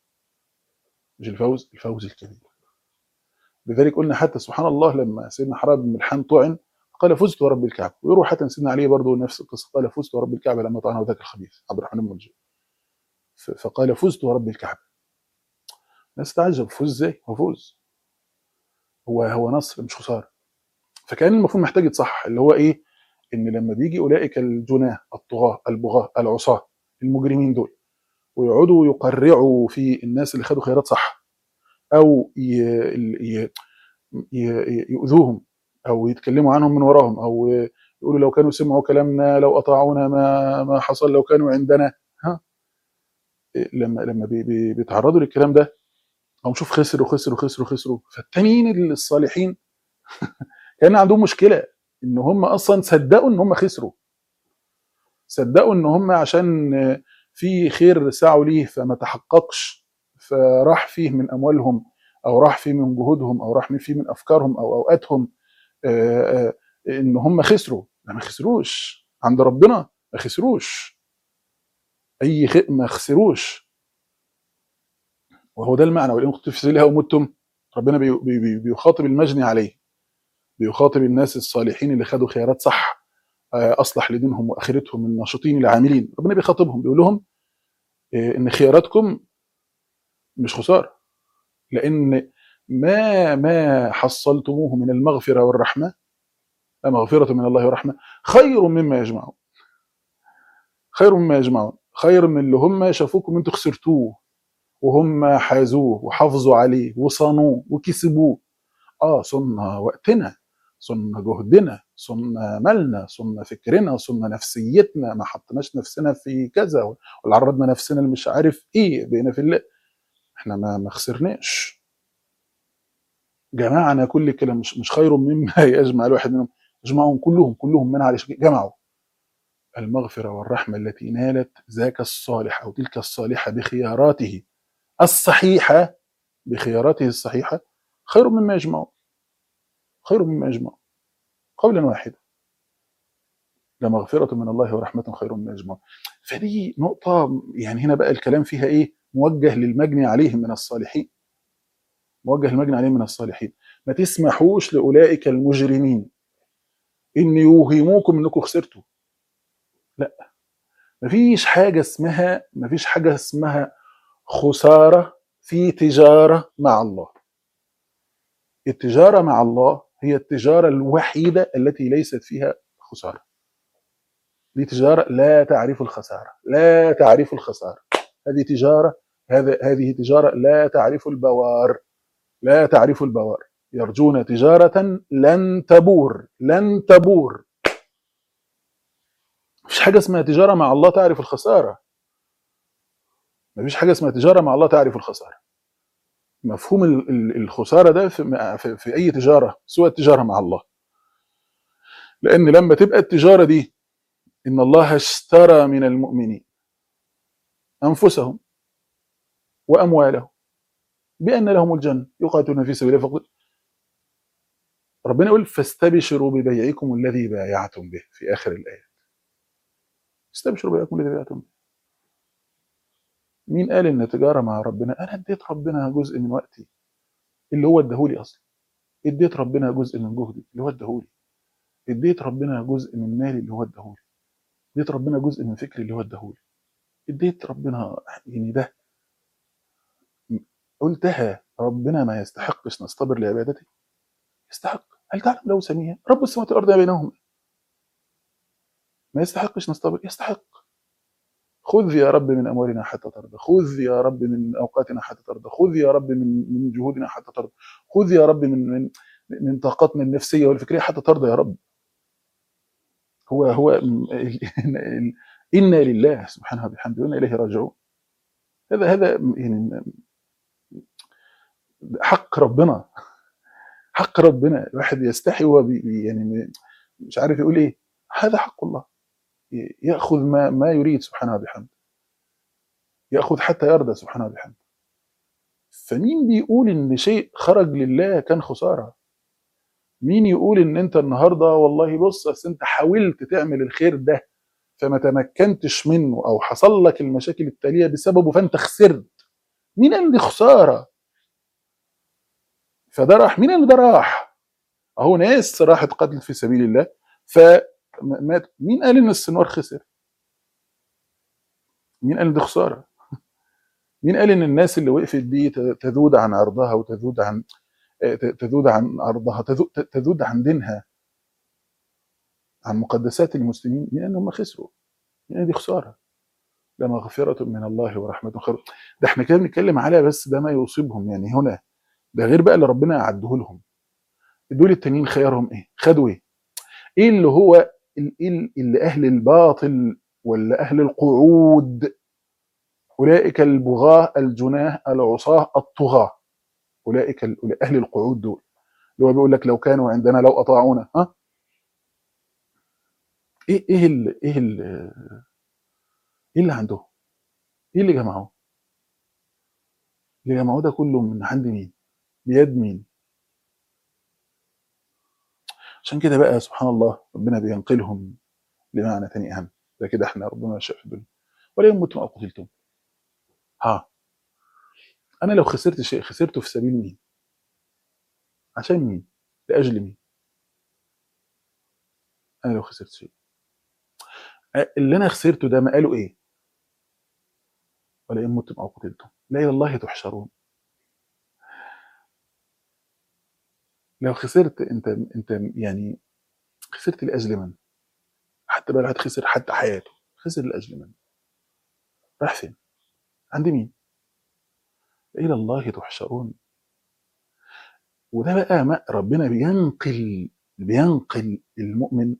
مش الفوز الفوز الكبير لذلك قلنا حتى سبحان الله لما سيدنا حرام بن ملحان طعن قال فزت ورب الكعبه ويروح حتى سيدنا علي برضه نفس القصه قال فزت ورب الكعبه لما طعنه ذاك الخبيث عبد الرحمن بن ملجم ف- فقال فزت ورب الكعبه الناس تعجب فوز ازاي هو فوز هو هو نصر مش خساره فكان المفروض محتاج يتصحح اللي هو ايه ان لما بيجي اولئك الجناه الطغاه البغاه العصاه المجرمين دول ويقعدوا يقرعوا في الناس اللي خدوا خيارات صح او ي... ي... ي... يؤذوهم او يتكلموا عنهم من وراهم او يقولوا لو كانوا سمعوا كلامنا لو اطاعونا ما ما حصل لو كانوا عندنا ها لما لما بي... بي... بيتعرضوا للكلام ده او نشوف خسروا خسروا خسروا خسروا فالتانيين الصالحين كان عندهم مشكله ان هم اصلا صدقوا ان هم خسروا صدقوا ان هم عشان في خير سعوا ليه فما تحققش فراح فيه من اموالهم او راح فيه من جهودهم او راح فيه من افكارهم او اوقاتهم آه، آه، ان هم خسروا لا ما خسروش عند ربنا ما خسروش اي خ... ما خسروش وهو ده المعنى وان كنتم في سبيلها ومتم ربنا بي... بي... بي... بيخاطب المجني عليه بيخاطب الناس الصالحين اللي خدوا خيارات صح آه، اصلح لدينهم واخرتهم الناشطين العاملين ربنا بيخاطبهم بيقول لهم آه، ان خياراتكم مش خساره لان ما ما حصلتموه من المغفره والرحمه مغفره من الله ورحمه خير مما يجمعون خير مما يجمعون خير من اللي هم شافوكم انتوا خسرتوه وهم حازوه وحافظوا عليه وصانوه وكسبوه اه صننا وقتنا صننا جهدنا صننا مالنا صننا فكرنا صننا نفسيتنا ما حطيناش نفسنا في كذا ولا عرضنا نفسنا اللي مش عارف ايه بقينا في الله احنا ما ما خسرناش جمعنا كل الكلام مش مش خير مما يجمع الواحد منهم يجمعهم كلهم كلهم من على شيء جمعوا المغفرة والرحمة التي نالت ذاك الصالح أو تلك الصالحة بخياراته الصحيحة بخياراته الصحيحة خير مما يجمعون خير مما يجمعون قولا واحدا لمغفرة من الله ورحمة خير مما يجمعون فدي نقطة يعني هنا بقى الكلام فيها إيه موجه للمجني عليهم من الصالحين موجه للمجني عليهم من الصالحين ما تسمحوش لأولئك المجرمين إن يوهموكم إنكم خسرتوا لا مفيش حاجة اسمها مفيش حاجة اسمها خسارة في تجارة مع الله التجارة مع الله هي التجارة الوحيدة التي ليست فيها خسارة دي تجارة لا تعرف الخسارة لا تعرف الخسارة هذه تجارة هذا هذه تجارة لا تعرف البوار لا تعرف البوار يرجون تجارة لن تبور لن تبور مفيش حاجة اسمها تجارة مع الله تعرف الخسارة مفيش حاجة اسمها تجارة مع الله تعرف الخسارة مفهوم ال- ال- الخسارة ده في, في, في أي تجارة سوى التجارة مع الله لأن لما تبقى التجارة دي إن الله اشترى من المؤمنين أنفسهم وأموالهم بأن لهم الجنة يقاتلون في سبيل الله فقد ربنا يقول فاستبشروا ببيعكم الذي بايعتم به في آخر الآية استبشروا ببيعكم الذي بايعتم به مين قال ان تجاره مع ربنا انا اديت ربنا جزء من وقتي اللي هو اداهولي اصلا اديت ربنا جزء من جهدي اللي هو اداهولي اديت ربنا جزء من مالي اللي هو اداهولي اديت ربنا جزء من فكري اللي هو اداهولي اديت ربنا يعني ده قلتها ربنا ما يستحقش نصطبر لعبادته يستحق هل تعلم له سميها رب السماوات والارض ما بينهما ما يستحقش نصطبر يستحق خذ يا رب من اموالنا حتى ترضى خذ يا رب من اوقاتنا حتى ترضى خذ يا رب من من جهودنا حتى ترضى خذ يا رب من من من طاقتنا النفسيه والفكريه حتى ترضى يا رب هو هو انا لله سبحانه وبحمده وانا اليه راجعون هذا هذا يعني حق ربنا حق ربنا الواحد يستحي وهو بي- يعني مش عارف يقول ايه هذا حق الله ياخذ ما ما يريد سبحانه وبحمده ياخذ حتى يرضى سبحانه وبحمده فمين بيقول ان شيء خرج لله كان خساره مين يقول ان انت النهارده والله بص اصل انت حاولت تعمل الخير ده فما تمكنتش منه او حصل لك المشاكل التاليه بسببه فانت خسرت مين قال دي خساره فده راح مين اللي ده راح اهو ناس راحت قتلت في سبيل الله فمات مين قال ان السنوار خسر مين قال دي خساره مين قال ان الناس اللي وقفت دي ت- تذود عن عرضها وتذود عن ت- تذود عن ارضها تذو- ت- تذود عن دينها عن مقدسات المسلمين مين قال ان هم خسروا مين قال دي خساره ده مغفرة من الله ورحمة خير ده احنا كده بنتكلم على بس ده ما يصيبهم يعني هنا ده غير بقى اللي ربنا أعده لهم دول التانيين خيارهم ايه خدوا ايه ايه اللي هو ال- ايه اللي اهل الباطل ولا اهل القعود اولئك البغاة الجناه العصاة الطغاة اولئك ال- اهل القعود دول اللي هو بيقول لك لو كانوا عندنا لو اطاعونا ها ايه ايه ال ايه ال ايه اللي عندهم ايه اللي جمعوه اللي جمعوه ده كله من عند مين بيد مين عشان كده بقى سبحان الله ربنا بينقلهم لمعنى تاني اهم ده كده احنا ربنا يشاء في الدنيا ولا يموتم او قتلتم ها انا لو خسرت شيء خسرته في سبيل مين عشان مين لاجل مين انا لو خسرت شيء اللي انا خسرته ده ما قالوا ايه ولئن متم او قتلتم لا الى الله تحشرون لو خسرت انت انت يعني خسرت لاجل من؟ حتى بقى الواحد خسر حتى حياته خسر لاجل من؟ راح فين؟ عند مين؟ الى الله تحشرون وده بقى ما ربنا بينقل بينقل المؤمن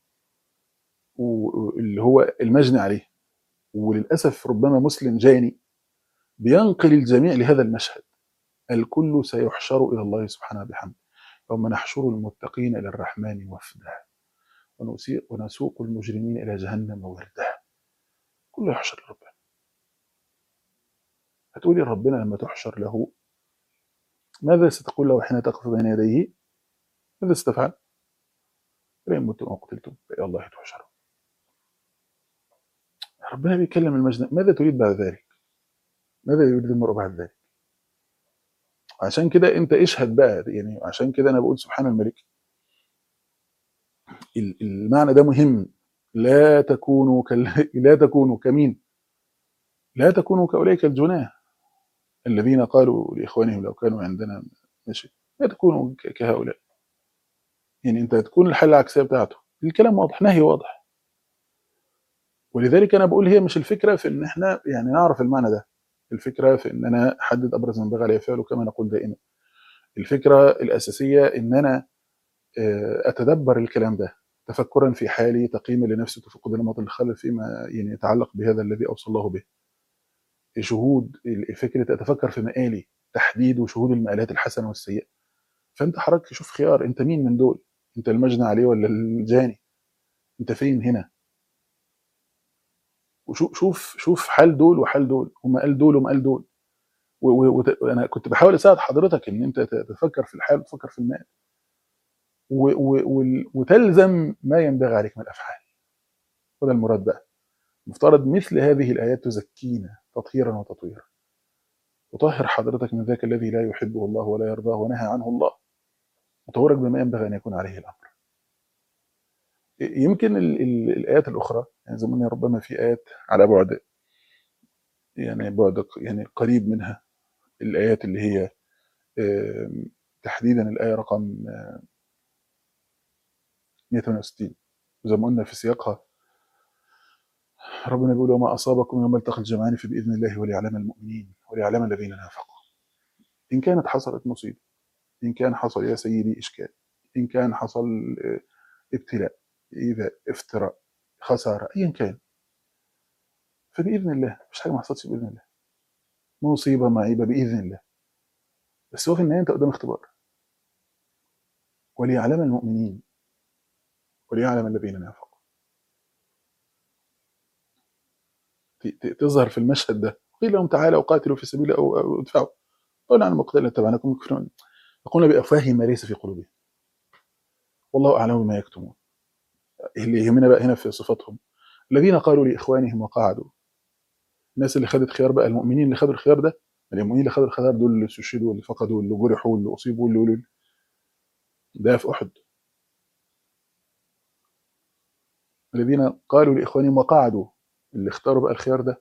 واللي هو المجني عليه وللاسف ربما مسلم جاني بينقل الجميع لهذا المشهد الكل سيحشر الى الله سبحانه بحمده يوم نحشر المتقين الى الرحمن وفدا ونسيق ونسوق المجرمين الى جهنم وردا كله يحشر لربنا هتقولي ربنا لما تحشر له ماذا ستقول له حين تقف بين يديه ماذا ستفعل فإن متم أو قتلتم فإلى الله تحشرون ربنا بيكلم المجنون ماذا تريد بعد ذلك ماذا يريد المرء بعد ذلك عشان كده انت اشهد بقى يعني عشان كده انا بقول سبحان الملك ال- المعنى ده مهم لا تكونوا كال... لا تكونوا كمين لا تكونوا كاولئك الجناه الذين قالوا لاخوانهم لو كانوا عندنا ماشي لا تكونوا ك- كهؤلاء يعني انت تكون الحاله العكسيه بتاعته الكلام واضح نهي واضح ولذلك انا بقول هي مش الفكره في ان احنا يعني نعرف المعنى ده الفكره في ان انا احدد ابرز ما ينبغي علي فعله كما نقول دائما الفكره الاساسيه ان انا آه، اتدبر الكلام ده تفكرا في حالي تقييما لنفسي تفقد نمط الخلل فيما يعني يتعلق بهذا الذي اوصى الله به شهود فكره اتفكر في مآلي تحديد وشهود المآلات الحسنه والسيئه فانت حضرتك شوف خيار انت مين من دول انت المجني عليه ولا الجاني انت فين هنا وشوف شوف شوف حال دول وحال دول هم قال دول وما قال دول وانا كنت بحاول اساعد حضرتك ان انت تفكر في الحال وتفكر في المال و- و- وال- وتلزم ما ينبغي عليك من الافعال وده المراد بقى مفترض مثل هذه الايات تزكينا تطهيرا وتطويرا وطهر حضرتك من ذاك الذي لا يحبه الله ولا يرضاه ونهى عنه الله وطورك بما ينبغي ان يكون عليه الامر يمكن ال ال الايات الاخرى يعني زي ما قلنا ربما في ايات على بعد يعني بعد يعني قريب منها الايات اللي هي آم، تحديدا الايه رقم آه، 168 زي ما قلنا في سياقها ربنا بيقول وما اصابكم يوم التقى الجمعان فباذن الله وليعلم المؤمنين وليعلم الذين نافقوا ان كانت حصلت مصيبه ان كان حصل يا سيدي اشكال ان كان حصل آه، ابتلاء ايذاء افتراء خساره ايا كان فباذن الله مش حاجه ما حصلتش باذن الله مصيبه معيبه باذن الله بس هو في النهايه انت قدام اختبار وليعلم المؤمنين وليعلم الذين نافقوا ت- ت- تظهر في المشهد ده قيل لهم تعالوا قاتلوا في سبيل او او ادفعوا قال عن المقتل اتبعناكم كفرون يقولون بافواههم ما ليس في قلوبهم والله اعلم بما يكتمون اللي يهمنا بقى هنا في صفاتهم الذين قالوا لاخوانهم وقعدوا الناس اللي خدت خيار بقى المؤمنين اللي خدوا الخيار ده المؤمنين اللي خدوا الخيار دول اللي استشهدوا واللي فقدوا واللي جرحوا واللي اصيبوا واللي واللي ده في احد الذين قالوا لاخوانهم وقعدوا اللي اختاروا بقى الخيار ده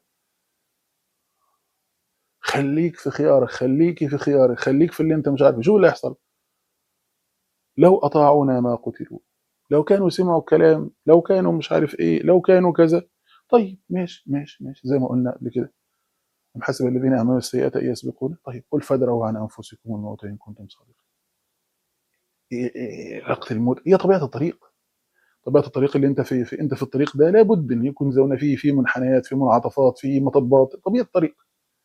خليك في خيارك خليكي في خيارك خليك في اللي انت مش عارف شو اللي هيحصل لو اطاعونا ما قتلوا لو كانوا سمعوا الكلام لو كانوا مش عارف ايه لو كانوا كذا طيب ماشي ماشي ماشي زي ما قلنا قبل كده أم حسب الذين يعملون السيئات ان يسبقون طيب قل فادروا عن انفسكم الموت ان كنتم صادقين إيه- إيه- علاقه الموت هي طبيعه الطريق طبيعه الطريق اللي انت فيه في انت في الطريق ده لابد ان يكون زونا فيه في منحنيات في منعطفات في مطبات طبيعه الطريق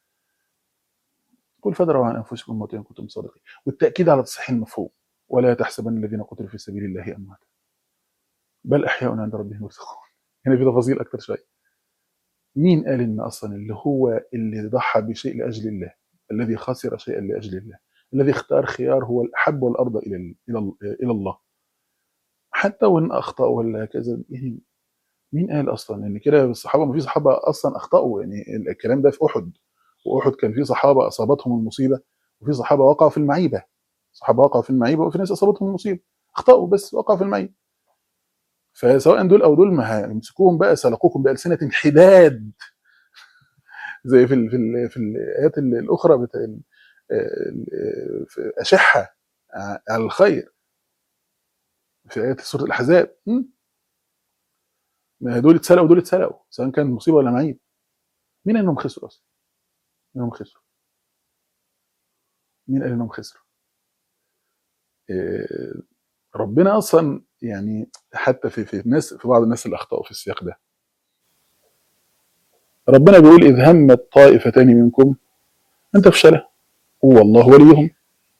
قل فادروا عن انفسكم الموت ان كنتم صادقين والتاكيد على تصحيح المفهوم ولا تحسبن الذين قتلوا في سبيل الله امواتا بل احياء عند ربهم يرزقون هنا في تفاصيل اكتر شويه مين قال ان اصلا اللي هو اللي ضحى بشيء لاجل الله الذي خسر شيئا لاجل الله الذي اختار خيار هو الاحب والارضى الى ال- الى ال- الى الله حتى وان اخطا ولا كذا يعني مين قال اصلا ان كده الصحابه ما في صحابه اصلا اخطاوا يعني الكلام ده في احد واحد كان في صحابه اصابتهم المصيبه وفي صحابه وقعوا في المعيبه صحابه وقعوا في المعيبه وفي ناس اصابتهم المصيبه اخطاوا بس وقعوا في المعيبه فسواء دول او دول ما هيمسكوهم بقى سلقوكم بالسنه حداد زي في ال في ال في الايات ال- الاخرى بتاع ال- ال- في اشحه على الخير في ايات سوره الاحزاب م? ما دول اتسرقوا ودول اتسرقوا سواء كان مصيبه ولا معيب مين قال انهم خسروا اصلا؟ مين انهم خسروا؟ مين قال انهم خسروا؟ إيه، ربنا اصلا يعني حتى في في الناس في بعض الناس اللي اخطاوا في السياق ده ربنا بيقول اذ همت طائفتان منكم ان تفشلا هو الله وليهم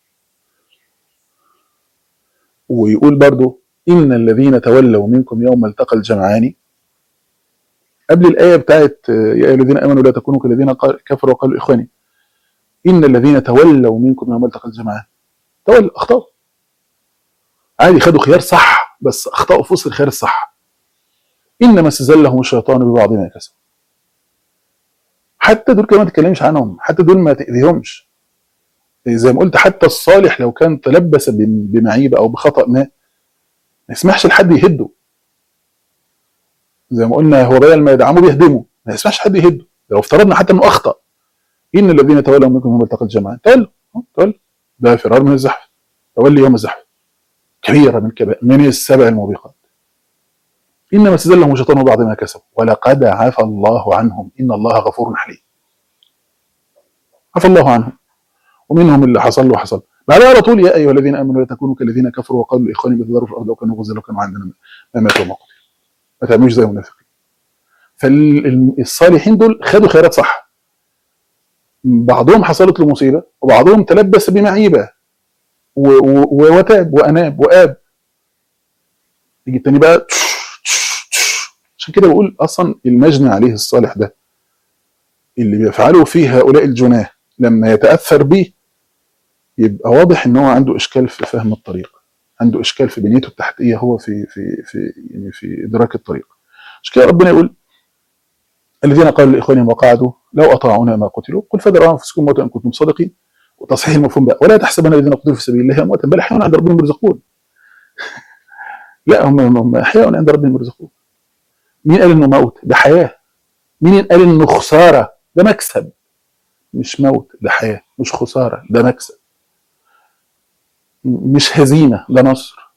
ويقول برضو ان الذين تولوا منكم يوم التقى الجمعان قبل الايه بتاعت آه، يا ايها الذين امنوا لا تكونوا كالذين قال- كفروا وقالوا اخواني ان الذين تولوا منكم يوم التقى الجمعان تولوا اخطاوا عادي خدوا خيار صح بس اخطاوا في وسط الخيار الصح انما استزلهم الشيطان ببعض ما كسبوا حتى دول كمان ما تتكلمش عنهم حتى دول ما تاذيهمش زي ما قلت حتى الصالح لو كان تلبس بم- بمعيبه او بخطا ما ما يسمحش لحد يهده زي ما قلنا هو بدل ما يدعمه بيهدمه ما يسمحش حد يهده لو افترضنا حتى انه اخطا ان الذين تولوا منكم يوم التقى الجمعان تولوا أه، تولوا ده فرار من الزحف تولي يوم الزحف كبيره من كبائر من السبع الموبقات انما استزلهم الشيطان بعض ما كسبوا ولقد عفى الله عنهم ان الله غفور حليم عفى الله عنهم ومنهم اللي حصل له حصل بعدها على طول يا ايها الذين امنوا لا تكونوا كالذين كفروا وقالوا لاخوانهم يتضربوا في الارض لو كانوا غزا لو كانوا عندنا ما ماتوا وما قتلوا ما تعملوش زي المنافقين فالصالحين دول خدوا خيارات صح بعضهم حصلت له مصيبه وبعضهم تلبس بمعيبه و- و- وتاب واناب واب يجي التاني بقى عشان كده بقول اصلا المجني عليه الصالح ده اللي بيفعله فيه هؤلاء الجناه لما يتاثر به يبقى واضح ان هو عنده اشكال في فهم الطريق عنده اشكال في بنيته التحتيه هو في في في يعني في ادراك الطريق عشان كده ربنا يقول الذين قالوا لاخوانهم وقعدوا لو اطاعونا ما قتلوا قل فدروا انفسكم موتا ان كنتم صادقين وتصحيح المفهوم بقى ولا تحسبن الذين قتلوا في سبيل الله امواتا بل احياء عند ربهم يرزقون لا هم هم احياء عند ربهم يرزقون مين قال انه موت ده حياه مين قال انه خساره ده مكسب مش موت ده حياه مش خساره ده مكسب م- مش هزيمه ده نصر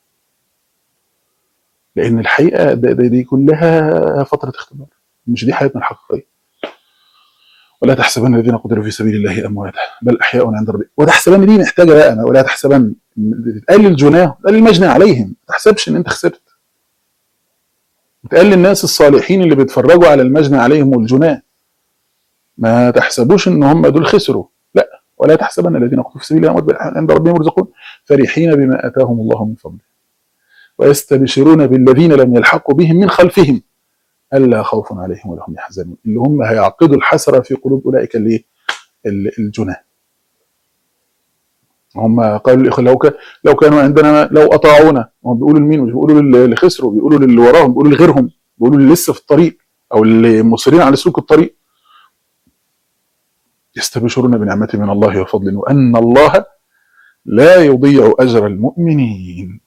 لان الحقيقه ده ده دي كلها فتره اختبار مش دي حياتنا الحقيقيه ولا تحسبن الذين قتلوا في سبيل الله امواتا بل احياء عند ربهم وتحسبن دي محتاجه بقى ولا تحسبن تقلل الجناه تقلل المجنى عليهم ما تحسبش ان انت خسرت تقلل الناس الصالحين اللي بيتفرجوا على المجنى عليهم والجناه ما تحسبوش ان هم دول خسروا لا ولا تحسبن الذين قتلوا في سبيل الله اموات بل أحياء عند ربهم يرزقون فرحين بما اتاهم الله من فضله ويستبشرون بالذين لم يلحقوا بهم من خلفهم الا خوف عليهم ولا هم يحزنون اللي هم هيعقدوا الحسره في قلوب اولئك اللي ال- الجناه هم قالوا الإخوة لو ك... لو كانوا عندنا لو اطاعونا هم بيقولوا لمين مش بيقولوا لل- اللي خسروا بيقولوا للي وراهم بيقولوا لغيرهم بيقولوا اللي لسه في الطريق او اللي مصرين على سلوك الطريق يستبشرون بنعمة من الله وفضل وان الله لا يضيع اجر المؤمنين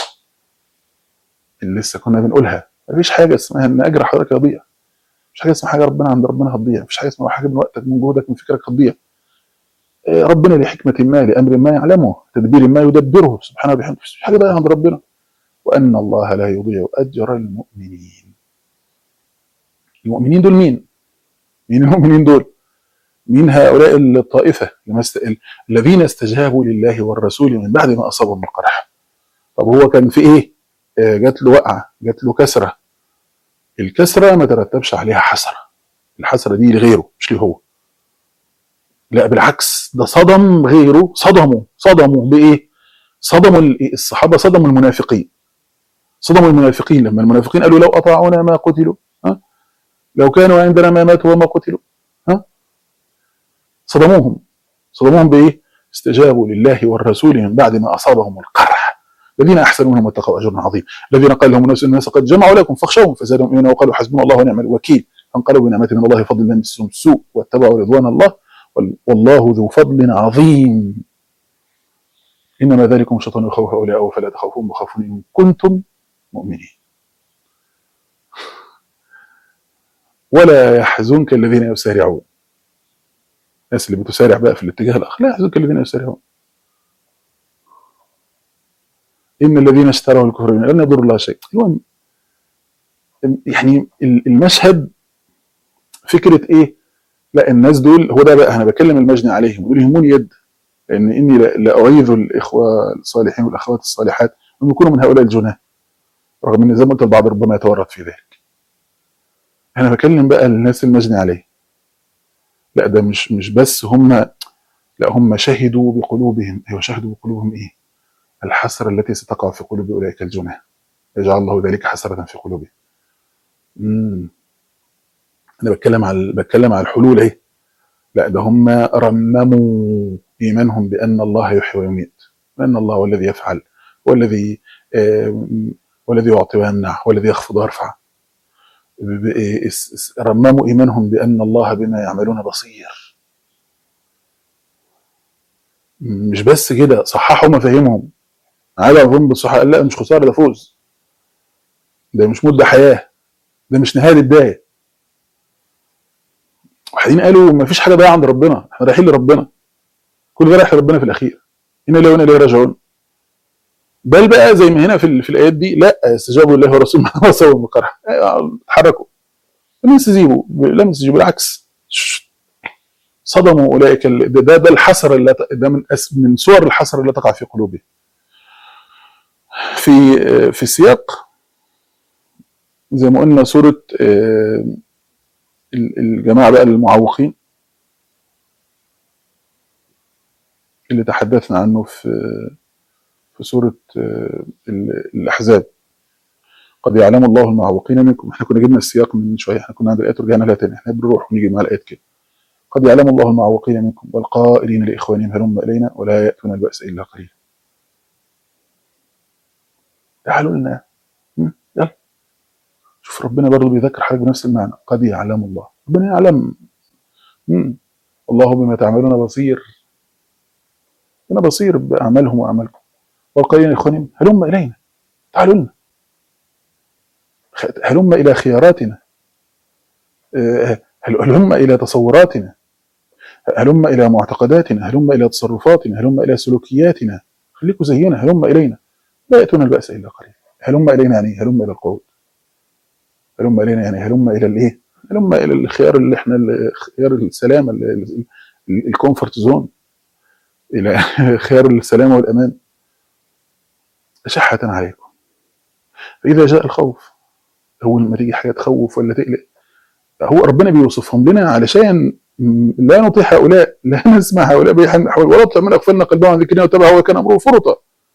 اللي لسه كنا بنقولها مفيش حاجه اسمها ان اجر حضرتك يضيع مفيش حاجه اسمها حاجه ربنا عند ربنا هتضيع مفيش حاجه اسمها حاجه من وقتك من جهدك من فكرك هتضيع إيه، ربنا لحكمه ما لامر ما يعلمه تدبير ما يدبره سبحانه وبحمده مفيش حاجه بقى عند ربنا وان الله لا يضيع اجر المؤمنين المؤمنين دول مين؟ مين المؤمنين دول؟ مين هؤلاء الطائفه لما است... الذين استجابوا لله والرسول من بعد ما اصابهم القرح طب هو كان في ايه؟ آه، جات له وقعه جات له كسره الكسره ما ترتبش عليها حسره الحسره دي لغيره مش ليه هو لا بالعكس ده صدم غيره صدموا صدموا بايه؟ صدموا ال- الصحابه صدموا المنافقين صدموا المنافقين لما المنافقين قالوا لو اطاعونا ما قتلوا ها لو كانوا عندنا ما ماتوا وما قتلوا ها صدموهم صدموهم بايه؟ استجابوا لله والرسول من بعد ما اصابهم القرح الذين احسنوا منهم واتقوا اجر عظيم الذين قال لهم الناس الناس قد جمعوا لكم فاخشوهم فزادهم ايمانا وقالوا حسبنا الله ونعم الوكيل فانقلبوا بنعمه من الله فضل لم يمسسهم السوء واتبعوا رضوان الله وال- والله ذو فضل عظيم انما ذلكم شيطان يخوف اولياءه فلا تخافون وخافون ان كنتم مؤمنين ولا يحزنك الذين يسارعون الناس اللي بتسارع بقى في الاتجاه الاخر لا يحزنك الذين يسارعون ان الذين اشتروا الكفر من لن يضر الله شيء المهم يعني المشهد فكره ايه لا الناس دول هو ده بقى انا بكلم المجني عليهم دول يهموني يد لان اني لاعيذ الاخوه الصالحين والاخوات الصالحات ان يكونوا من هؤلاء الجناه رغم ان زي ما قلت البعض ربما يتورط في ذلك انا بكلم بقى الناس المجني عليه لا ده مش مش بس هم لا هم شهدوا بقلوبهم ايوه شهدوا بقلوبهم ايه الحسره التي ستقع في قلوب اولئك الجناه يجعل الله ذلك حسره في قلوبهم امم انا بتكلم على بتكلم على الحلول اهي لا ده هم رمموا ايمانهم بان الله يحيي ويميت وان الله هو الذي يفعل هو الذي آه والذي يعطي ويمنع والذي يخفض ويرفع رمموا ايمانهم بان الله بما يعملون بصير مش بس كده صححوا مفاهيمهم عادة اظن بالصحة قال لا مش خساره ده فوز ده مش مده حياه ده مش نهايه البدايه وبعدين قالوا ما فيش حاجه ضايعه عند ربنا احنا رايحين لربنا كل ده رايح لربنا في الاخير انا ليه وانا ليه راجعون بل بقى زي ما هنا في, في الايات دي لا استجابوا لله ورسوله ما وصوا بقرح اتحركوا لم يستجيبوا لم يستجيبوا بالعكس صدموا اولئك ده, ده, ده الحسره اللي ده من من صور الحسره اللي تقع في قلوبهم في في سياق زي ما قلنا سوره الجماعه بقى المعوقين اللي تحدثنا عنه في في سورة الأحزاب قد يعلم الله المعوقين منكم احنا كنا جبنا السياق من شوية احنا كنا عند الآيات ورجعنا لها تاني احنا بنروح ونيجي مع الآيات كده قد يعلم الله المعوقين منكم والقائلين لإخوانهم هلم إلينا ولا يأتون البأس إلا قليلا تعالوا لنا يلا شوف ربنا برضه بيذكر حضرتك بنفس المعنى قد يعلم الله ربنا يعلم مم. الله بما تعملون بصير أنا بصير بأعمالهم وأعمالكم والقائلين إخوانهم هلم إلينا تعالوا لنا هلم إلى خياراتنا هلم إلى تصوراتنا هلم إلى معتقداتنا هلم إلى تصرفاتنا هلم إلى سلوكياتنا خليكم زينا هلم إلينا لا يأتون البأس إلا قليلا هلم إلينا يعني هلم إلى القعود هلم إلينا يعني هلم إلى الإيه هلم إلى الخيار اللي إحنا خيار السلامة الكومفورت زون إلى خيار السلامة والأمان أشحة عليكم فإذا جاء الخوف أول ما تيجي حاجة تخوف ولا تقلق هو ربنا بيوصفهم لنا علشان لا نطيع هؤلاء لا نسمع هؤلاء بيحول ولا تطع من أغفلنا قلبهم عن ذكرنا وتبع وكان أمره فرطا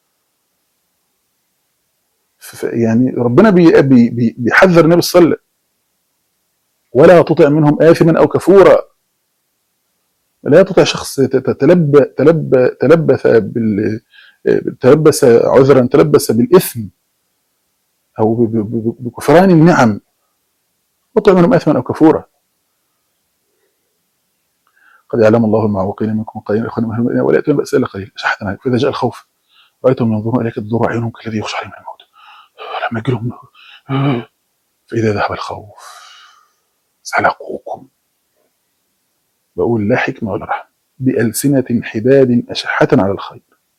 يعني ربنا بي بي بيحذر النبي صلى الله عليه وسلم ولا تطع منهم آثما أو كفورا لا تطع شخص تلب تلب تلبث بال تلبس عذرا تلبس بالإثم أو بكفران النعم وطع منهم آثما أو كفورا قد يعلم الله المعوقين منكم قليلا إخوانهم ولا يأتون بأس إلا قليلا أشحة عليك فإذا جاء الخوف رأيتهم ينظرون إليك تضر أعينهم كالذي يخشى عليه من الموت لما يجي لهم فإذا ذهب الخوف سلقوكم بقول لا حكمة ولا رحمة بألسنة حداد أشحة على الخير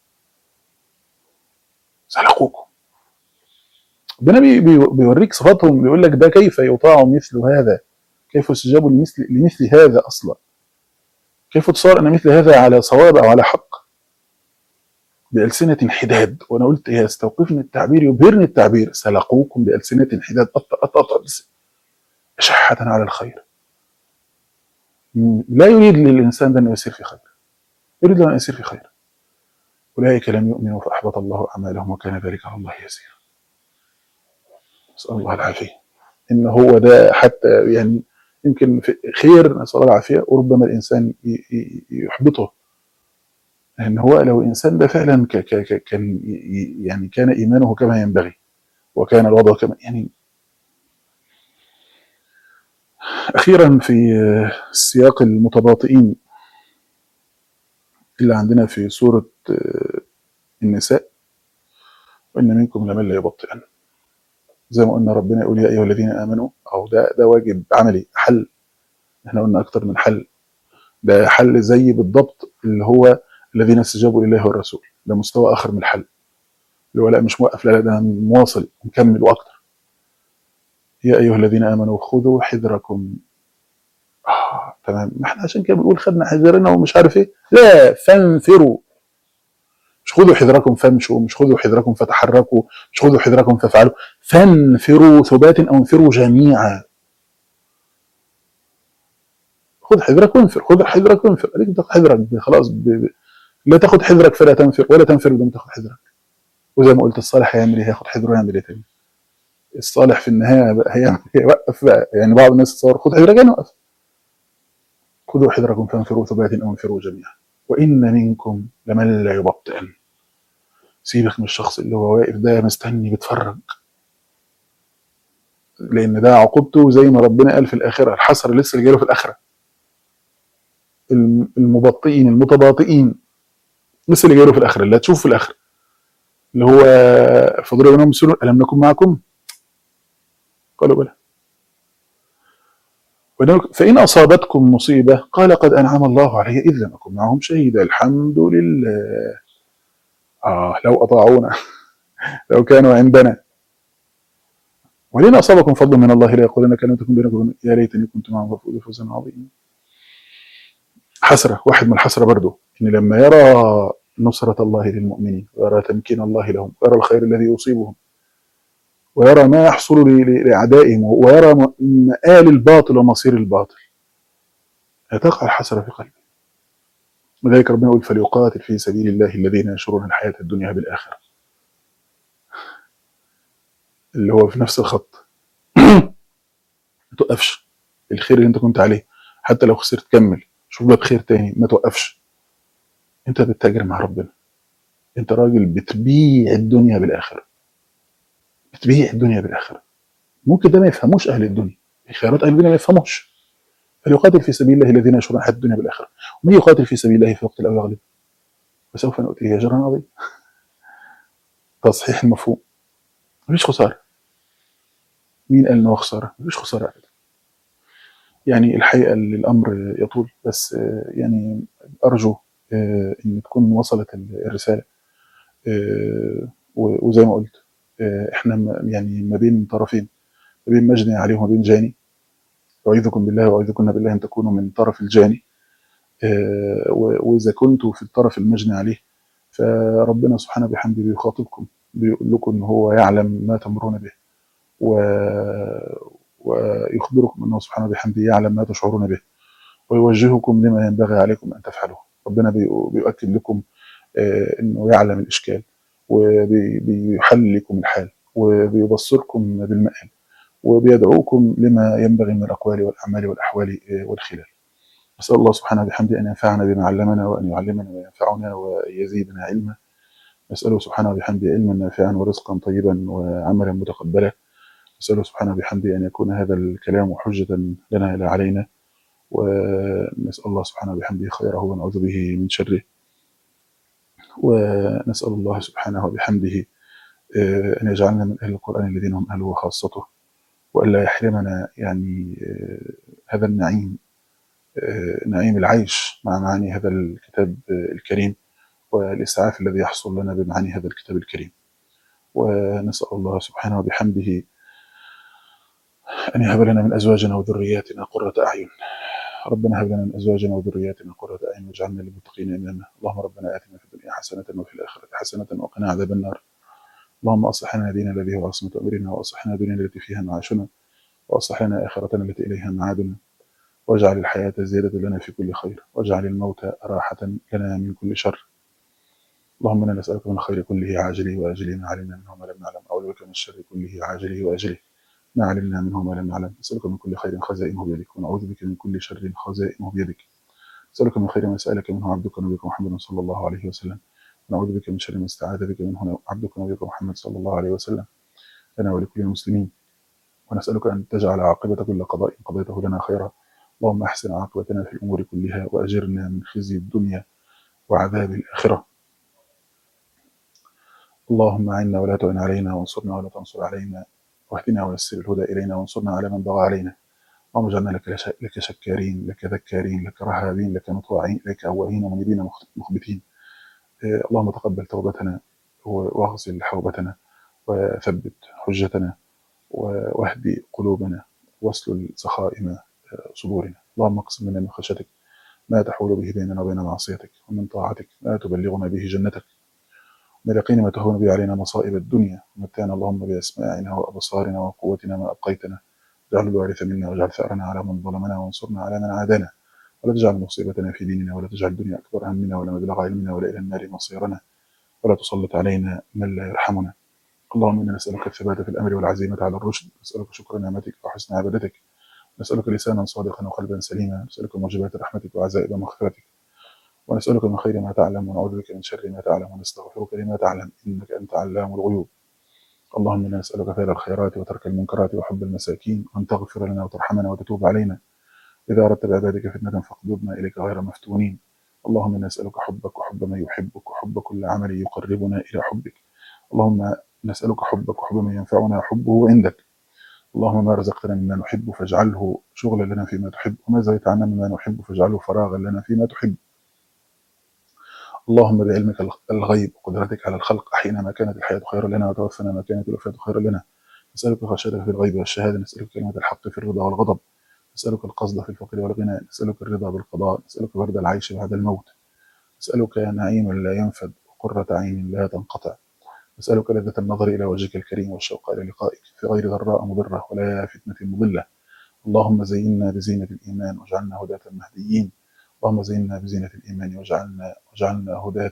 سلقوكم ربنا بي بي بيوريك صفاتهم بيقول لك ده كيف يطاع مثل هذا كيف يستجاب لمثل لمثل هذا اصلا كيف تصار ان مثل هذا على صواب او على حق بألسنة حداد وانا قلت ايه استوقفني التعبير يبهرني التعبير سلقوكم بألسنة حداد قطع قطع قطع أشحة على الخير لا يريد للإنسان ده أن يسير في خير يريد أن يسير في خير أولئك لم يؤمنوا فأحبط الله أعمالهم وكان ذلك على الله يسير نسأل الله العافية إن هو ده حتى يعني يمكن في خير نسأل الله العافية وربما الإنسان يحبطه لأن هو لو الإنسان ده فعلا كان يعني كان إيمانه كما ينبغي وكان الوضع كما يعني أخيرا في سياق المتباطئين اللي عندنا في سورة النساء وإن منكم لمن لا يبطئن زي ما قلنا ربنا يقول يا أيها الذين آمنوا أو ده ده واجب عملي حل احنا قلنا أكتر من حل ده حل زي بالضبط اللي هو الذين استجابوا لله والرسول ده مستوى اخر من الحل اللي هو لا مش موقف لا لا ده مواصل مكمل واكتر يا ايها الذين امنوا خذوا حذركم آه تمام ما احنا عشان كده بنقول خدنا حذرنا ومش عارف ايه لا فانفروا مش خذوا حذركم فامشوا مش خذوا حذركم فتحركوا مش خذوا حذركم فافعلوا فانفروا ثبات او انفروا جميعا خذ حذرك وانفر خذ حذرك وانفر عليك تاخذ حذرك خلاص ب... ب... لا تاخذ حذرك فلا تنفر ولا تنفر بدون ما تاخذ حذرك وزي ما قلت الصالح هيعمل ايه هياخد حذره ويعمل ايه تاني الصالح في النهايه بقى هيعمل هيوقف بقى يعني بعض الناس تصور خذ حذرك يعني وقف خذوا حذركم فانفروا ثبات او انفروا جميعا وان منكم لمن لا يبطئن سيبك من الشخص اللي هو واقف ده مستني بيتفرج لان ده عقوبته زي ما ربنا قال في الاخره الحسره لسه اللي جاله في الاخره المبطئين المتباطئين لسه اللي جاله في الاخره اللي هتشوف في الاخره اللي هو فضرب بينهم سنون الم نكن معكم قالوا بلى فإن أصابتكم مصيبة قال قد أنعم الله علي إذ لم أكن معهم شهيدا الحمد لله آه لو أطاعونا لو كانوا عندنا ولين أصابكم فضل من الله لا يقولن كلمتكم بينكم يا ليتني كنت معهم ففوز فوزا عظيما حسرة واحد من الحسرة برضه إن لما يرى نصرة الله للمؤمنين ويرى تمكين الله لهم ويرى الخير الذي يصيبهم ويرى ما يحصل لأعدائهم ويرى مآل الباطل ومصير الباطل هتقع الحسرة في قلبه لذلك ربنا يقول فليقاتل في سبيل الله الذين ينشرون الحياة الدنيا بالآخرة اللي هو في نفس الخط ما توقفش الخير اللي انت كنت عليه حتى لو خسرت كمل شوف لك خير تاني ما توقفش انت بتتاجر مع ربنا انت راجل بتبيع الدنيا بالاخره بتبيع الدنيا بالاخره ممكن ده ما يفهموش اهل الدنيا خيارات اهل الدنيا ما يفهموش فليقاتل في سبيل الله الذين يشرون حياه الدنيا بالاخره ومن يقاتل في سبيل الله في وقت الاول يغلب وسوف نؤتيه اجرا عظيما تصحيح المفهوم مفيش خساره مين قال انه خساره مفيش خساره ابدا يعني الحقيقه الامر يطول بس يعني ارجو ان تكون وصلت الرساله وزي ما قلت احنا يعني ما بين طرفين ما بين مجني عليه وما بين جاني اعيذكم بالله واعيذكن بالله ان تكونوا من طرف الجاني واذا كنتوا في الطرف المجني عليه فربنا سبحانه بحمده بيخاطبكم بيقول لكم ان هو يعلم ما تمرون به و... ويخبركم انه سبحانه بحمده يعلم ما تشعرون به ويوجهكم لما ينبغي عليكم ان تفعلوه ربنا بيؤكد لكم انه يعلم الاشكال وبيحل لكم الحال وبيبصركم بالمآل وبيدعوكم لما ينبغي من الاقوال والاعمال والاحوال والخلال نسال الله سبحانه بحمده ان ينفعنا بما علمنا وان يعلمنا ما ينفعنا ويزيدنا علما نساله سبحانه بحمده علما نافعا ورزقا طيبا وعملا متقبلا نساله سبحانه بحمده ان يكون هذا الكلام حجه لنا لا علينا ونسأل الله سبحانه بحمده خيره ونعوذ به من شره ونسأل الله سبحانه بحمده أن يجعلنا من أهل القرآن الذين هم أهله وخاصته وألا يحرمنا يعني هذا النعيم نعيم العيش مع معاني هذا الكتاب الكريم والإسعاف الذي يحصل لنا بمعاني هذا الكتاب الكريم ونسأل الله سبحانه بحمده أن يهب لنا من أزواجنا وذرياتنا قرة أعين ربنا هب لنا من ازواجنا وذرياتنا قرة اعين واجعلنا للمتقين اماما اللهم ربنا اتنا في الدنيا حسنه وفي الاخره حسنه وقنا عذاب النار اللهم اصلح لنا ديننا الذي هو عصمه امرنا واصلح لنا دنيا التي فيها معاشنا واصلح لنا اخرتنا التي اليها معادنا واجعل الحياه زياده لنا في كل خير واجعل الموت راحه لنا من كل شر اللهم انا نسالك من الخير كله عاجله واجله ما علمنا منه ما لم نعلم اعوذ بك من الشر كله عاجله واجله ما علمنا منه ما لم نعلم نسألك من كل خير خزائنه بيدك ونعوذ بك من كل شر خزائنه بيدك نسألك من خير ما سألك منه عبدك نبيك محمد صلى الله عليه وسلم ونعوذ بك من شر ما استعاذ بك منه عبدك نبيك محمد صلى الله عليه وسلم لنا ولكل المسلمين ونسألك أن تجعل عاقبة كل قضاء قضيته لنا خيرا اللهم أحسن عاقبتنا في الأمور كلها وأجرنا من خزي الدنيا وعذاب الآخرة اللهم أعنا ولا تعن علينا وانصرنا ولا تنصر علينا واهدنا ويسر الهدى إلينا وانصرنا على من بغى علينا اللهم اجعلنا لك لك شكارين لك ذكارين لك رهابين لك مطواعين لك أواهين منيبين مخبتين اللهم تقبل توبتنا واغسل حوبتنا وثبت حجتنا واهدي قلوبنا واسلل سخائم صدورنا اللهم اقسم لنا من خشيتك ما تحول به بيننا وبين معصيتك ومن طاعتك ما تبلغنا به جنتك من اليقين ما تهون به علينا مصائب الدنيا ومتعنا اللهم بأسماعنا وأبصارنا وقوتنا ما أبقيتنا اجعل الوارث منا واجعل ثأرنا على من ظلمنا وانصرنا على من عادانا ولا تجعل مصيبتنا في ديننا ولا تجعل الدنيا أكبر همنا ولا مبلغ علمنا ولا إلى النار مصيرنا ولا تسلط علينا من لا يرحمنا اللهم إنا نسألك الثبات في الأمر والعزيمة على الرشد نسألك شكر نعمتك وحسن عبادتك نسألك لسانا صادقا وقلبا سليما نسألك موجبات رحمتك وعزائم مغفرتك ونسألك من خير ما تعلم ونعوذ بك من شر ما تعلم ونستغفرك لما تعلم إنك أنت علام الغيوب اللهم إنا نسألك فعل الخيرات وترك المنكرات وحب المساكين وأن تغفر لنا وترحمنا وتتوب علينا إذا أردت بعبادك فتنة فاقبضنا إليك غير مفتونين اللهم إنا نسألك حبك وحب من يحبك وحب كل عمل يقربنا إلى حبك اللهم نسألك حبك وحب من ينفعنا حبه عندك اللهم ما رزقتنا مما نحب فاجعله شغلا لنا فيما تحب وما زغيت عنا مما نحب فاجعله فراغا لنا فيما تحب اللهم بعلمك الغيب وقدرتك على الخلق أحينا ما كانت الحياة خيرا لنا وتوفنا ما كانت الوفاة خيرا لنا نسألك خشيتك في الغيب والشهادة نسألك كلمة الحق في الرضا والغضب نسألك القصد في الفقر والغنى نسألك الرضا بالقضاء نسألك برد العيش بعد الموت نسألك نعيم لا ينفد وقرة عين لا تنقطع نسألك لذة النظر إلى وجهك الكريم والشوق إلى لقائك في غير ضراء مضرة ولا فتنة مضلة اللهم زينا بزينة الإيمان واجعلنا هداة مهديين اللهم زينا بزينة الإيمان واجعلنا واجعلنا هداة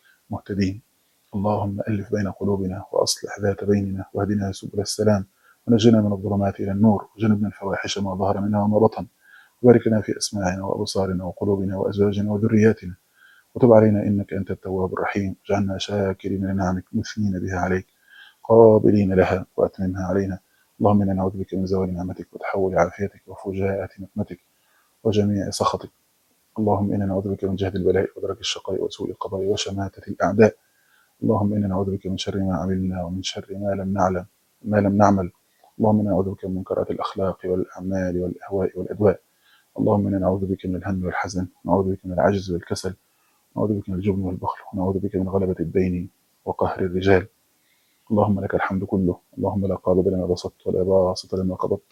مهتدين اللهم ألف بين قلوبنا وأصلح ذات بيننا واهدنا سبل السلام ونجنا من الظلمات إلى النور وجنبنا الفواحش ما ظهر منها وما بطن وبارك لنا في أسماعنا وأبصارنا وقلوبنا وأزواجنا وذرياتنا وتب علينا إنك أنت التواب الرحيم واجعلنا شاكرين لنعمك مثنين بها عليك قابلين لها وأتممها علينا اللهم إنا نعوذ بك من زوال نعمتك وتحول عافيتك وفجاءة نقمتك وجميع سخطك اللهم إنا نعوذ بك من جهد البلاء ودرك الشقاء وسوء القضاء وشماتة الأعداء اللهم إنا نعوذ بك من شر ما عملنا ومن شر ما لم نعلم ما لم نعمل اللهم إنا نعوذ بك من منكرات الأخلاق والأعمال والأهواء والأدواء اللهم إنا نعوذ بك من الهم والحزن ونعوذ بك من العجز والكسل ونعوذ بك من الجبن والبخل ونعوذ بك من غلبة الدين وقهر الرجال اللهم لك الحمد كله اللهم لا قابض لما بسطت ولا باسط لما قبضت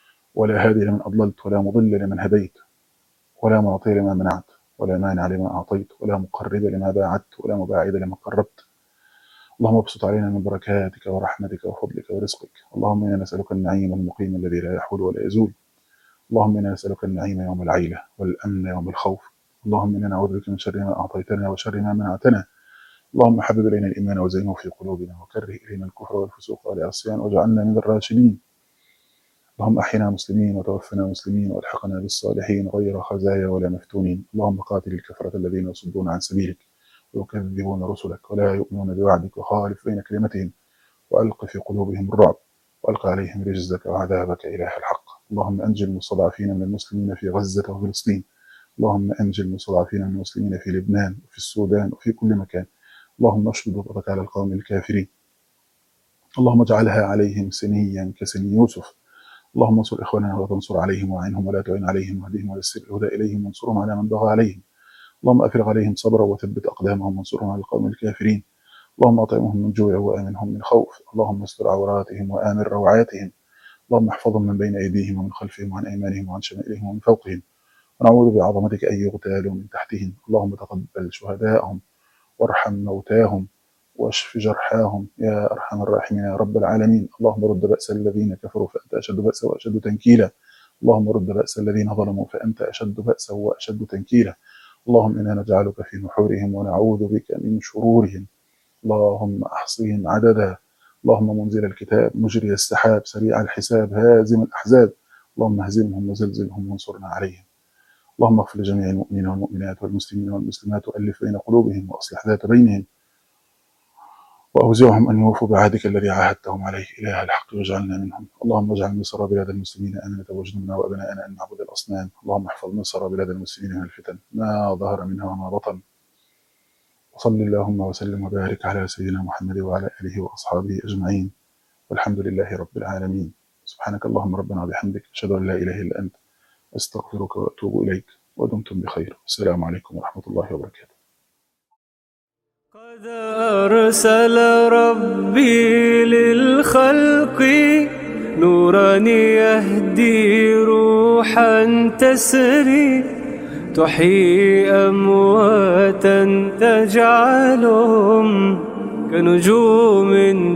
ولا هادي لمن أضللت ولا مضل لمن هديت ولا معطي لما منعت ولا مانع لما أعطيت ولا مقرب لما باعدت ولا مباعد لما قربت اللهم ابسط علينا من بركاتك ورحمتك وفضلك ورزقك اللهم إنا نسألك النعيم المقيم الذي لا يحول ولا يزول اللهم إنا نسألك النعيم يوم العيلة والأمن يوم الخوف اللهم إنا نعوذ بك من شر ما أعطيتنا وشر ما منعتنا اللهم حبب إلينا الإيمان وزينه في قلوبنا وكره إلينا الكفر والفسوق والعصيان واجعلنا من الراشدين اللهم أحينا مسلمين وتوفنا مسلمين والحقنا بالصالحين غير خزايا ولا مفتونين اللهم قاتل الكفرة الذين يصدون عن سبيلك ويكذبون رسلك ولا يؤمنون بوعدك وخالف بين كلمتهم وألق في قلوبهم الرعب وألق عليهم رجزك وعذابك إله الحق اللهم أنجي المستضعفين من المسلمين في غزة وفلسطين اللهم أنجي المستضعفين من المسلمين في لبنان وفي السودان وفي كل مكان اللهم اشدد وطأتك على القوم الكافرين اللهم اجعلها عليهم سنيا كسن يوسف اللهم انصر إخواننا ولا تنصر عليهم وعنهم ولا تعين عليهم واهدهم ويسر الهدى إليهم وانصرهم على من بغى عليهم اللهم أفرغ عليهم صبرا وثبت أقدامهم وانصرهم على القوم الكافرين اللهم أطعمهم من جوع وآمنهم من خوف اللهم استر عوراتهم وآمن روعاتهم اللهم احفظهم من بين أيديهم ومن خلفهم وعن أيمانهم وعن شمائلهم ومن فوقهم ونعوذ بعظمتك أن يغتالوا من تحتهم اللهم تقبل شهداءهم وارحم موتاهم واشف جرحاهم يا أرحم الراحمين يا رب العالمين اللهم رد بأس الذين كفروا فأنت أشد بأسا وأشد تنكيلا اللهم رد بأس الذين ظلموا فأنت أشد بأسا وأشد تنكيلا اللهم إنا نجعلك في نحورهم ونعوذ بك من شرورهم اللهم أحصهم عددا اللهم منزل الكتاب مجري السحاب سريع الحساب هازم الأحزاب اللهم اهزمهم وزلزلهم وانصرنا عليهم اللهم اغفر لجميع المؤمنين والمؤمنات والمسلمين والمسلمات وألف بين قلوبهم وأصلح ذات بينهم وأوزعهم أن يوفوا بعهدك الذي عاهدتهم عليه إله الحق واجعلنا منهم اللهم اجعل مصر بلاد المسلمين آمنة واجنبنا وأبناءنا أن نعبد الأصنام اللهم احفظ مصر بلاد المسلمين من الفتن ما ظهر منها وما بطن وصل اللهم وسلم وبارك على سيدنا محمد وعلى آله وأصحابه أجمعين والحمد لله رب العالمين سبحانك اللهم ربنا وبحمدك أشهد أن لا إله إلا أنت أستغفرك وأتوب إليك ودمتم بخير السلام عليكم ورحمة الله وبركاته قد أرسل ربي للخلق نورا يهدي روحا تسري تحيي أمواتا تجعلهم كنجوم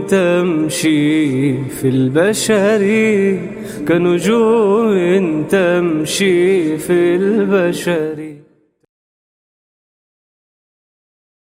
تمشي في البشر كنجوم تمشي في البشر